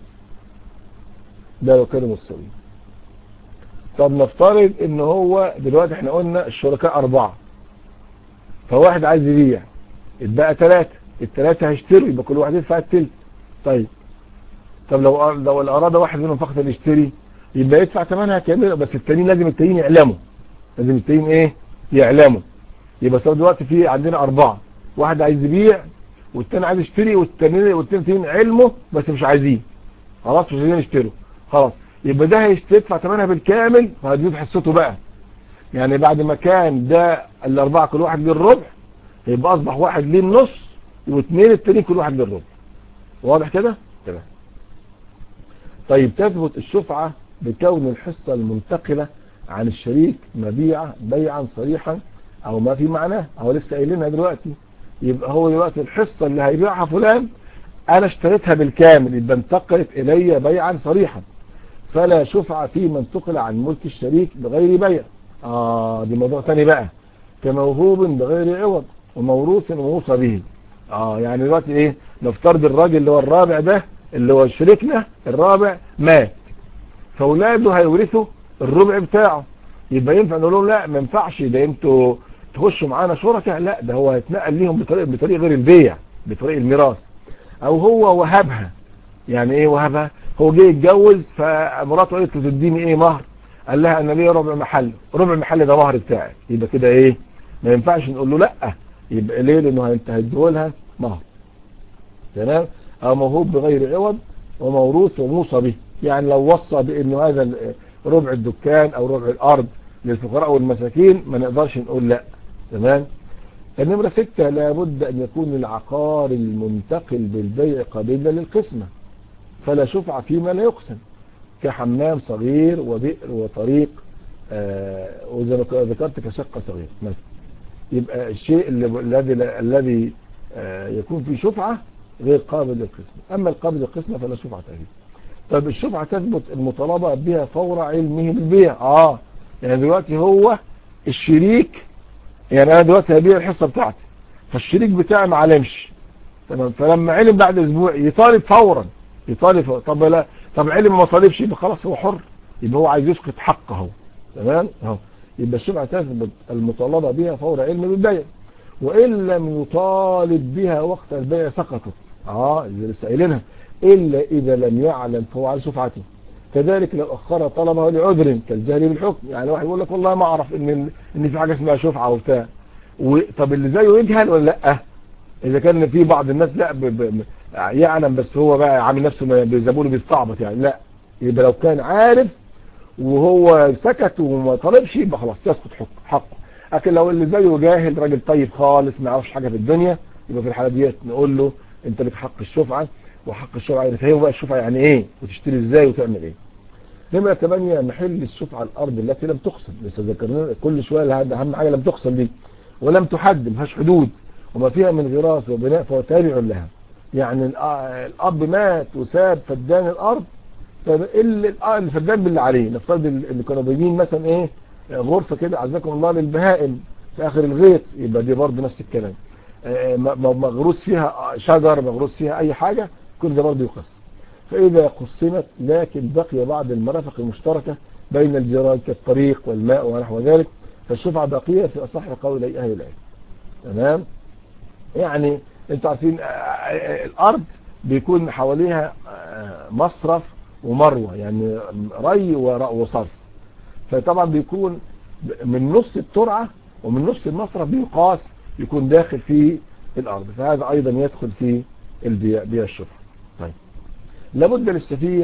ده لو كانوا متساويين طب نفترض ان هو دلوقتي احنا قلنا الشركاء اربعة فواحد عايز يبيع اتبقى ثلاثة الثلاثة هيشتروا يبقى كل واحد يدفع التلت طيب طب لو لو الاراد واحد منهم فقط اللي يشتري يبقى يدفع ثمنها كامله بس التانيين لازم التانيين يعلموا لازم التانيين ايه يعلموا يبقى صار دلوقتي في عندنا اربعة واحد عايز يبيع والتاني عايز يشتري والتانيين والتانيين علموا بس مش عايزين خلاص مش عايزين يشتروا خلاص يبقى ده هيدفع ثمنها بالكامل فهتزيد حصته بقى يعني بعد ما كان ده الاربعه كل واحد ليه الربع يبقى اصبح واحد ليه النص واثنين التانيين كل واحد ليه الربع واضح كده تمام طيب تثبت الشفعة بكون الحصة المنتقلة عن الشريك مبيعة بيعا صريحا او ما في معناه او لسه قايلينها دلوقتي يبقى هو دلوقتي الحصة اللي هيبيعها فلان انا اشتريتها بالكامل يبقى انتقلت الي بيعا صريحا فلا شفعة في من انتقل عن ملك الشريك بغير بيع اه دي موضوع تاني بقى كموهوب بغير عوض وموروث وموصى به اه يعني دلوقتي ايه نفترض الراجل اللي هو الرابع ده اللي هو شريكنا الرابع مات فاولاده هيورثوا الربع بتاعه يبقى ينفع نقول لهم لا ما ينفعش ده انتوا تخشوا معانا شركاء لا ده هو هيتنقل ليهم بطريق بطريق غير البيع بطريق الميراث او هو وهبها يعني ايه وهبها هو جه يتجوز فمراته قالت له تديني ايه مهر قال لها انا ليا ربع محل ربع المحل ده مهر بتاعي يبقى كده ايه ما ينفعش نقول له لا يبقى ليه لانه انت هتديهولها مهر تمام او موهوب بغير عوض وموروث وموصى به يعني لو وصى بانه هذا ربع الدكان او ربع الارض للفقراء والمساكين ما نقدرش نقول لا تمام النمرة ستة لابد ان يكون العقار المنتقل بالبيع قابلا للقسمة فلا شفعة فيما لا يقسم كحمام صغير وبئر وطريق آه وزي ما ذكرت كشقة صغير مثلا يبقى الشيء الذي الذي آه يكون فيه شفعة غير قابل للقسمة أما القابل للقسمة فلا شفعة فيه طيب الشفعة تثبت المطالبة بها فور علمه بالبيع اه يعني دلوقتي هو الشريك يعني انا دلوقتي هبيع الحصة بتاعتي فالشريك بتاعي ما علمش تمام فلما علم بعد اسبوع يطالب فورا يطالب فورا. طب لا طب علم ما طالبش يبقى خلاص هو حر يبقى هو عايز يسقط حقه اهو تمام اهو يبقى الشفعة تثبت المطالبة بها فور علم بالبيع وإن لم يطالب بها وقت البيع سقطت اه اللي لسه قايلينها إلا إذا لم يعلم فهو على شفعته كذلك لو أخر طلبه لعذر كالجهل بالحكم يعني واحد يقول لك والله ما أعرف إن إن في حاجة اسمها شفعة وبتاع طب اللي زيه يجهل ولا لأ إذا كان في بعض الناس لا ب... ب... يعلم بس هو بقى عامل نفسه بيزبونه بيستعبط يعني لا يبقى لو كان عارف وهو سكت وما طلبش يبقى خلاص يسقط حقه لكن لو اللي زيه جاهل راجل طيب خالص ما يعرفش حاجه في الدنيا يبقى في الحاله ديت نقول له انت لك حق الشفعه وحق الشفعه يفهمه بقى الشفعه يعني ايه وتشتري ازاي وتعمل ايه نمرة 8 محل الشفعة الأرض التي لم تقسم لسه ذكرنا كل شوية أهم حاجة لم تقسم دي ولم تحد ما فيهاش حدود وما فيها من غراس وبناء فهو تابع لها يعني الأب مات وساب فدان الأرض الفدان باللي عليه نفترض اللي كانوا بيجين مثلا ايه غرفة كده عزكم الله للبهائم في آخر الغيط يبقى دي برضه نفس الكلام مغروس فيها شجر مغروس فيها أي حاجة كل ده برضه يقسم فإذا قسمت لكن بقي بعض المرافق المشتركة بين الجيران كالطريق والماء ونحو ذلك فالشفعة بقية في أصح قول أهل العلم تمام يعني انتوا عارفين الأرض بيكون حواليها مصرف ومروة يعني ري وصرف فطبعا بيكون من نص الترعة ومن نص المصرف بيقاس يكون داخل في الأرض فهذا أيضا يدخل في البيع بيع الشفعة طيب لابد للشفيع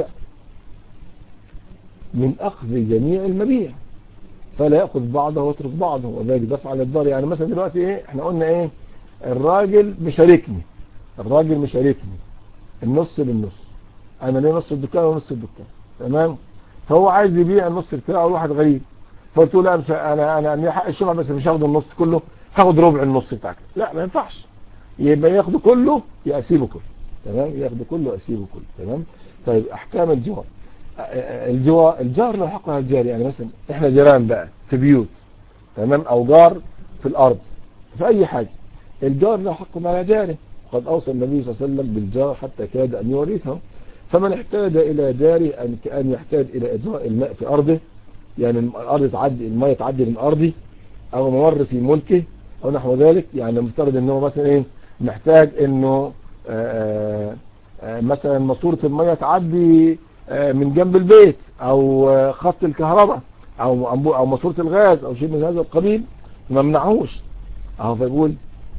من أخذ جميع المبيع فلا يأخذ بعضه ويترك بعضه وذلك دفع للضار يعني مثلا دلوقتي ايه احنا قلنا ايه الراجل مشاركني الراجل مشاركني النص بالنص انا ليه نص الدكان ونص الدكان تمام فهو عايز يبيع النص بتاعه لواحد غريب فقلت له لا انا انا انا حق الشفعه بس مش هاخد النص كله هاخد ربع النص بتاعك لا ما ينفعش يبقى ياخده كله يا اسيبه كله تمام ياخده كله اسيبه كله تمام طيب احكام الجوار الجوار الجار له حق على الجار يعني مثلا احنا جيران بقى في بيوت تمام او جار في الارض في اي حاجه الجار له حق على جاره قد اوصى النبي صلى الله عليه وسلم بالجار حتى كاد ان يورثه فمن احتاج الى جاره ان كان يحتاج الى اجراء الماء في ارضه يعني الارض تعدي الماء تعدي من ارضي او ممر في ملكه او نحو ذلك يعني مفترض ان هو مثلا ايه محتاج انه آآ آآ مثلا ماسوره الميه تعدي من جنب البيت او خط الكهرباء او او ماسوره الغاز او شيء من هذا القبيل ما منعوش اهو فيقول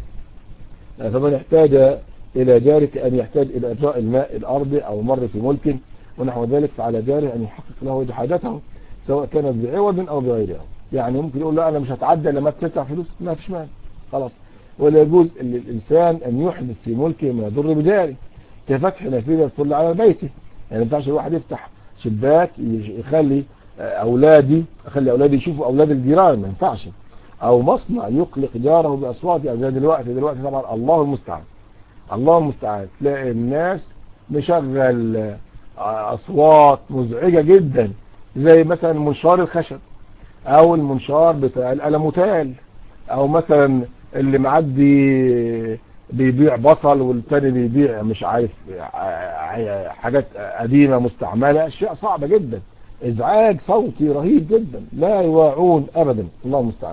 فمن احتاج الى جارك ان يحتاج الى اجراء الماء الارضي او مر في ملك ونحو ذلك فعلى جاره ان يحقق له حاجته سواء كانت بعوض او بغير عوض يعني ممكن يقول لا انا مش هتعدى لما تدفع فلوس ما فيش مانع خلاص ولا يجوز للانسان ان يحدث في ملكه ما يضر بجاره كفتح نافذه تطل على بيته يعني ما ينفعش الواحد يفتح شباك يخلي اولادي اخلي اولادي يشوفوا اولاد الجيران ما ينفعش او مصنع يقلق جاره باصوات يعني زي دلوقتي دلوقتي طبعا الله المستعان الله المستعان تلاقي الناس مشغل اصوات مزعجه جدا زي مثلا منشار الخشب او المنشار بتاع الالموتال او مثلا اللي معدي بيبيع بصل والتاني بيبيع مش عارف حاجات قديمة مستعملة اشياء صعبة جدا ازعاج صوتي رهيب جدا لا يواعون ابدا الله المستعان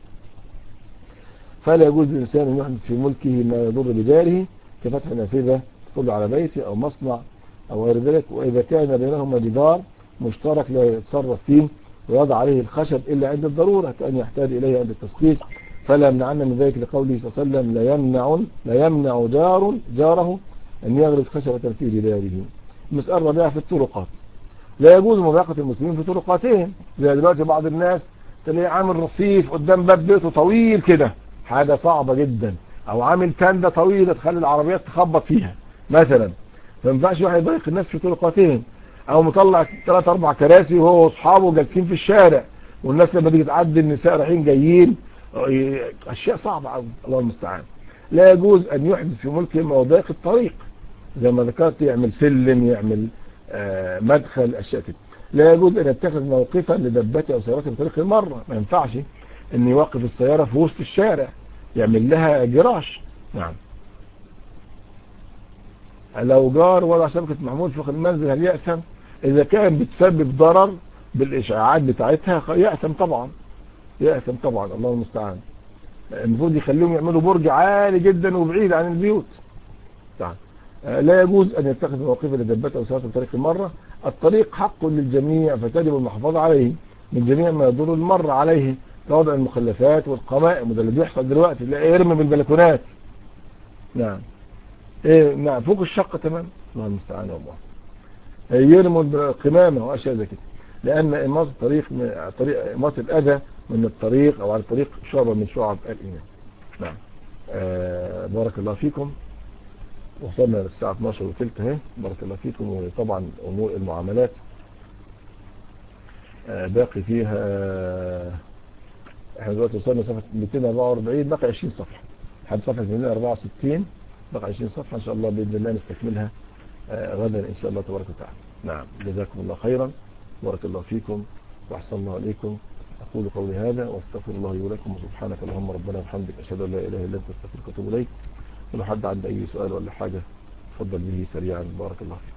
فلا يجوز للإنسان أن يحدث في ملكه ما يضر بجاره كفتح نافذة تطل على بيته أو مصنع أو غير ذلك وإذا كان بينهما جدار مشترك لا يتصرف فيه ويضع عليه الخشب إلا عند الضرورة كأن يحتاج إليه عند التسقيط فلا يمنعن من ذلك لقوله صلى الله عليه وسلم لا يمنع لا يمنع جار جاره أن يغرس خشبة في جداره المسألة الرابعة في الطرقات لا يجوز مضايقة المسلمين في طرقاتهم زي دلوقتي بعض الناس تلاقيه عامل رصيف قدام باب بيته طويل كده حاجة صعبة جدا او عامل تندة طويلة تخلي العربيات تخبط فيها مثلا ما ينفعش واحد يضايق الناس في طرقاتهم او مطلع ثلاث اربع كراسي وهو واصحابه جالسين في الشارع والناس لما تيجي تعدي النساء رايحين جايين اشياء صعبة قوي الله المستعان لا يجوز ان يحدث في ملكه مضايق الطريق زي ما ذكرت يعمل سلم يعمل آه مدخل اشياء كده لا يجوز ان يتخذ موقفا لدبته او سيارته بطريق المرة ما ينفعش ان يوقف السيارة في وسط الشارع يعمل لها جراش نعم لو جار وضع شبكة محمول فوق المنزل هل يأثم اذا كان بتسبب ضرر بالاشعاعات بتاعتها يأثم طبعا يأثم طبعا الله المستعان المفروض يخليهم يعملوا برج عالي جدا وبعيد عن البيوت طبعا. لا يجوز أن يتخذ مواقف لدبته أو سيارته بطريق المرة الطريق حق للجميع فتجب المحافظة عليه من جميع ما يدور المر عليه كوضع المخلفات والقمائم وده اللي بيحصل دلوقتي لا يرمي بالبلكونات نعم ايه نعم فوق الشقة تمام الله المستعان والله يرموا القمامة واشياء زي كده لان اماط الطريق طريق اماط الاذى من الطريق او على الطريق شعبة من شعب الايمان نعم آه بارك الله فيكم وصلنا للساعة 12 وثلث اهي بارك الله فيكم وطبعا امور المعاملات آه باقي فيها آه احنا دلوقتي وصلنا صفحة 244 باقي 20 صفحة لحد صفحة 264 باقي 20 صفحة ان شاء الله باذن الله نستكملها آه غدا ان شاء الله تبارك وتعالى نعم جزاكم الله خيرا بارك الله فيكم واحسن الله عليكم اقول قولي هذا واستغفر الله لي ولكم وسبحانك اللهم ربنا وبحمدك اشهد ان لا اله الا انت استغفرك واتوب اليك ولو حد عنده اي سؤال ولا حاجة تفضل به سريعا بارك الله فيكم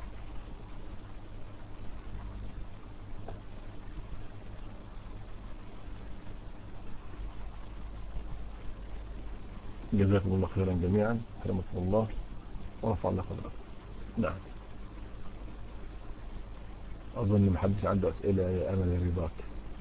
جزاكم الله خيرا جميعا كرمكم الله ورفع الله قدركم نعم أظن محدش عنده أسئلة يا أمل يا رضاك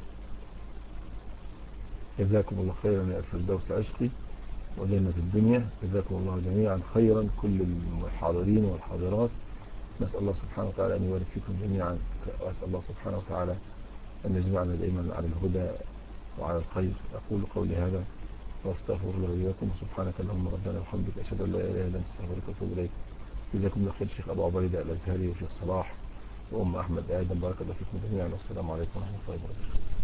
جزاكم الله خيرا يا الفردوس عشقي وجنة الدنيا جزاكم الله جميعا خيرا كل الحاضرين والحاضرات نسأل الله سبحانه وتعالى أن يبارك فيكم جميعا وأسأل الله سبحانه وتعالى أن يجمعنا دائما على الهدى وعلى الخير أقول قولي هذا واستغفر الله وإياكم وسبحانك اللهم ربنا وبحمدك أشهد أن لا إله إلا أنت استغفرك وأتوب إليك جزاكم الله خير شيخ أبو عبيدة الأزهري وشيخ صلاح وأم أحمد آدم بارك الله فيكم جميعا والسلام عليكم ورحمة الله وبركاته